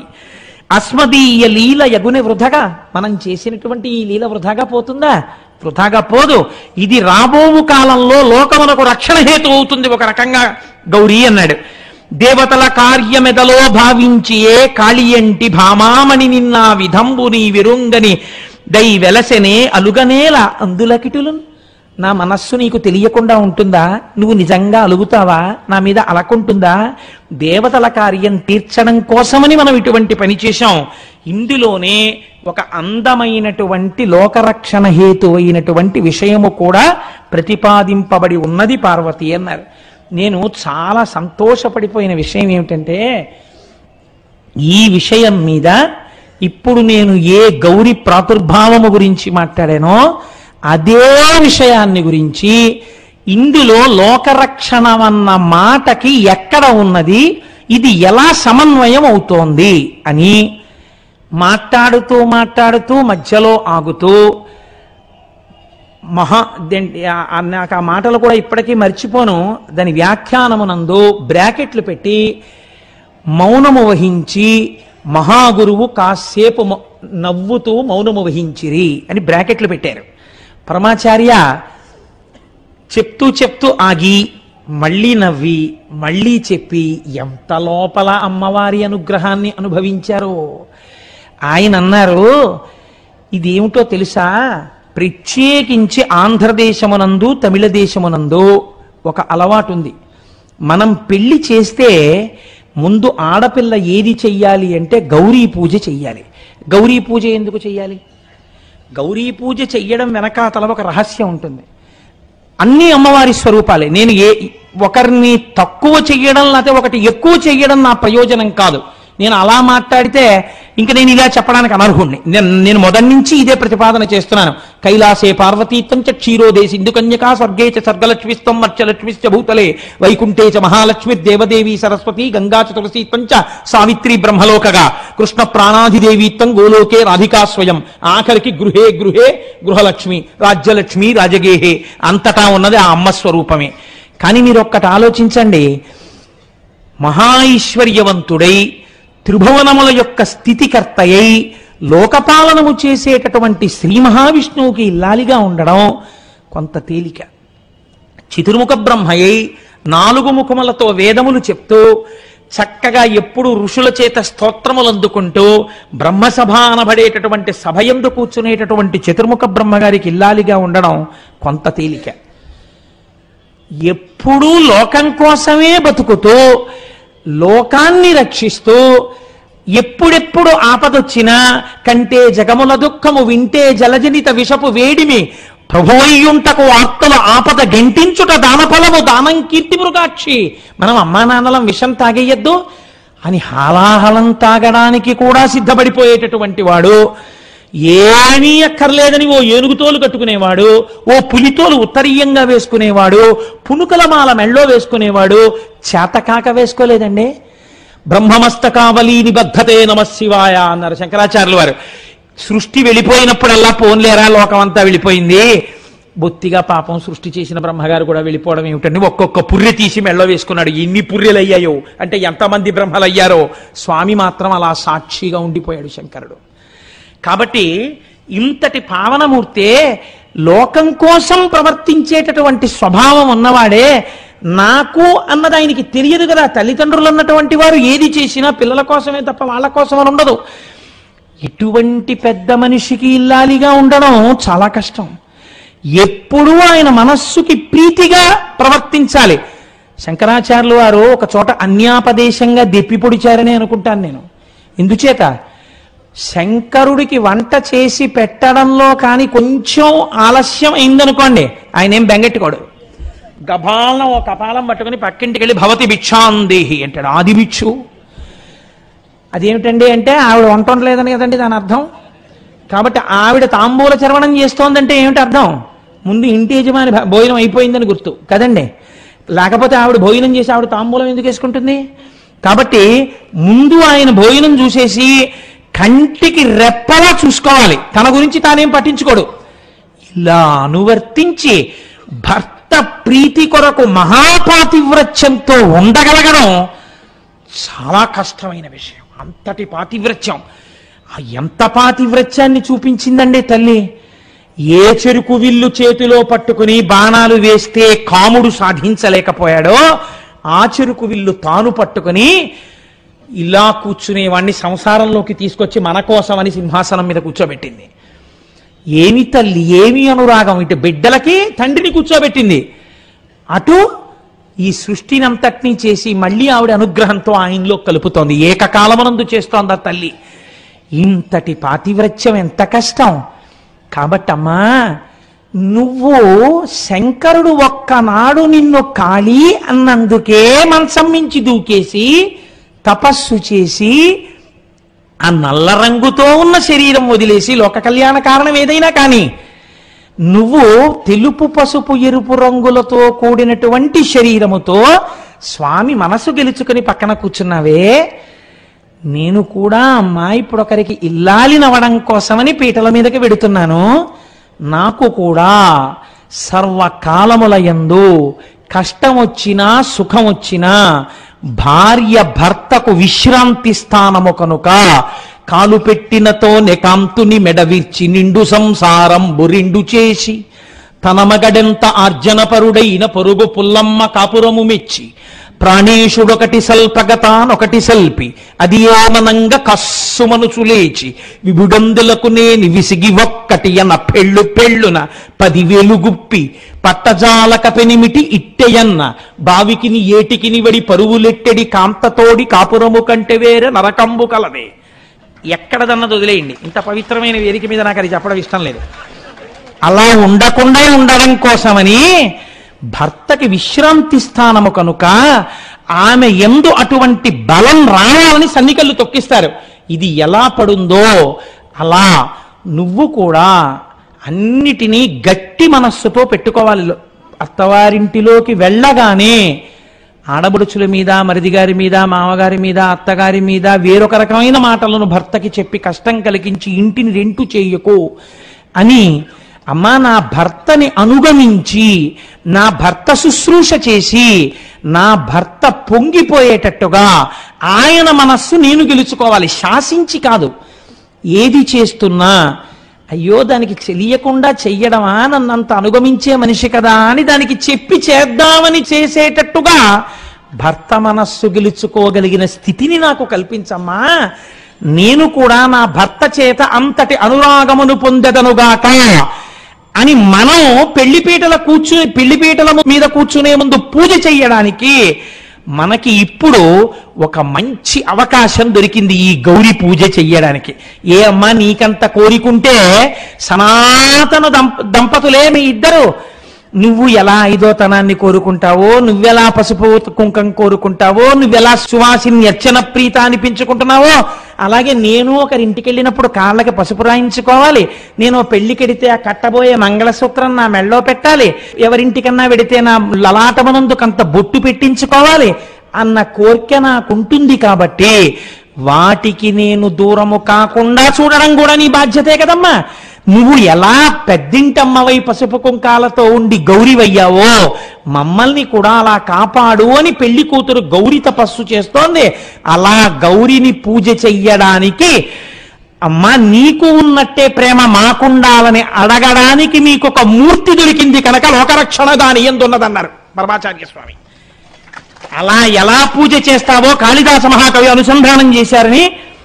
Speaker 1: అస్మదీయ లీల యగుని వృధగా మనం చేసినటువంటి ఈ లీల వృధాగా పోతుందా వృధాగా పోదు ఇది రాబోవు కాలంలో లోకమునకు రక్షణ హేతు అవుతుంది ఒక రకంగా గౌరీ అన్నాడు దేవతల కార్యమెదలో భావించియే కాళియంటి భామామణి నిన్న విధంబు నీ విరుంగని దై వెలసెనే అలుగనేల అందులకిటులు నా మనస్సు నీకు తెలియకుండా ఉంటుందా నువ్వు నిజంగా అలుగుతావా నా మీద అలకుంటుందా దేవతల కార్యం తీర్చడం కోసమని మనం ఇటువంటి పని చేశాం ఇందులోనే ఒక అందమైనటువంటి లోకరక్షణ హేతు అయినటువంటి విషయము కూడా ప్రతిపాదింపబడి ఉన్నది పార్వతి అన్నారు నేను చాలా సంతోషపడిపోయిన విషయం ఏమిటంటే ఈ విషయం మీద ఇప్పుడు నేను ఏ గౌరి ప్రాదుర్భావము గురించి మాట్లాడానో అదే విషయాన్ని గురించి ఇందులో లోకరక్షణ అన్న మాటకి ఎక్కడ ఉన్నది ఇది ఎలా సమన్వయం అవుతోంది అని మాట్లాడుతూ మాట్లాడుతూ మధ్యలో ఆగుతూ మహా దేంటి- ఆ- ఆ- నాకు ఆ మాటలు కూడా ఇప్పటికీ మర్చిపోను దాని వ్యాఖ్యానమునందు బ్రాకెట్లు పెట్టి మౌనము వహించి మహాగురువు కాసేపు మౌ- నవ్వుతూ మౌనము వహించిరి అని బ్రాకెట్లు పెట్టారు పరమాచార్య చెప్తూ చెప్తూ ఆగి మళ్ళీ నవ్వి మళ్ళీ చెప్పి ఎంత లోపల అమ్మవారి అనుగ్రహాన్ని అనుభవించారో ఆయన అన్నారు ఇదేమిటో తెలుసా ప్రత్యేకించి ఆంధ్రదేశమునందు తమిళ దేశమునందు ఒక అలవాటు ఉంది మనం పెళ్లి చేస్తే ముందు ఆడపిల్ల ఏది చెయ్యాలి అంటే గౌరీ పూజ చెయ్యాలి గౌరీ పూజ ఎందుకు చెయ్యాలి గౌరీ పూజ చెయ్యడం వెనకాతల ఒక రహస్యం ఉంటుంది అన్ని అమ్మవారి స్వరూపాలే నేను ఏ ఒకరిని తక్కువ చెయ్యడం లేకపోతే ఒకటి ఎక్కువ చెయ్యడం నా ప్రయోజనం కాదు నేను అలా మాట్లాడితే ఇంక నేను ఇలా చెప్పడానికి అనర్హుణ్ణి నేను నేను మొదటి నుంచి ఇదే ప్రతిపాదన చేస్తున్నాను కైలాసే పార్వతీత్వం చ క్షీరోదేశి ఇందుకన్యకా స్వర్గే చ సర్గలక్ష్మిస్తం మత్స్యలక్ష్మిశ్చ భూతలే వైకుంఠే చ మహాలక్ష్మి దేవదేవి సరస్వతి గంగా చ తులసీత్వం చ సావిత్రి బ్రహ్మలోకగా కృష్ణ ప్రాణాధిదేవీత్వం గోలోకే రాధికా స్వయం ఆఖరికి గృహే గృహే గృహలక్ష్మి రాజ్యలక్ష్మి రాజగేహే అంతటా ఉన్నది ఆ అమ్మ స్వరూపమే కానీ మీరు ఒక్కటి ఆలోచించండి మహాైశ్వర్యవంతుడై త్రిభువనముల యొక్క స్థితికర్తయై లోకపాలనము చేసేటటువంటి శ్రీ మహావిష్ణువుకి ఇల్లాలిగా ఉండడం కొంత తేలిక చతుర్ముఖ బ్రహ్మయ్యి నాలుగు ముఖములతో వేదములు చెప్తూ చక్కగా ఎప్పుడు ఋషుల చేత స్తోత్రములు అందుకుంటూ బ్రహ్మసభ అనబడేటటువంటి సభయందు కూర్చునేటటువంటి చతుర్ముఖ బ్రహ్మగారికి ఇల్లాలిగా ఉండడం కొంత తేలిక ఎప్పుడూ లోకం కోసమే బతుకుతూ లోకాన్ని రక్షిస్తూ ఎప్పుడెప్పుడు ఆపదొచ్చినా కంటే జగముల దుఃఖము వింటే జలజనిత విషపు వేడిమి ప్రభువయ్యుంటకు వార్తల ఆపద గెంటించుట దానఫలము దానం కీర్తి మృగాక్షి మనం అమ్మా నాన్నలం విషం తాగేయద్దు అని హాలాహలం తాగడానికి కూడా సిద్ధపడిపోయేటటువంటి వాడు ఏమీ అక్కర్లేదని ఓ ఏనుగుతోలు కట్టుకునేవాడు ఓ పులితోలు ఉత్తరీయంగా వేసుకునేవాడు పునుకల మాల మెళ్ళో వేసుకునేవాడు చేతకాక వేసుకోలేదండి బ్రహ్మమస్తకావలి నిబద్ధతే నమ శివాయ అన్నారు శంకరాచార్యులు వారు సృష్టి వెళ్ళిపోయినప్పుడల్లా పోన్లేరా లోకం అంతా వెళ్ళిపోయింది బొత్తిగా పాపం సృష్టి చేసిన బ్రహ్మగారు కూడా వెళ్ళిపోవడం ఏమిటండి ఒక్కొక్క పుర్రె తీసి మెళ్ళో వేసుకున్నాడు ఎన్ని పుర్రెలు అయ్యాయో అంటే ఎంతమంది బ్రహ్మలు అయ్యారో స్వామి మాత్రం అలా సాక్షిగా ఉండిపోయాడు శంకరుడు కాబట్టి ఇంతటి పావనమూర్తే లోకం కోసం ప్రవర్తించేటటువంటి స్వభావం ఉన్నవాడే నాకు అన్నది ఆయనకి తెలియదు కదా తల్లిదండ్రులు అన్నటువంటి వారు ఏది చేసినా పిల్లల కోసమే తప్ప వాళ్ళ కోసం అని ఉండదు ఇటువంటి పెద్ద మనిషికి ఇల్లాలిగా ఉండడం చాలా కష్టం ఎప్పుడూ ఆయన మనస్సుకి ప్రీతిగా ప్రవర్తించాలి శంకరాచార్యులు వారు ఒక చోట అన్యాపదేశంగా దెప్పి పొడిచారని అనుకుంటాను నేను ఎందుచేత శంకరుడికి వంట చేసి పెట్టడంలో కానీ కొంచెం ఆలస్యం అయిందనుకోండి ఆయన ఏం బెంగెట్టుకోడు గభాలం ఒక కపాలం పట్టుకుని పక్కింటికి వెళ్ళి భవతి భిక్షాందేహి అంటాడు ఆది భిక్షు అదేమిటండి అంటే ఆవిడ వంట వండలేదని కదండి దాని అర్థం కాబట్టి ఆవిడ తాంబూల చర్వణం చేస్తోందంటే ఏమిటి అర్థం ముందు ఇంటి యజమాని భ- భోజనం అయిపోయిందని గుర్తు కదండి లేకపోతే ఆవిడ భోజనం చేసి ఆవిడ తాంబూలం ఎందుకు వేసుకుంటుంది కాబట్టి ముందు ఆయన భోజనం చూసేసి కంటికి రెప్పలా చూసుకోవాలి తన గురించి తానేం పట్టించుకోడు ఇలా అనువర్తించి భర్త ప్రీతి కొరకు మహాపాతివ్రత్యంతో ఉండగలగడం చాలా కష్టమైన విషయం అంతటి పాతివ్రత్యం ఆ ఎంత పాతివ్రత్యాన్ని చూపించిందండి తల్లి ఏ చెరుకు విల్లు చేతిలో పట్టుకుని బాణాలు వేస్తే కాముడు సాధించలేకపోయాడో ఆ చెరుకు విల్లు తాను పట్టుకుని ఇలా కూర్చునేవాణ్ణి సంసారంలోకి తీసుకొచ్చి మన కోసమని సింహాసనం మీద కూర్చోబెట్టింది ఏమి తల్లి ఏమి అనురాగం ఇటు బిడ్డలకి తండ్రిని కూర్చోబెట్టింది అటు ఈ సృష్టిని అంతటినీ చేసి మళ్ళీ ఆవిడ అనుగ్రహంతో ఆయనలో కలుపుతోంది ఏకకాలమనందు చేస్తోంది ఆ తల్లి ఇంతటి పాతివ్రత్యం ఎంత కష్టం కాబట్టమ్మా నువ్వు శంకరుడు ఒక్కనాడు నిన్ను ఖాళీ అన్నందుకే మంచం మించి దూకేసి తపస్సు చేసి ఆ నల్ల రంగుతో ఉన్న శరీరం వదిలేసి లోక కళ్యాణ కారణం ఏదైనా కానీ నువ్వు తెలుపు పసుపు ఎరుపు రంగులతో కూడినటువంటి శరీరముతో స్వామి మనసు గెలుచుకుని పక్కన కూర్చున్నావే నేను కూడా అమ్మా ఇప్పుడు ఒకరికి ఇల్లాలి నవ్వడం కోసమని పీటల మీదకి వెడుతున్నాను నాకు కూడా సర్వకాలముల యందు కష్టం వచ్చినా సుఖం వచ్చినా భార్య భర్తకు విశ్రాంతి స్థానము కనుక కాలు పెట్టినతో నెకాంతుని మెడవిర్చి నిండు సంసారం బురిండు చేసి తన మగడెంత ఆర్జనపరుడైన పొరుగు పుల్లమ్మ కాపురము మెచ్చి ప్రాణేశుడొకటి సల్పగతానొకటి సల్పి అది ఏమనంగా కస్సుమనుచు లేచి విభుడందులకు నేని విసిగి ఒక్కటి అన పెళ్ళు పెళ్ళున పదివేలు గుప్పి పట్టజాలక పెనిమిటి ఇట్టెయన్న బావికిని ఏటికిని వడి పరువులెట్టెడి కాంతతోడి కాపురము కంటే వేరే నరకంబు కలదే ఎక్కడదన్నది వదిలేయండి ఇంత పవిత్రమైన వేదిక మీద నాకు అది చెప్పడం ఇష్టం లేదు అలా ఉండకుండా ఉండడం కోసమని భర్తకి విశ్రాంతి స్థానము కనుక ఆమె ఎందు అటువంటి బలం రావాలని సన్నికళ్ళు తొక్కిస్తారు ఇది ఎలా పడుందో అలా నువ్వు కూడా అన్నిటినీ గట్టి మనస్సుతో పెట్టుకోవాలి అత్తవారింటిలోకి వెళ్ళగానే ఆడబడుచుల మీద మరిది గారి మీద మామగారి మీద అత్తగారి మీద వేరొక రకమైన మాటలను భర్తకి చెప్పి కష్టం కలిగించి ఇంటిని రెంటు చేయకు అని అమ్మా నా భర్తని అనుగమించి నా భర్త శుశ్రూష చేసి నా భర్త పొంగిపోయేటట్టుగా ఆయన మనస్సు నేను గెలుచుకోవాలి శాసించి కాదు ఏది చేస్తున్నా అయ్యో దానికి తెలియకుండా చెయ్యడమా నన్నంత అనుగమించే మనిషి కదా అని దానికి చెప్పి చేద్దామని చేసేటట్టుగా భర్త మనస్సు గెలుచుకోగలిగిన స్థితిని నాకు కల్పించమ్మా నేను కూడా నా భర్త చేత అంతటి అనురాగమును పొందెదనుగాక అని మనం పెళ్లిపీటల కూర్చుని పెళ్లిపీటల మీద కూర్చునే ముందు పూజ చెయ్యడానికి మనకి ఇప్పుడు ఒక మంచి అవకాశం దొరికింది ఈ గౌరీ పూజ చెయ్యడానికి ఏ అమ్మా నీకంత కోరికుంటే సనాతన దంప దంపతులే మీ ఇద్దరు నువ్వు ఎలా ఐదోతనాన్ని కోరుకుంటావో నువ్వెలా పసుపు కుంకం కోరుకుంటావో నువ్వెలా సువాసిని అర్చన ప్రీత అనిపించుకుంటున్నావో అలాగే నేను ఒకరింటికి వెళ్ళినప్పుడు కాళ్ళకి పసుపు రాయించుకోవాలి నేను పెళ్లికెడితే ఆ కట్టబోయే మంగళసూత్రం నా మెళ్ళో పెట్టాలి ఎవరింటికన్నా వెడితే నా లలాటమనందుకంత బొట్టు పెట్టించుకోవాలి అన్న కోరిక నాకుంటుంది కాబట్టి వాటికి నేను దూరము కాకుండా చూడడం కూడా నీ బాధ్యతే కదమ్మా నువ్వు ఎలా పెద్దింటమ్మవై పసుపు కుంకాలతో ఉండి గౌరివయ్యావో మమ్మల్ని కూడా అలా కాపాడు అని పెళ్లి కూతురు గౌరి తపస్సు చేస్తోంది అలా గౌరిని పూజ చెయ్యడానికి అమ్మా నీకు ఉన్నట్టే ప్రేమ మాకుండాలని అడగడానికి మీకు ఒక మూర్తి దొరికింది కనుక లోకరక్షణ దాని ఎందున్నదన్నారు పరమాచార్య స్వామి అలా ఎలా పూజ చేస్తావో కాళిదాస మహాకవి అనుసంధానం చేశారని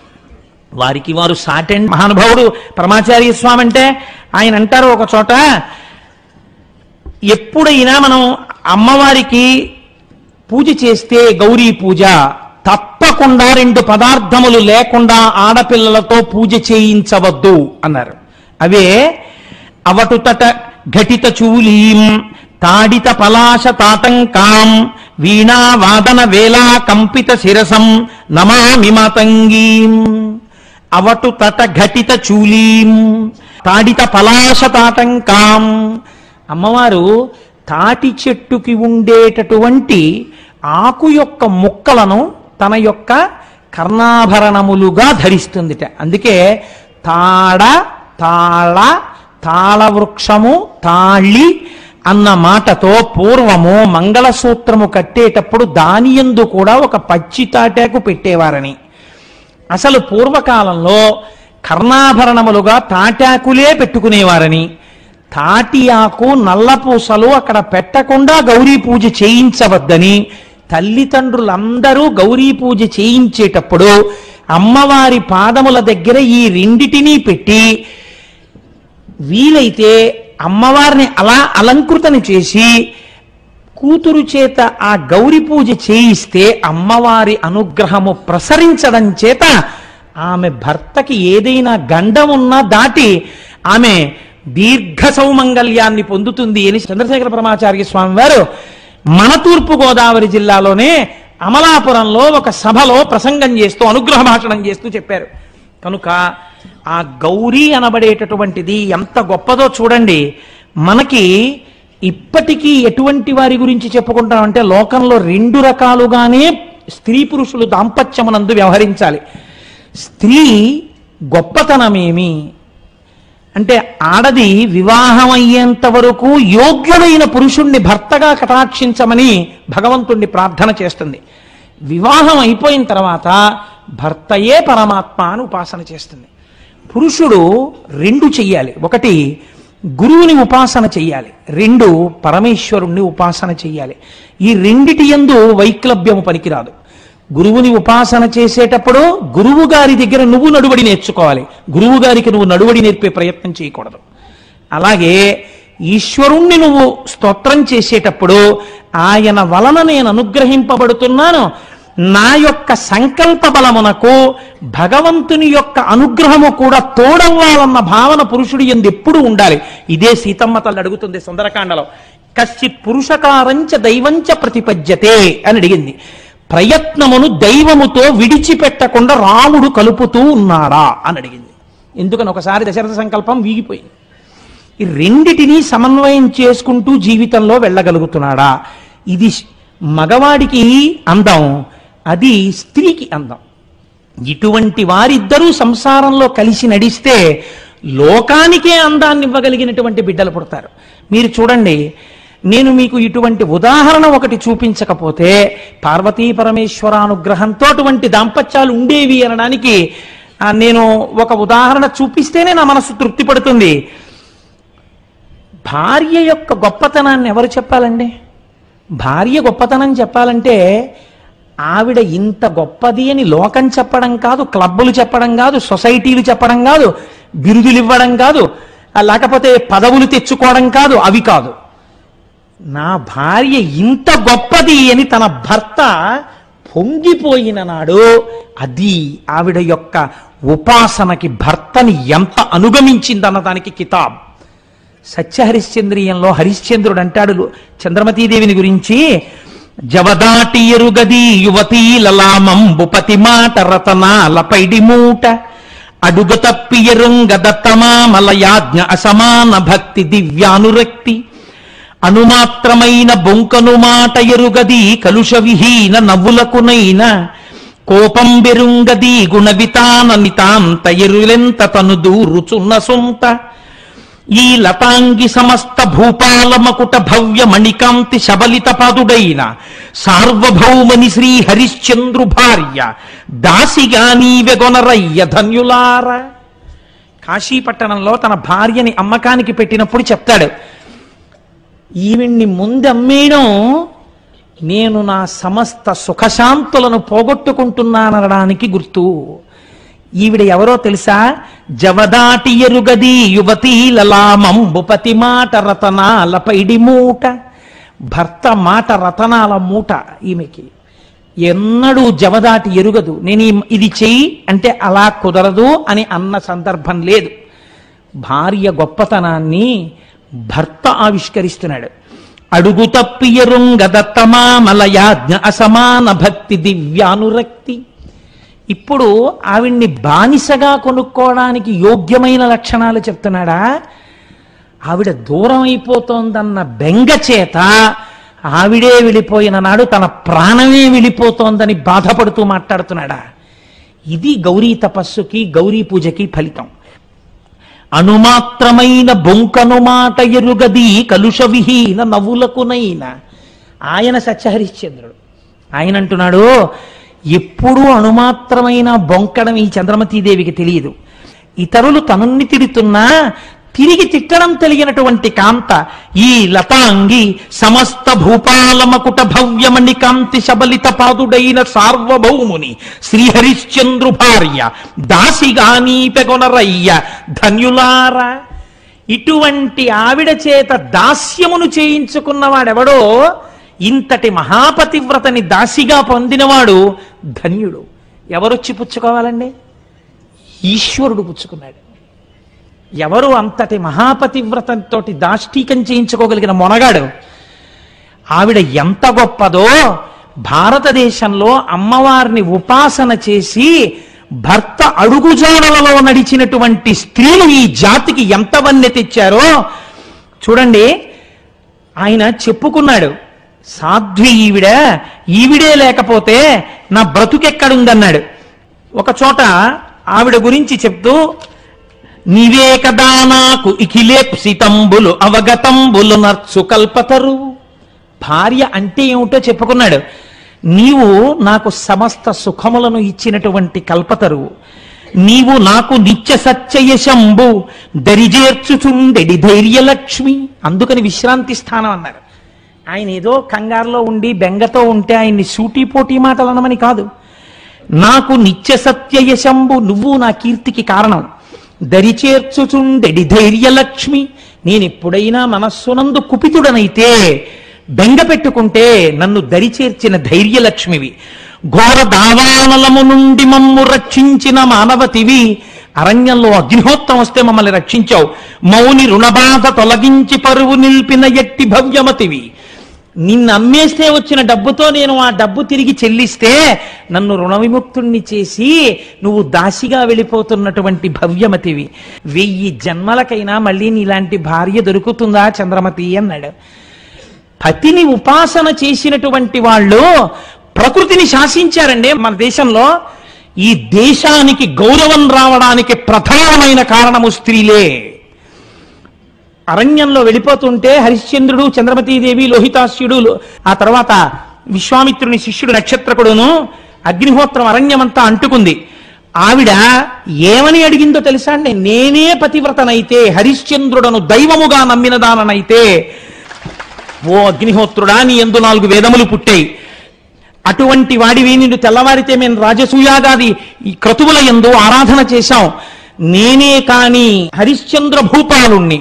Speaker 1: వారికి వారు సాటెండ్ మహానుభావుడు పరమాచార్య స్వామి అంటే ఆయన అంటారు ఒక చోట ఎప్పుడైనా మనం అమ్మవారికి పూజ చేస్తే గౌరీ పూజ తప్పకుండా రెండు పదార్థములు లేకుండా ఆడపిల్లలతో పూజ చేయించవద్దు అన్నారు అవే అవటుతట ఘటిత చూలీం తాడిత పలాశ తాటంకాం వీణా వాదన వేళా కంపిత శిరసం నమామి మాతంగీం అవటు తట ఘటిత చూలీం తాడిత పలాశ తాటంకాం అమ్మవారు తాటి చెట్టుకి ఉండేటటువంటి ఆకు యొక్క ముక్కలను తన యొక్క కర్ణాభరణములుగా ధరిస్తుందిట అందుకే తాడ తాళ తాళ వృక్షము తాళి అన్న మాటతో పూర్వము మంగళసూత్రము కట్టేటప్పుడు దాని యందు కూడా ఒక పచ్చి తాటాకు పెట్టేవారని అసలు పూర్వకాలంలో కర్ణాభరణములుగా తాటాకులే పెట్టుకునేవారని తాటి ఆకు నల్లపూసలు అక్కడ పెట్టకుండా గౌరీ పూజ చేయించవద్దని తల్లిదండ్రులందరూ గౌరీ పూజ చేయించేటప్పుడు అమ్మవారి పాదముల దగ్గర ఈ రెండిటినీ పెట్టి వీలైతే అమ్మవారిని అలా అలంకృతని చేసి కూతురు చేత ఆ గౌరి పూజ చేయిస్తే అమ్మవారి అనుగ్రహము ప్రసరించడం చేత ఆమె భర్తకి ఏదైనా గండం ఉన్నా దాటి ఆమె దీర్ఘ సౌమంగళ్యాన్ని పొందుతుంది అని చంద్రశేఖర పరమాచార్య స్వామి వారు మన తూర్పు గోదావరి జిల్లాలోనే అమలాపురంలో ఒక సభలో ప్రసంగం చేస్తూ అనుగ్రహ భాషణం చేస్తూ చెప్పారు కనుక ఆ గౌరీ అనబడేటటువంటిది ఎంత గొప్పదో చూడండి మనకి ఇప్పటికీ ఎటువంటి వారి గురించి చెప్పుకుంటామంటే లోకంలో రెండు రకాలుగానే స్త్రీ పురుషులు దాంపత్యమునందు వ్యవహరించాలి స్త్రీ గొప్పతనమేమి అంటే ఆడది వివాహం అయ్యేంత వరకు యోగ్యుడైన పురుషుణ్ణి భర్తగా కటాక్షించమని భగవంతుణ్ణి ప్రార్థన చేస్తుంది వివాహం అయిపోయిన తర్వాత భర్తయే పరమాత్మ అని ఉపాసన చేస్తుంది పురుషుడు రెండు చెయ్యాలి ఒకటి గురువుని ఉపాసన చెయ్యాలి రెండు పరమేశ్వరుణ్ణి ఉపాసన చెయ్యాలి ఈ రెండిటి యందు వైక్లభ్యము పనికిరాదు గురువుని ఉపాసన చేసేటప్పుడు గురువు గారి దగ్గర నువ్వు నడువడి నేర్చుకోవాలి గురువు గారికి నువ్వు నడువడి నేర్పే ప్రయత్నం చేయకూడదు అలాగే ఈశ్వరుణ్ణి నువ్వు స్తోత్రం చేసేటప్పుడు ఆయన వలన నేను అనుగ్రహింపబడుతున్నాను నా యొక్క సంకల్ప బలమునకు భగవంతుని యొక్క అనుగ్రహము కూడా తోడవ్వాలన్న భావన పురుషుడి ఎందు ఎప్పుడు ఉండాలి ఇదే సీతమ్మ తల్లి అడుగుతుంది సుందరకాండలో కశ్చిత్ పురుషకారంచ దైవంచ ప్రతిపద్యతే అని అడిగింది ప్రయత్నమును దైవముతో విడిచిపెట్టకుండా రాముడు కలుపుతూ ఉన్నాడా అని అడిగింది ఎందుకని ఒకసారి దశరథ సంకల్పం వీగిపోయింది ఈ రెండిటిని సమన్వయం చేసుకుంటూ జీవితంలో వెళ్ళగలుగుతున్నాడా ఇది మగవాడికి అందం అది స్త్రీకి అందం ఇటువంటి వారిద్దరూ సంసారంలో కలిసి నడిస్తే లోకానికే అందాన్ని ఇవ్వగలిగినటువంటి బిడ్డలు పుడతారు మీరు చూడండి నేను మీకు ఇటువంటి ఉదాహరణ ఒకటి చూపించకపోతే పార్వతీ పరమేశ్వరానుగ్రహంతో అటువంటి దాంపత్యాలు ఉండేవి అనడానికి ఆ, నేను ఒక ఉదాహరణ చూపిస్తేనే నా మనసు తృప్తి పడుతుంది భార్య యొక్క గొప్పతనాన్ని ఎవరు చెప్పాలండి భార్య గొప్పతనం చెప్పాలంటే ఆవిడ ఇంత గొప్పది అని లోకం చెప్పడం కాదు క్లబ్బులు చెప్పడం కాదు సొసైటీలు చెప్పడం కాదు బిరుదులు ఇవ్వడం కాదు ఆ, లేకపోతే పదవులు తెచ్చుకోవడం కాదు అవి కాదు నా భార్య ఇంత గొప్పది అని తన భర్త పొంగిపోయిన నాడు అది ఆవిడ యొక్క ఉపాసనకి భర్తని ఎంత అనుగమించిందన్న దానికి కితాబ్ సత్యహరిశ్చంద్రియంలో హరిశ్చంద్రుడు అంటాడు చంద్రమతీదేవిని గురించి జవదాటి ఎరుగది యువతీ లలామంబు పతి మాట రతనాల పైడి మూట అడుగ తప్పి ఎరుంగ దత్తమామలయాజ్ఞ అసమాన భక్తి దివ్యానురక్తి అనుమాత్రమైన బొంకను మాట ఎరుగది కలుష విహీన నవ్వులకునైన కోపం బెరుంగది గుణవితాన నితాంత ఎరులెంత తను దూరుచున్న సొంత ఈ లతాంగి సమస్త భూపాల మకుట భవ్య మణికాంతి శబలిత పాదుడైన సార్వభౌమని శ్రీ హరిశ్చంద్రు భార్య దాసిగా నీవెగొనరయ్య ధన్యులార కాశీపట్టణంలో తన భార్యని అమ్మకానికి పెట్టినప్పుడు చెప్తాడు ఈవిడ్ని ముందమ్మేయడం నేను నా సమస్త సుఖశాంతులను పోగొట్టుకుంటున్నాననడానికి గుర్తు ఈవిడ ఎవరో తెలుసా జవదాటి ఎరుగది యువతీ లలామంబుపతి మాట రతనాల పైడి మూట భర్త మాట రతనాల మూట ఈమెకి ఎన్నడూ జవదాటి ఎరుగదు నేను ఈ- ఇది చెయ్యి అంటే అలా కుదరదు అని అన్న సందర్భం లేదు భార్య గొప్పతనాన్ని భర్త ఆవిష్కరిస్తున్నాడు అడుగు తప్పియరుంగ దత్తమామలయాజ్ఞ అసమాన భక్తి దివ్యానురక్తి ఇప్పుడు ఆవిడ్ని బానిసగా కొనుక్కోవడానికి యోగ్యమైన లక్షణాలు చెప్తున్నాడా ఆవిడ దూరం అయిపోతోందన్న బెంగ చేత ఆవిడే వెళ్ళిపోయిన నాడు తన ప్రాణమే వెళ్ళిపోతోందని బాధపడుతూ మాట్లాడుతున్నాడా ఇది గౌరీ తపస్సుకి గౌరీ పూజకి ఫలితం అణుమాత్రమైన బొంకను మాట ఎరుగది కలుష విహీన నవ్వులకునైన ఆయన సత్యహరిశ్చంద్రుడు ఆయన అంటున్నాడు ఎప్పుడూ అణుమాత్రమైన బొంకడం ఈ చంద్రమతీదేవికి తెలియదు ఇతరులు తనున్ని తిడుతున్నా తిరిగి తిట్టడం తెలియనటువంటి కాంత ఈ లతాంగి సమస్త భూపాలమకుట భవ్యమణి కాంతి శబలిత పాదుడైన సార్వభౌముని శ్రీహరిశ్చంద్రు భార్య దాసిగానీ పెగొనరయ్య ధన్యులారా ఇటువంటి ఆవిడ చేత దాస్యమును చేయించుకున్నవాడెవడో ఇంతటి మహాపతివ్రతని దాసిగా పొందినవాడు ధన్యుడు ఎవరొచ్చి పుచ్చుకోవాలండి ఈశ్వరుడు పుచ్చుకున్నాడు ఎవరు అంతటి మహాపతివ్రతంతో దాష్టీకం చేయించుకోగలిగిన మొనగాడు ఆవిడ ఎంత గొప్పదో భారతదేశంలో అమ్మవారిని ఉపాసన చేసి భర్త అడుగుజాడలలో నడిచినటువంటి స్త్రీలు ఈ జాతికి ఎంత వన్నె తెచ్చారో చూడండి ఆయన చెప్పుకున్నాడు సాధ్వి ఈవిడ ఈవిడే లేకపోతే నా బ్రతుకెక్కడుందన్నాడు ఒక చోట ఆవిడ గురించి చెప్తూ నీవే కదా నాకు ఇఖిలేప్సితంబులు అవగతంబులు నర్చు కల్పతరు భార్య అంటే ఏమిటో చెప్పుకున్నాడు నీవు నాకు సమస్త సుఖములను ఇచ్చినటువంటి కల్పతరువు నీవు నాకు నిత్య సత్యయశంబు దరిజేర్చుచుండెడి ధైర్యలక్ష్మి అందుకని విశ్రాంతి స్థానం అన్నారు ఆయన ఏదో కంగారులో ఉండి బెంగతో ఉంటే ఆయన్ని సూటిపోటీ మాటలు అనమని కాదు నాకు నిత్య సత్యయశంబు నువ్వు నా కీర్తికి కారణం దరిచేర్చుచుండెడి ధైర్యలక్ష్మి నేను ఎప్పుడైనా మనస్సునందు కుపితుడనైతే బెంగ పెట్టుకుంటే నన్ను దరిచేర్చిన ధైర్యలక్ష్మివి ఘోర దావానలము నుండి మమ్ము రక్షించిన మానవతివి అరణ్యంలో అగ్నిహోత్రం వస్తే మమ్మల్ని రక్షించావు మౌని రుణబాధ తొలగించి పరువు నిలిపిన ఎట్టి భవ్యమతివి నిన్ను అమ్మేస్తే వచ్చిన డబ్బుతో నేను ఆ డబ్బు తిరిగి చెల్లిస్తే నన్ను రుణ విముక్తుణ్ణి చేసి నువ్వు దాసిగా వెళ్ళిపోతున్నటువంటి భవ్యమతివి వెయ్యి జన్మలకైనా మళ్ళీ నీలాంటి భార్య దొరుకుతుందా చంద్రమతి అన్నాడు పతిని ఉపాసన చేసినటువంటి వాళ్ళు ప్రకృతిని శాసించారండి మన దేశంలో ఈ దేశానికి గౌరవం రావడానికి ప్రధానమైన కారణము స్త్రీలే అరణ్యంలో వెళ్ళిపోతుంటే హరిశ్చంద్రుడు చంద్రమతీదేవి లోహితాస్యుడు లో- ఆ తర్వాత విశ్వామిత్రుని శిష్యుడు నక్షత్రకుడును అగ్నిహోత్రం అరణ్యమంతా అంటుకుంది ఆవిడ ఏమని అడిగిందో తెలుసా అండి నేనే పతివ్రతనైతే హరిశ్చంద్రుడను దైవముగా నమ్మినదాననైతే ఓ అగ్నిహోత్రుడా నీ ఎందు నాలుగు వేదములు పుట్టాయి అటువంటి వాడివి నిన్ను తెల్లవారితే మేము రాజసూయాగాది ఈ క్రతువుల ఎందు ఆరాధన చేశాం నేనే కాని హరిశ్చంద్ర భూపాలుణ్ణి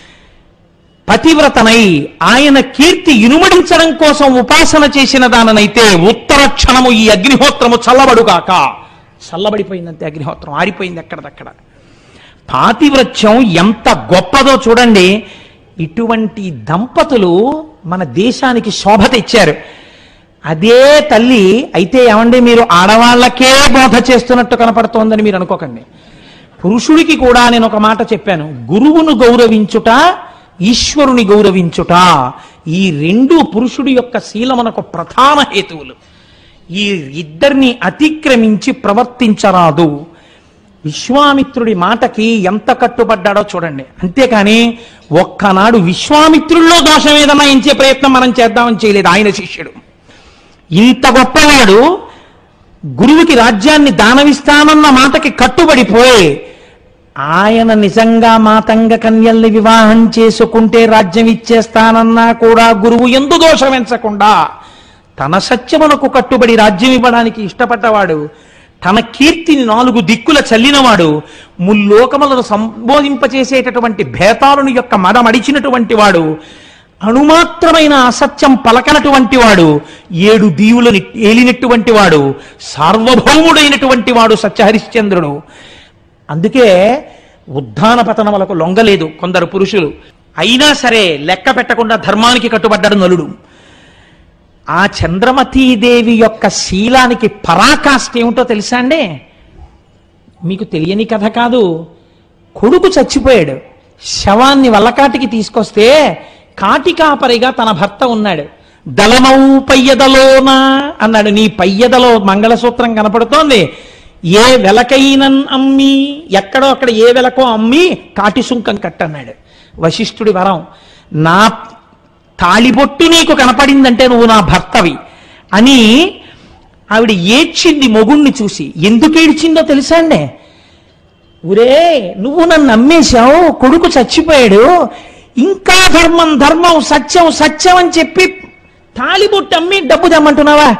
Speaker 1: పతివ్రతనై ఆయన కీర్తి ఇనుమడించడం కోసం ఉపాసన చేసిన దాననైతే ఉత్తర క్షణము ఈ అగ్నిహోత్రము చల్లబడుగాక చల్లబడిపోయిందంతే అగ్నిహోత్రం ఆరిపోయింది ఎక్కడదక్కడ పాతివ్రత్యం ఎంత గొప్పదో చూడండి ఇటువంటి దంపతులు మన దేశానికి శోభ తెచ్చారు అదే తల్లి అయితే ఏమండి మీరు ఆడవాళ్ళకే బోధ చేస్తున్నట్టు కనపడుతోందని మీరు అనుకోకండి పురుషుడికి కూడా నేను ఒక మాట చెప్పాను గురువును గౌరవించుట ఈశ్వరుని గౌరవించుట ఈ రెండు పురుషుడి యొక్క శీలమునకు ప్రధాన హేతువులు ఈ ఇద్దరిని అతిక్రమించి ప్రవర్తించరాదు విశ్వామిత్రుడి మాటకి ఎంత కట్టుబడ్డాడో చూడండి అంతేకాని ఒక్కనాడు విశ్వామిత్రుల్లో దోషం ఏదన్నా ఎంచే ప్రయత్నం మనం చేద్దామని చేయలేదు ఆయన శిష్యుడు ఇంత గొప్పవాడు గురువుకి రాజ్యాన్ని దానవిస్తానన్న మాటకి కట్టుబడిపోయి ఆయన నిజంగా మాతంగ కన్యల్ని వివాహం చేసుకుంటే రాజ్యం ఇచ్చేస్తానన్నా కూడా గురువు ఎందు దోషం ఎంచకుండా తన సత్యమునకు కట్టుబడి రాజ్యం ఇవ్వడానికి ఇష్టపడ్డవాడు తన కీర్తిని నాలుగు దిక్కుల చల్లినవాడు ముల్లోకములను సంబోధింపచేసేటటువంటి భేతాలను యొక్క మడమడిచినటువంటి వాడు అణుమాత్రమైన అసత్యం పలకనటువంటి వాడు ఏడు దీవులను ఏలినటువంటి వాడు సార్వభౌముడైనటువంటి వాడు సత్యహరిశ్చంద్రుడు అందుకే ఉద్ధాన పతనములకు లొంగలేదు కొందరు పురుషులు అయినా సరే లెక్క పెట్టకుండా ధర్మానికి కట్టుబడ్డాడు నలుడు ఆ చంద్రమతీదేవి యొక్క శీలానికి పరాకాష్ఠ ఏమిటో తెలుసా అండి మీకు తెలియని కథ కాదు కొడుకు చచ్చిపోయాడు శవాన్ని వల్లకాటికి తీసుకొస్తే కాటికాపరిగా తన భర్త ఉన్నాడు దళమౌ పయ్యదలోనా అన్నాడు నీ పయ్యదలో మంగళసూత్రం కనపడుతోంది ఏ వెలకైనన్ అమ్మి ఎక్కడో అక్కడ ఏ వెలకో అమ్మి కాటి సుంకం కట్టన్నాడు వశిష్ఠుడి వరం నా తాళిబొట్టు నీకు కనపడిందంటే నువ్వు నా భర్తవి అని ఆవిడ ఏడ్చింది మొగుణ్ణి చూసి ఎందుకు ఏడ్చిందో తెలుసా అండి ఒరే నువ్వు నన్ను నమ్మేశావు కొడుకు చచ్చిపోయాడు ఇంకా ధర్మం ధర్మం సత్యం సత్యం అని చెప్పి తాళిబొట్టు అమ్మి డబ్బు తెమ్మంటున్నావా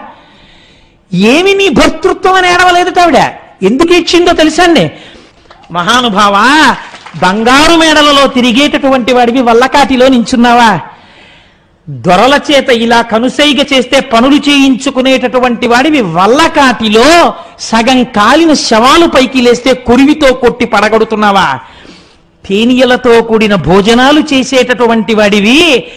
Speaker 1: ఏమి నీ భర్తృత్వం అని ఏడవలేదు ఆవిడ ఎందుకు ఇచ్చిందో తెలుసా అండి మహానుభావ బంగారు మేడలలో తిరిగేటటువంటి వాడివి వల్లకాటిలో నించున్నావా దొరల చేత ఇలా కనుసైగ చేస్తే పనులు చేయించుకునేటటువంటి వాడివి వల్లకాటిలో సగం కాలిన శవాలు పైకి లేస్తే కురివితో కొట్టి పడగొడుతున్నావా తేనీయలతో కూడిన భోజనాలు చేసేటటువంటి వాడివి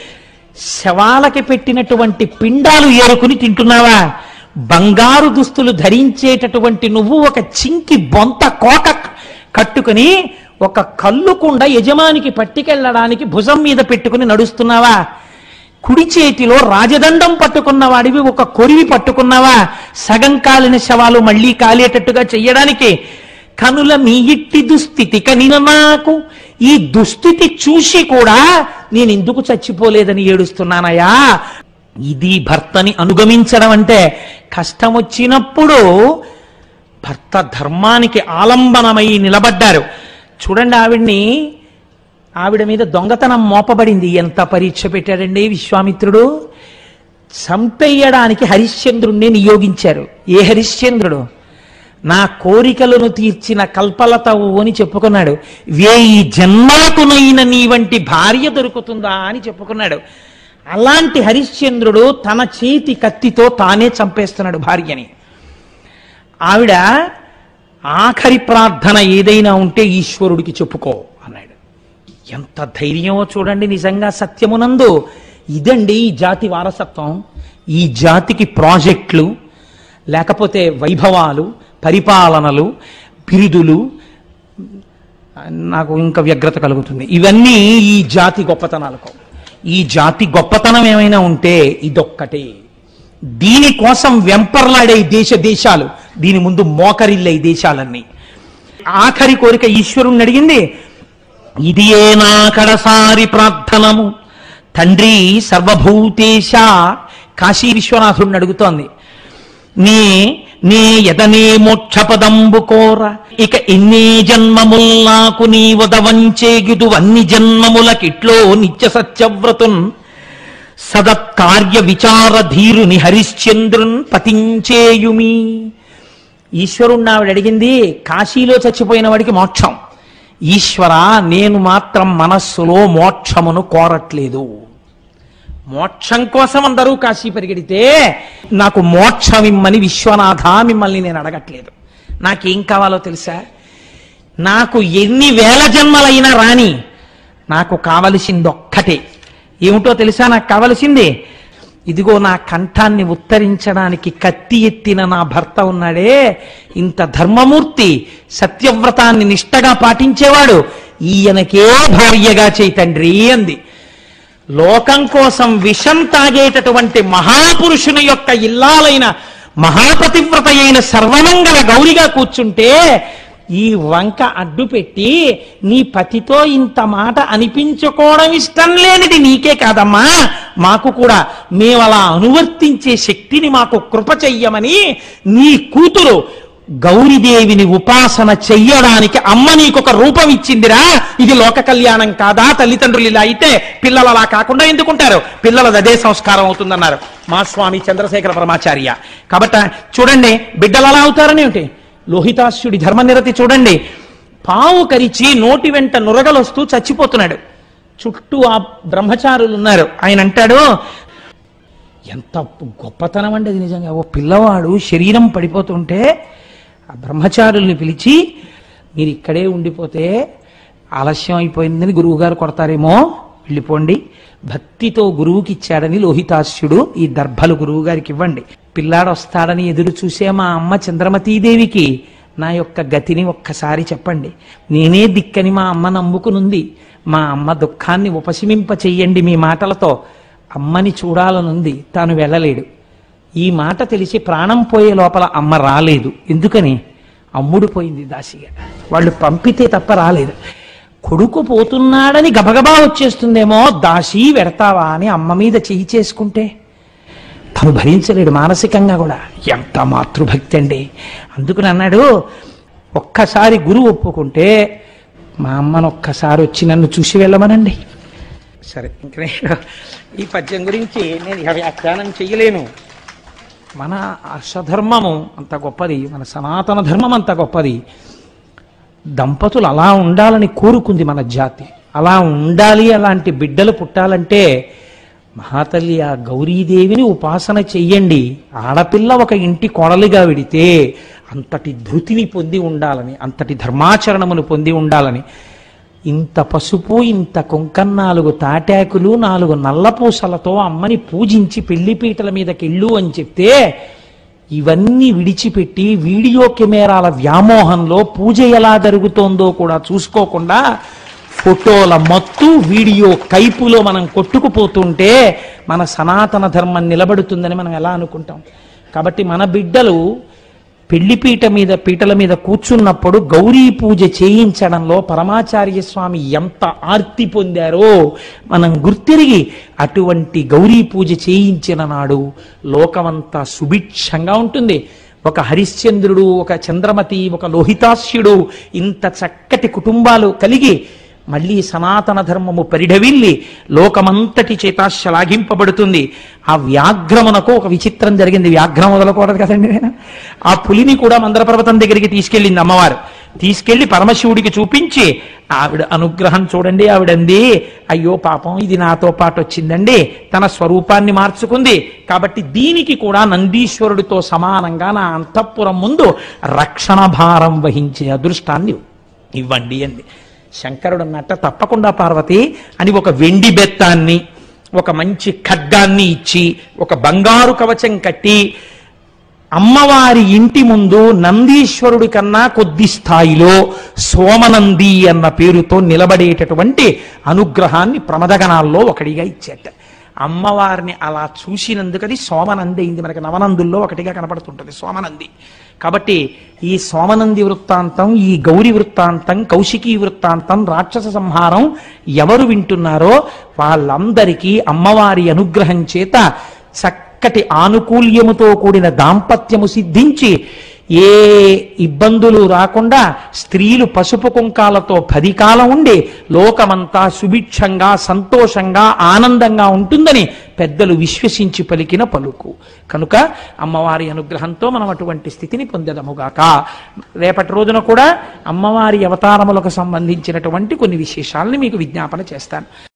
Speaker 1: శవాలకి పెట్టినటువంటి పిండాలు ఏరుకుని తింటున్నావా బంగారు దుస్తులు ధరించేటటువంటి నువ్వు ఒక చింకి బొంత కోట కట్టుకుని ఒక కల్లుకుండ యజమానికి పట్టుకెళ్ళడానికి భుజం మీద పెట్టుకుని నడుస్తున్నావా కుడి చేతిలో రాజదండం పట్టుకున్న వాడివి ఒక కొరివి పట్టుకున్నావా సగం కాలిన శవాలు మళ్ళీ కాలేటట్టుగా చెయ్యడానికి కనుల మీ ఇట్టి దుస్థితి కనిన నాకు ఈ దుస్థితి చూసి కూడా నేను ఎందుకు చచ్చిపోలేదని ఏడుస్తున్నానయ్యా ఇది భర్తని అనుగమించడం అంటే కష్టం వచ్చినప్పుడు భర్త ధర్మానికి ఆలంబనమై నిలబడ్డారు చూడండి ఆవిడ్ని ఆవిడ మీద దొంగతనం మోపబడింది ఎంత పరీక్ష పెట్టాడండి విశ్వామిత్రుడు చంపేయడానికి హరిశ్చంద్రుణ్ణి నియోగించారు ఏ హరిశ్చంద్రుడు నా కోరికలను తీర్చిన కల్పలతవు అని చెప్పుకున్నాడు వేయి జన్మలకునైన నీ వంటి భార్య దొరుకుతుందా అని చెప్పుకున్నాడు అలాంటి హరిశ్చంద్రుడు తన చేతి కత్తితో తానే చంపేస్తున్నాడు భార్యని ఆవిడ ఆఖరి ప్రార్థన ఏదైనా ఉంటే ఈశ్వరుడికి చెప్పుకో అన్నాడు ఎంత ధైర్యమో చూడండి నిజంగా సత్యమునందు ఇదండి ఈ జాతి వారసత్వం ఈ జాతికి ప్రాజెక్టులు లేకపోతే వైభవాలు పరిపాలనలు బిరుదులు నాకు ఇంకా వ్యగ్రత కలుగుతుంది ఇవన్నీ ఈ జాతి గొప్పతనాలకు ఈ జాతి గొప్పతనం ఏమైనా ఉంటే ఇదొక్కటే దీనికోసం వెంపర్లాడే ఈ దేశ దేశాలు దీని ముందు మోకరిల్లే ఈ దేశాలన్నీ ఆఖరి కోరిక ఈశ్వరుణ్ణి అడిగింది ఇది ఏ నా కడసారి ప్రార్థనము తండ్రి సర్వభూతేశ కాశీ విశ్వనాథుడిని అడుగుతోంది నే నే ఎదనే మోక్షపదంబు కోర ఇక ఎన్నే జన్మముల్ నాకు నీ వదవంచేగిదు అన్ని జన్మములకిట్లో నిత్య సత్యవ్రతున్ సదత్కార్య విచార ధీరుని హరిశ్చంద్రున్ పతించేయుమి ఈశ్వరుణ్ణి ఆవిడ అడిగింది కాశీలో చచ్చిపోయిన వాడికి మోక్షం ఈశ్వర నేను మాత్రం మనస్సులో మోక్షమును కోరట్లేదు మోక్షం కోసం అందరూ కాశీ పరిగెడితే నాకు మోక్షం ఇమ్మని విశ్వనాథ మిమ్మల్ని నేను అడగట్లేదు నాకేం కావాలో తెలుసా నాకు ఎన్ని వేల జన్మలైనా రాని నాకు కావలసింది ఒక్కటే ఏమిటో తెలుసా నాకు కావలసింది ఇదిగో నా కంఠాన్ని ఉత్తరించడానికి కత్తి ఎత్తిన నా భర్త ఉన్నాడే ఇంత ధర్మమూర్తి సత్యవ్రతాన్ని నిష్టగా పాటించేవాడు ఈయనకే భార్యగా చేయి తండ్రి అంది లోకం కోసం విషం తాగేటటువంటి మహాపురుషుని యొక్క ఇల్లాలైన మహాపతివ్రత అయిన సర్వమంగళ గౌరిగా కూర్చుంటే ఈ వంక అడ్డు పెట్టి నీ పతితో ఇంత మాట అనిపించుకోవడం ఇష్టం లేనిది నీకే కాదమ్మా మాకు కూడా మేము అలా అనువర్తించే శక్తిని మాకు కృప చెయ్యమని నీ కూతురు గౌరీదేవిని ఉపాసన చెయ్యడానికి అమ్మ నీకొక రూపం ఇచ్చిందిరా ఇది లోక కళ్యాణం కాదా తల్లిదండ్రులు ఇలా అయితే పిల్లలు అలా కాకుండా ఎందుకుంటారు పిల్లలది అదే సంస్కారం అవుతుందన్నారు మా స్వామి చంద్రశేఖర పరమాచార్య కాబట్టి చూడండి బిడ్డలు అలా అవుతారని ఏమిటి లోహితాస్యుడి ధర్మనిరతి చూడండి పావు కరిచి నోటి వెంట నురగలొస్తూ చచ్చిపోతున్నాడు చుట్టూ ఆ బ్రహ్మచారులు ఉన్నారు ఆయన అంటాడు ఎంత గొప్పతనం అండి అది నిజంగా ఓ పిల్లవాడు శరీరం పడిపోతుంటే ఆ బ్రహ్మచారుల్ని పిలిచి మీరు ఇక్కడే ఉండిపోతే ఆలస్యం అయిపోయిందని గురువుగారు కొడతారేమో వెళ్ళిపోండి భక్తితో గురువుకి ఇచ్చాడని లోహితాస్యుడు ఈ దర్భలు గురువు గారికి ఇవ్వండి పిల్లాడు వస్తాడని ఎదురు చూసే మా అమ్మ చంద్రమతీదేవికి నా యొక్క గతిని ఒక్కసారి చెప్పండి నేనే దిక్కని మా అమ్మ నమ్ముకునుంది మా అమ్మ దుఃఖాన్ని ఉపశమింప చెయ్యండి మీ మాటలతో అమ్మని చూడాలనుంది తాను వెళ్ళలేడు ఈ మాట తెలిసి ప్రాణం పోయే లోపల అమ్మ రాలేదు ఎందుకని అమ్ముడు పోయింది దాసిగా వాళ్ళు పంపితే తప్ప రాలేదు కొడుకు పోతున్నాడని గబగబా వచ్చేస్తుందేమో దాసి వెడతావా అని అమ్మ మీద చెయ్యి చేసుకుంటే తను భరించలేడు మానసికంగా కూడా ఎంత మాతృభక్తి అండి అందుకని అన్నాడు ఒక్కసారి గురువు ఒప్పుకుంటే మా అమ్మను ఒక్కసారి వచ్చి నన్ను చూసి వెళ్ళమనండి సరే ఇంక నేను ఈ పద్యం గురించి నేను ఇక వ్యాఖ్యానం చెయ్యలేను మన అర్షధర్మము అంత గొప్పది మన సనాతన ధర్మం అంత గొప్పది దంపతులు అలా ఉండాలని కోరుకుంది మన జాతి అలా ఉండాలి అలాంటి బిడ్డలు పుట్టాలంటే మహాతల్లి ఆ గౌరీదేవిని ఉపాసన చెయ్యండి ఆడపిల్ల ఒక ఇంటి కొడలిగా విడితే అంతటి ధృతిని పొంది ఉండాలని అంతటి ధర్మాచరణమును పొంది ఉండాలని ఇంత పసుపు ఇంత కుంకం నాలుగు తాటాకులు నాలుగు నల్లపూసలతో అమ్మని పూజించి పెళ్లిపీటల మీదకెళ్ళు అని చెప్తే ఇవన్నీ విడిచిపెట్టి వీడియో కెమెరాల వ్యామోహంలో పూజ ఎలా జరుగుతోందో కూడా చూసుకోకుండా ఫోటోల మత్తు వీడియో కైపులో మనం కొట్టుకుపోతుంటే మన సనాతన ధర్మం నిలబడుతుందని మనం ఎలా అనుకుంటాం కాబట్టి మన బిడ్డలు పెళ్లిపీట మీద పీటల మీద కూర్చున్నప్పుడు గౌరీ పూజ చేయించడంలో పరమాచార్య స్వామి ఎంత ఆర్తి పొందారో మనం గుర్తిరిగి అటువంటి గౌరీ పూజ చేయించిన నాడు లోకమంతా సుభిక్షంగా ఉంటుంది ఒక హరిశ్చంద్రుడు ఒక చంద్రమతి ఒక లోహితాస్యుడు ఇంత చక్కటి కుటుంబాలు కలిగి మళ్ళీ సనాతన ధర్మము పరిఢవిల్లి లోకమంతటి చేత శ్లాఘింపబడుతుంది ఆ వ్యాఘ్రమునకు ఒక విచిత్రం జరిగింది వ్యాఘ్రం వదలకూడదు కదండి నేను ఆ పులిని కూడా మందర పర్వతం దగ్గరికి తీసుకెళ్ళింది అమ్మవారు తీసుకెళ్లి పరమశివుడికి చూపించి ఆవిడ అనుగ్రహం చూడండి ఆవిడంది అయ్యో పాపం ఇది నాతో పాటు వచ్చిందండి తన స్వరూపాన్ని మార్చుకుంది కాబట్టి దీనికి కూడా నందీశ్వరుడితో సమానంగా నా అంతఃపురం ముందు రక్షణ భారం వహించే అదృష్టాన్ని ఇవ్వండి అంది శంకరుడు అన్నట్ట తప్పకుండా పార్వతి అని ఒక వెండి బెత్తాన్ని ఒక మంచి ఖడ్గాన్ని ఇచ్చి ఒక బంగారు కవచం కట్టి అమ్మవారి ఇంటి ముందు నందీశ్వరుడి కన్నా కొద్ది స్థాయిలో సోమనంది అన్న పేరుతో నిలబడేటటువంటి అనుగ్రహాన్ని ప్రమదగణాల్లో ఒకడిగా ఇచ్చేట అమ్మవారిని అలా చూసినందుకది సోమనంది అయింది మనకి నవనందుల్లో ఒకటిగా కనపడుతుంటుంది సోమనంది కాబట్టి ఈ సోమనంది వృత్తాంతం ఈ గౌరి వృత్తాంతం కౌశికీ వృత్తాంతం రాక్షస సంహారం ఎవరు వింటున్నారో వాళ్ళందరికీ అమ్మవారి అనుగ్రహం చేత చక్కటి ఆనుకూల్యముతో కూడిన దాంపత్యము సిద్ధించి ఏ ఇబ్బందులు రాకుండా స్త్రీలు పసుపు కుంకాలతో పది కాలం ఉండి లోకమంతా సుభిక్షంగా సంతోషంగా ఆనందంగా ఉంటుందని పెద్దలు విశ్వసించి పలికిన పలుకు కనుక అమ్మవారి అనుగ్రహంతో మనం అటువంటి స్థితిని పొందదముగాక రేపటి రోజున కూడా అమ్మవారి అవతారములకు సంబంధించినటువంటి కొన్ని విశేషాలని మీకు విజ్ఞాపన చేస్తాను